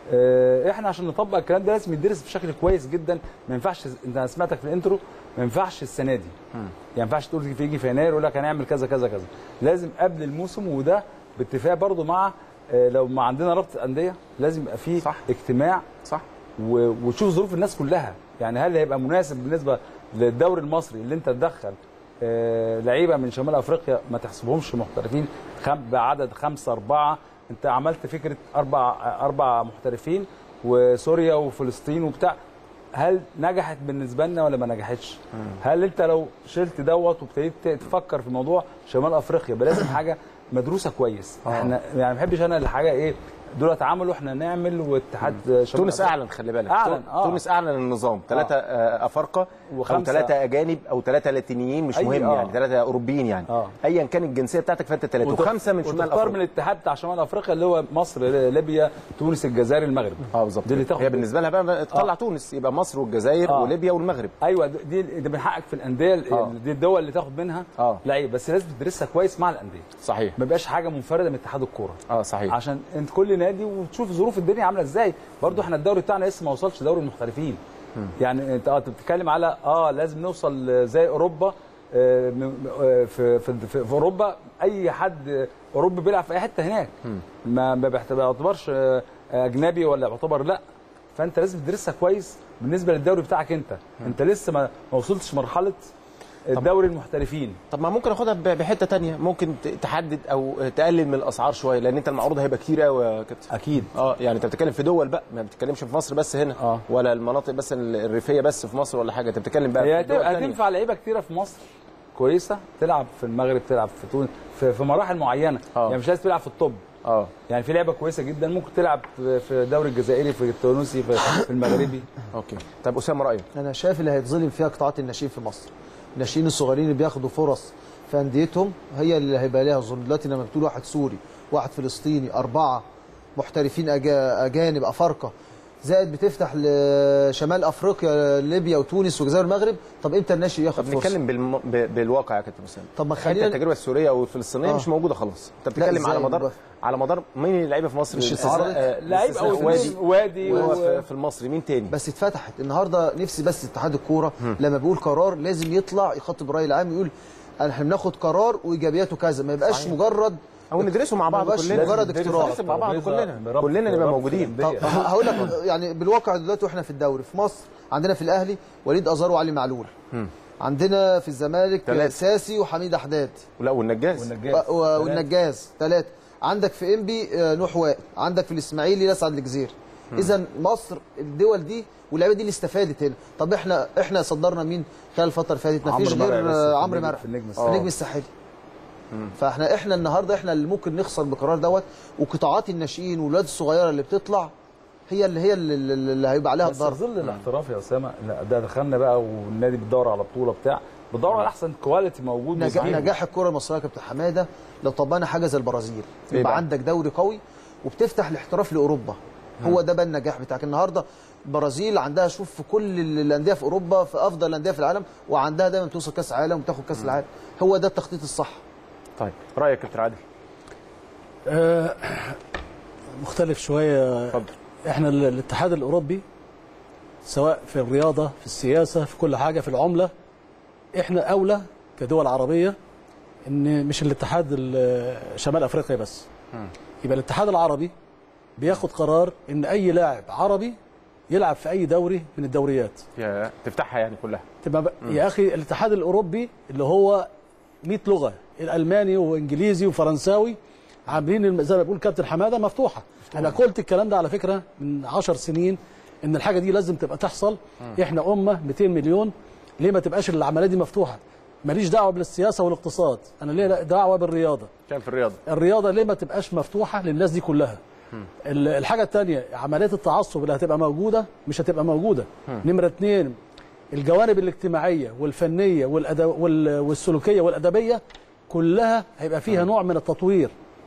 آه، احنا عشان نطبق الكلام ده لازم يدرس بشكل كويس جدا ما ينفعش انت أنا سمعتك في الانترو ما ينفعش السنه دي يعني ما ينفعش تقول في يجي في يناير يقول لك هنعمل كذا كذا كذا لازم قبل الموسم وده باتفاق برضو مع آه، لو ما عندنا رابطه انديه لازم يبقى فيه صح. اجتماع صح و- وتشوف ظروف الناس كلها يعني هل هيبقى مناسب بالنسبه للدوري المصري اللي انت تدخل آه، لعيبه من شمال افريقيا ما تحسبهمش محترفين خم بعدد خمسه اربعه انت عملت فكره اربع اربع محترفين وسوريا وفلسطين وبتاع هل نجحت بالنسبه لنا ولا ما نجحتش؟ هل انت لو شلت دوت وابتديت تفكر في موضوع شمال افريقيا يبقى لازم حاجه مدروسه كويس احنا يعني ما بحبش انا الحاجه ايه دول اتعاملوا احنا نعمل واتحاد شمال تونس أفريقيا- اعلن خلي بالك أعلن، آه. تونس اعلن النظام ثلاثه آه. افارقه او وخمسة- ثلاثه اجانب او ثلاثه لاتينيين مش أي- مهم آه. يعني ثلاثه اوروبيين يعني آه. ايا كان الجنسيه بتاعتك فانت ثلاثه وتخ- وخمسه من شمال وتختار من افريقيا الاتحاد بتاع شمال افريقيا اللي هو مصر ليبيا تونس الجزائر المغرب اه بالظبط دي اللي تاخد هي بالنسبه لها بقى تطلع آه. تونس يبقى مصر والجزائر آه. وليبيا والمغرب ايوه دي دي من حقك في الانديه آه. دي الدول اللي تاخد منها آه. لعيب بس لازم تدرسها كويس مع الانديه صحيح ما يبقاش حاجه منفرده من اتحاد الكوره اه صحيح عشان انت كل نادي وتشوف ظروف الدنيا عامله ازاي برضو احنا الدوري بتاعنا لسه ما وصلش دوري المحترفين يعني انت اه أنت بتتكلم على اه لازم نوصل زي اوروبا آه، م- آه، في في في في اوروبا اي حد آه، اوروبي بيلعب في اي حته هناك ما ما بيعت- ما بيعتبرش آه، اجنبي ولا يعتبر لا فانت لازم تدرسها كويس بالنسبه للدوري بتاعك انت انت لسه ما ما وصلتش مرحله الدوري المحترفين طب ما ممكن اخدها ب- بحته تانية ممكن ت- تحدد او تقلل من الاسعار شويه لان انت المعروض هيبقى كتير قوي يا كابتن اكيد اه يعني انت بتتكلم في دول بقى ما بتتكلمش في مصر بس هنا آه. ولا المناطق بس الريفيه بس في مصر ولا حاجه انت بتتكلم بقى هي في دول هتبقى تانية. هتنفع لعيبه كتيره في مصر كويسه تلعب في المغرب تلعب في تونس في, في مراحل معينه آه. يعني مش لازم تلعب في الطب اه يعني في لعبه كويسه جدا ممكن تلعب في في الدوري الجزائري في التونسي في, في المغربي اوكي طب اسامه رايك انا شايف اللي هيتظلم فيها قطاعات الناشئين في مصر الناشئين الصغيرين اللي بياخدوا فرص في انديتهم هي اللي هيبقى ليها ظلم دلوقتي لما بتقول واحد سوري واحد فلسطيني اربعه محترفين أجا- اجانب افارقه زائد بتفتح لشمال افريقيا ليبيا وتونس والجزائر والمغرب طب امتى الناشئ ياخد طب فرصه نتكلم بالم... ب... بالواقع يا كابتن اسامه طب ما حته خلينا التجربه السوريه والفلسطينيه آه. مش موجوده خلاص انت لا، بتتكلم على إزاي؟ مدار على مدار مين اللعيبه في مصر مش باستثناء- اتعرضت؟ آه، لعيب او باستثناء اتنين وادي وهو و... في في المصري مين تاني بس اتفتحت النهارده نفسي بس اتحاد الكوره لما بيقول قرار لازم يطلع يخاطب الراي العام يقول احنا بناخد قرار وايجابياته كذا ما يبقاش صحيح. مجرد او ندرسه مع ما بعض يبقاش كلنا مجرد ندرس اقتراح ندرس مع بعض ترابيزة كلنا بربط- كلنا نبقى بربط موجودين الأندية. طب هقول لك يعني بالواقع دلوقتي واحنا في الدوري في مصر عندنا في الاهلي وليد ازار وعلي معلول عندنا في الزمالك تلاتة. ساسي وحميد حداد لا والنجاز والنجاز و- و- والنجاز ثلاثه عندك في انبي آه، نوح وائل عندك في الاسماعيلي نسعد الجزير اذا مصر الدول دي واللعيبه دي اللي استفادت هنا طب احنا احنا صدرنا مين خلال الفتره اللي فاتت ما عمرو فيش مرعي غير بس آه، في عمرو النجم- مرعي في النجم في الساحلي. النجم الساحلي فاحنا احنا النهارده احنا اللي ممكن نخسر بالقرار دوت وقطاعات الناشئين والولاد الصغيره اللي بتطلع هي اللي هي اللي, اللي اللي هيبقى عليها بس في الضرر ظل الاحتراف يا اسامه لا ده دخلنا بقى والنادي بيدور على بطوله بتاع بتدور على احسن كواليتي موجود نجاح, وزميل. نجاح الكره المصريه يا كابتن حماده لو طبقنا حاجه زي البرازيل إيه يبقى بقى؟ عندك دوري قوي وبتفتح الاحتراف لاوروبا هو ده بقى النجاح بتاعك النهارده البرازيل عندها شوف في كل الانديه في اوروبا في افضل الانديه في العالم وعندها دايما توصل كاس عالم وتاخد كاس العالم هو ده التخطيط الصح طيب رايك يا كابتن عادل آه، مختلف شويه اتفضل احنا ال- الاتحاد الاوروبي سواء في الرياضه في السياسه في كل حاجه في العمله احنا اولى كدول عربيه ان مش الاتحاد ال- شمال افريقيا بس يبقى الاتحاد العربي بياخد قرار ان اي لاعب عربي يلعب في اي دوري من الدوريات يا تفتحها يعني كلها تبقى بقى- يا اخي الاتحاد الاوروبي اللي هو 100 لغه الالماني وانجليزي وفرنساوي عاملين الم- زي ما بيقول كابتن حماده مفتوحه انا قلت الكلام ده على فكره من 10 سنين ان الحاجه دي لازم تبقى تحصل احنا امه 200 مليون ليه ما تبقاش العمليه دي مفتوحه ماليش دعوه بالسياسه والاقتصاد انا ليه دعوه بالرياضه كان في الرياضه الرياضه ليه ما تبقاش مفتوحه للناس دي كلها ال- الحاجه الثانيه عمليات التعصب اللي هتبقى موجوده مش هتبقى موجوده نمره اثنين الجوانب الاجتماعيه والفنيه والأدو وال- والسلوكيه والادبيه كلها هيبقى فيها نوع من التطوير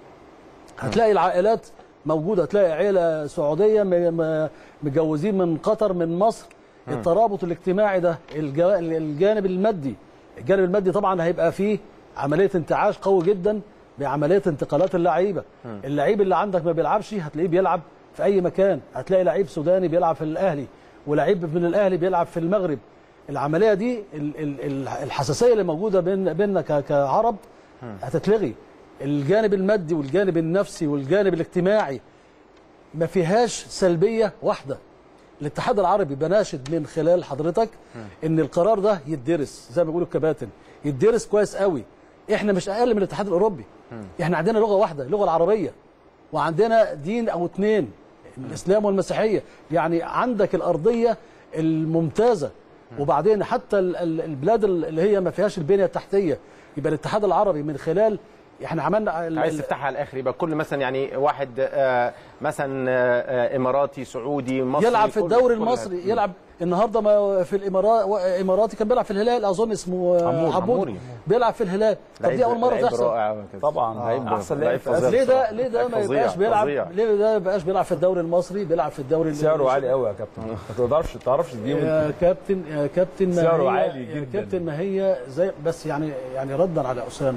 هتلاقي العائلات موجوده هتلاقي عيله سعوديه م- م- متجوزين من قطر من مصر الترابط الاجتماعي ده الجا- الجانب المادي الجانب المادي طبعا هيبقى فيه عمليه انتعاش قوي جدا بعمليه انتقالات اللعيبه اللعيب اللي عندك ما بيلعبش هتلاقيه بيلعب في اي مكان هتلاقي لعيب سوداني بيلعب في الاهلي ولعيب من الاهلي بيلعب في المغرب العمليه دي ال- ال- ال- الحساسيه اللي موجوده بين بيننا ك- كعرب هتتلغي الجانب المادي والجانب النفسي والجانب الاجتماعي ما فيهاش سلبيه واحده الاتحاد العربي بناشد من خلال حضرتك ان القرار ده يدرس زي ما بيقولوا الكباتن يدرس كويس قوي احنا مش اقل من الاتحاد الاوروبي احنا عندنا لغه واحده اللغه العربيه وعندنا دين او اتنين الاسلام والمسيحيه يعني عندك الارضيه الممتازه وبعدين حتى ال- ال- البلاد اللي هي ما فيهاش البنيه التحتيه يبقى الاتحاد العربي من خلال احنا عملنا ال- عايز ال- تفتحها على الاخر يبقى كل مثلا يعني واحد آه، مثلا آه، آه، اماراتي سعودي مصري يلعب في كل- الدوري كل- المصري يلعب النهارده ما في الامارات اماراتي كان بيلعب في الهلال اظن اسمه آه، عموري. عبودي عموري. بيلعب في الهلال طب لعيب- دي اول مره لعيب تحصل رائع وكده. طبعا لعيب- احسن لعيب لاعب في فظيع. اسيا ليه ده بصراحة. ليه ده ما فظيع، يبقاش بيلعب فظيع. ليه ده ما يبقاش بيلعب في الدوري المصري بيلعب في الدوري ال- سعره عالي قوي يا كابتن ما تقدرش ما تعرفش تجيبه يا كابتن يا كابتن ما سعره هي عالي يا جداً. كابتن ما هي زي بس يعني يعني ردا على اسامه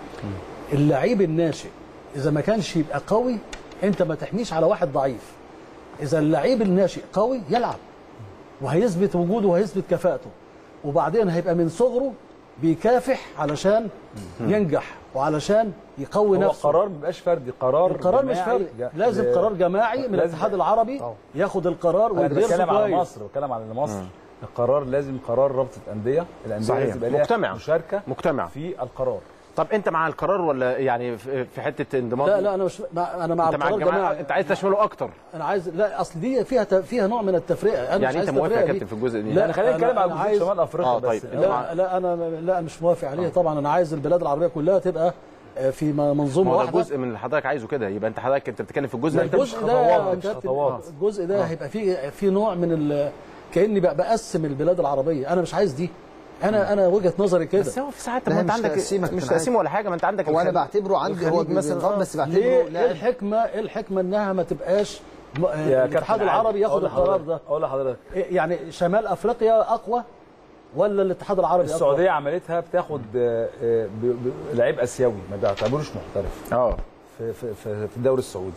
اللعيب الناشئ اذا ما كانش يبقى قوي انت ما تحميش على واحد ضعيف اذا اللعيب الناشئ قوي يلعب وهيثبت وجوده وهيثبت كفاءته وبعدين هيبقى من صغره بيكافح علشان ينجح وعلشان يقوي هو نفسه قرار ما بيبقاش فردي قرار القرار مش جماعي. فردي جا- لازم ل- قرار جماعي من لازم- الاتحاد العربي طبعا. ياخد القرار انا ويدرسه بتكلم على كويس مصر بتكلم على مصر القرار لازم قرار رابطه انديه الانديه صحيح. لازم يبقى ليها مجتمع. مشاركه مجتمع في القرار طب انت مع القرار ولا يعني في في حته انضمام لا لا انا مش مع انا مع انت مع القرار الجماعه جماعي انت عايز تشمله اكتر انا عايز لا اصل دي فيها ت- فيها نوع من التفرقه انا مش يعني عايز انت موافق يا التفرقة دي. كابتن في الجزء دي لا يعني خلينا نتكلم أنا- على أنا جزء عايز- شمال افريقيا آه، بس طيب. لا لا انا لا مش موافق عليه طبعا انا عايز البلاد العربيه كلها تبقى آه، في منظومه ما هو ده واحده جزء من اللي حضرتك عايزه كده يبقى انت حضرتك انت بتتكلم في الجزء لا، اللي انت مش الجزء ده يا خطوات، مش كابتن، خطوات. الجزء ده هيبقى فيه في نوع من ال كاني بقى بقسم البلاد العربيه انا مش عايز دي انا انا وجهه نظري كده بس هو في ساعات لا، ما انت مش عندك تقسيمة مش كابتن تقسيم ولا حاجه ما انت عندك هو انا الخليج- بعتبره عندي هو الخليج مثلا بينضم آه. بس ليه بعتبره ايه لاعب الحكمه ايه الحكمه انها ما تبقاش م- آه، يا الاتحاد كابتن العربي عادل، ياخد أقول القرار لحضرتك- ده اقول لحضرتك إيه يعني شمال افريقيا اقوى ولا الاتحاد العربي اقوى السعوديه عملتها بتاخد آه، آه، ب- ب- لعيب اسيوي ما بيعتبروش محترف اه في في في في الدوري السعودي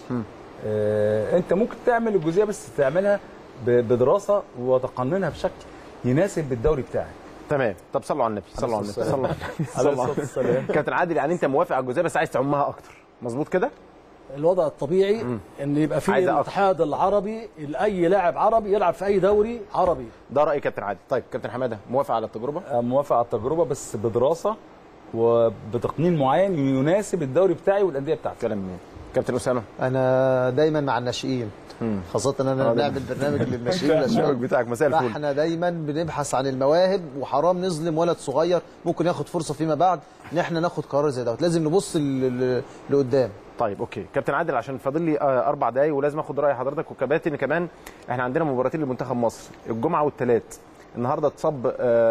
آه، انت ممكن تعمل الجزئيه بس تعملها ب- بدراسه وتقننها بشكل يناسب الدوري بتاعك تمام طب صلوا على النبي صلوا على النبي صلوا على النبي عليه صلوا على الصلاه والسلام النبي. كابتن عادل يعني انت موافق على الجزئيه بس عايز تعمها اكتر مظبوط كده الوضع الطبيعي ان يبقى في عايز أكتر. الاتحاد العربي اي لاعب عربي يلعب في اي دوري عربي ده راي كابتن عادل طيب كابتن حماده موافق على التجربه موافق على التجربه بس بدراسه وبتقنين معين يناسب الدوري بتاعي والانديه بتاعتي كلام مين كابتن اسامه انا دايما مع الناشئين خاصة ان انا بنعمل برنامج للناشئين والأشباب. البرنامج بتاعك مساء الفل فاحنا دايما بنبحث عن المواهب وحرام نظلم ولد صغير ممكن ياخد فرصة فيما بعد ان احنا ناخد قرار زي دوت لازم نبص ل- ل- لقدام طيب اوكي كابتن عادل عشان فاضل لي آه، اربع دقايق ولازم اخد راي حضرتك وكباتن كمان احنا عندنا مباراتين لمنتخب مصر الجمعه والثلاث النهارده اتصاب آه،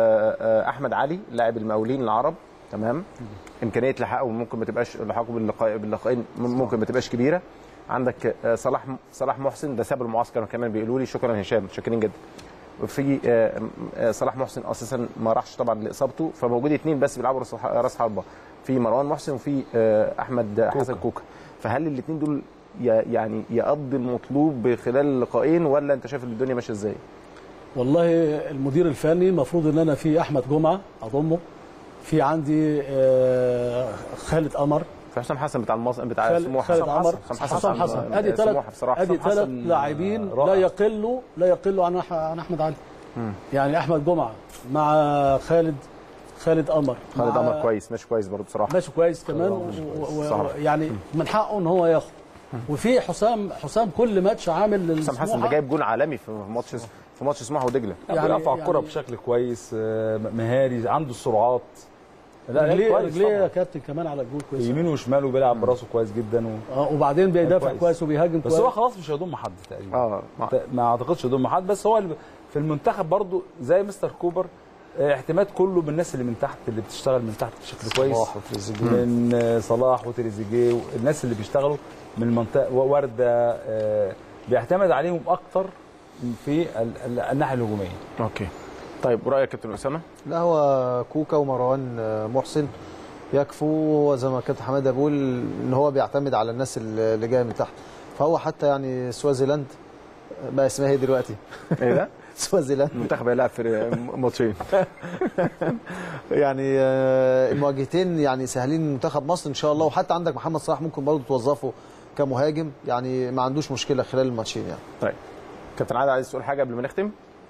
آه، احمد علي لاعب المقاولين العرب تمام امكانيه لحقه ممكن ما تبقاش لحقه باللقاء باللقاءين ممكن ما تبقاش كبيره عندك آه، صلاح صلاح محسن ده ساب المعسكر كمان بيقولوا لي شكرا هشام شاكرين جدا وفي آه، آه، صلاح محسن اساسا ما راحش طبعا لاصابته فموجود اثنين بس بيلعبوا راس راس حربه في مروان محسن وفي آه، احمد حسن كوكا فهل الاثنين دول ي- يعني يقضي المطلوب خلال اللقاءين ولا انت شايف الدنيا ماشيه ازاي؟ والله المدير الفني المفروض ان انا في احمد جمعه اضمه في عندي آه، خالد قمر في حسام حسن بتاع المص... بتاع خالد سموحه خالد حسام عمر حسن حسام حسن بتاع ادي ثلاث سموحه بصراحه ادي حسام ثلاث حسن لاعبين لا رائع. يقلوا لا يقلوا عن أح- عن احمد علي يعني احمد جمعه مع خالد خالد قمر خالد مع- قمر كويس ماشي كويس برضه بصراحه ماشي كويس كمان صراحة. ويعني من حقه ان هو ياخد وفي حسام حسام كل ماتش عامل حسام حسن ده للسموحة. جايب جون عالمي في ماتش في ماتش سموحه ودجله يعني يعني- بيرفع الكره يعني- بشكل كويس آه، مهاري عنده السرعات لا لا رجليه كويس رجليه يا طبعاً. كابتن كمان على الجول كويس يمين وشمال وبيلعب براسه كويس جدا و... اه وبعدين بيدافع كويس. كويس وبيهاجم بس كويس هو خلاص مش هيضم حد تقريبا اه مع- ما اعتقدش يضم حد بس هو اللي في المنتخب برضو زي مستر كوبر آه، اعتماد كله بالناس اللي من تحت اللي بتشتغل من تحت بشكل كويس صلاح وتريزيجيه. من آه، صلاح وتريزيجيه الناس اللي بيشتغلوا من المنطقه ورده آه، بيعتمد عليهم اكتر في ال- ال- الناحيه الهجوميه اوكي طيب ورايك كابتن اسامه؟ لا هو كوكا ومروان آه، محسن يكفوا زي ما كابتن حماده بيقول ان هو بيعتمد على الناس اللي اللي جايه من تحت فهو حتى يعني سوازيلاند بقى اسمها ايه دلوقتي ايه ده؟ سوازيلاند المنتخب هيلعب في ماتشين يعني آه، المواجهتين يعني سهلين منتخب مصر ان شاء الله وحتى عندك محمد صلاح ممكن برضه توظفه كمهاجم يعني ما عندوش مشكله خلال الماتشين يعني طيب كابتن عادل عايز تقول حاجه قبل ما نختم؟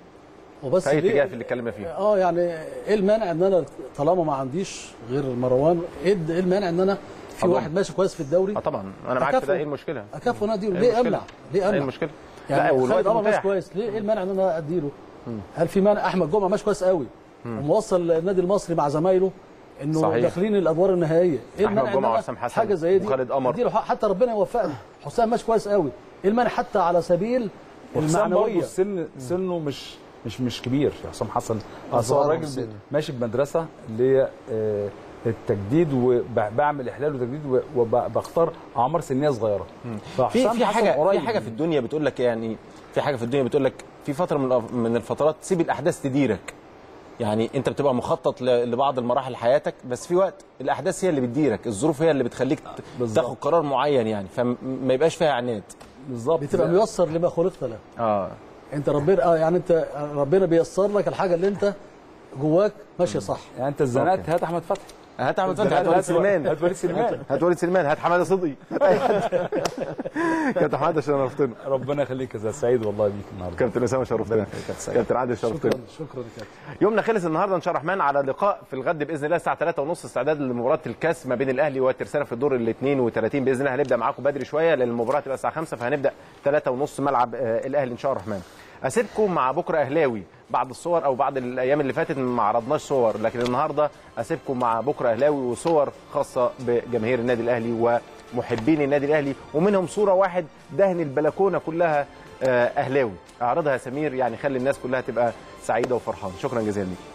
وبس في اي ليه- اتجاه في اللي اتكلمنا فيه؟ اه يعني ايه المانع ان انا طالما ما عنديش غير مروان ايه إيه المانع ان انا في أضم. واحد ماشي كويس في الدوري اه طبعا انا معاك في أكافئه. ده ايه المشكله؟ اكافئه نادي إيه ليه المشكلة؟ امنع ليه ايه امنع المشكله؟ يعني والوقت خالد قمر ماشي متاح. كويس ليه ايه المانع ان انا اديله هل في مانع احمد جمعه ماشي كويس قوي وموصل النادي المصري مع زمايله انه صحيح. داخلين الادوار النهائيه ايه أحمد المانع إن جمعة أنا وحسام حسن حاجه زي دي وخالد قمر. أديله حق- حتى ربنا يوفقني حسام ماشي كويس قوي ايه المانع حتى على سبيل وحسام برضه المعنويه السن سنه مش مش مش كبير حسام حسن آه، اصل هو صغير الراجل السن. ماشي بمدرسه اللي هي آه، التجديد وبعمل احلال وتجديد وبختار اعمار سنيه صغيره في فحسام في حسن حاجه في قريب حاجه في الدنيا بتقول لك يعني في حاجه في الدنيا بتقول لك في فتره من الأف- من الفترات سيب الاحداث تديرك يعني انت بتبقى مخطط ل- لبعض المراحل حياتك بس في وقت الاحداث هي اللي بتديرك الظروف هي اللي بتخليك ت- بالظبط. تاخد قرار معين يعني فما يبقاش فيها عناد بالظبط بتبقى ميسر لما خلقت له اه انت ربنا اه يعني انت ربنا بيسر لك الحاجه اللي انت جواك ماشيه صح يعني انت اتزنقت هات احمد فتحي هات احمد فتحي هات هات وليد سليمان هات وليد سليمان هات وليد سليمان هات حماده صدقي هات اي حد كابتن حماده شرفتنا ربنا يخليك يا زلمة. سعيد والله بيك النهارده كابتن اسامه شرفتنا كابتن عادل شرفتنا شكرا شكرا كابتن يومنا خلص النهارده ان شاء الله الرحمن على لقاء في الغد باذن الله الساعه 3:30 استعداد لمباراه الكاس ما بين الاهلي والترسانه في الدور ال 32 باذن الله هنبدا معاكم بدري شويه لان المباراه تبقى الساعه 5 فهنبدا 3:30 ملعب آه، الاهلي ان شاء الله الرحمن اسيبكم مع بكره اهلاوي بعض الصور او بعض الايام اللي فاتت ما عرضناش صور لكن النهارده اسيبكم مع بكره اهلاوي وصور خاصه بجماهير النادي الاهلي ومحبين النادي الاهلي ومنهم صوره واحد دهن البلكونه كلها آه، اهلاوي اعرضها يا سمير يعني خلي الناس كلها تبقى سعيده وفرحانه شكرا جزيلا ليك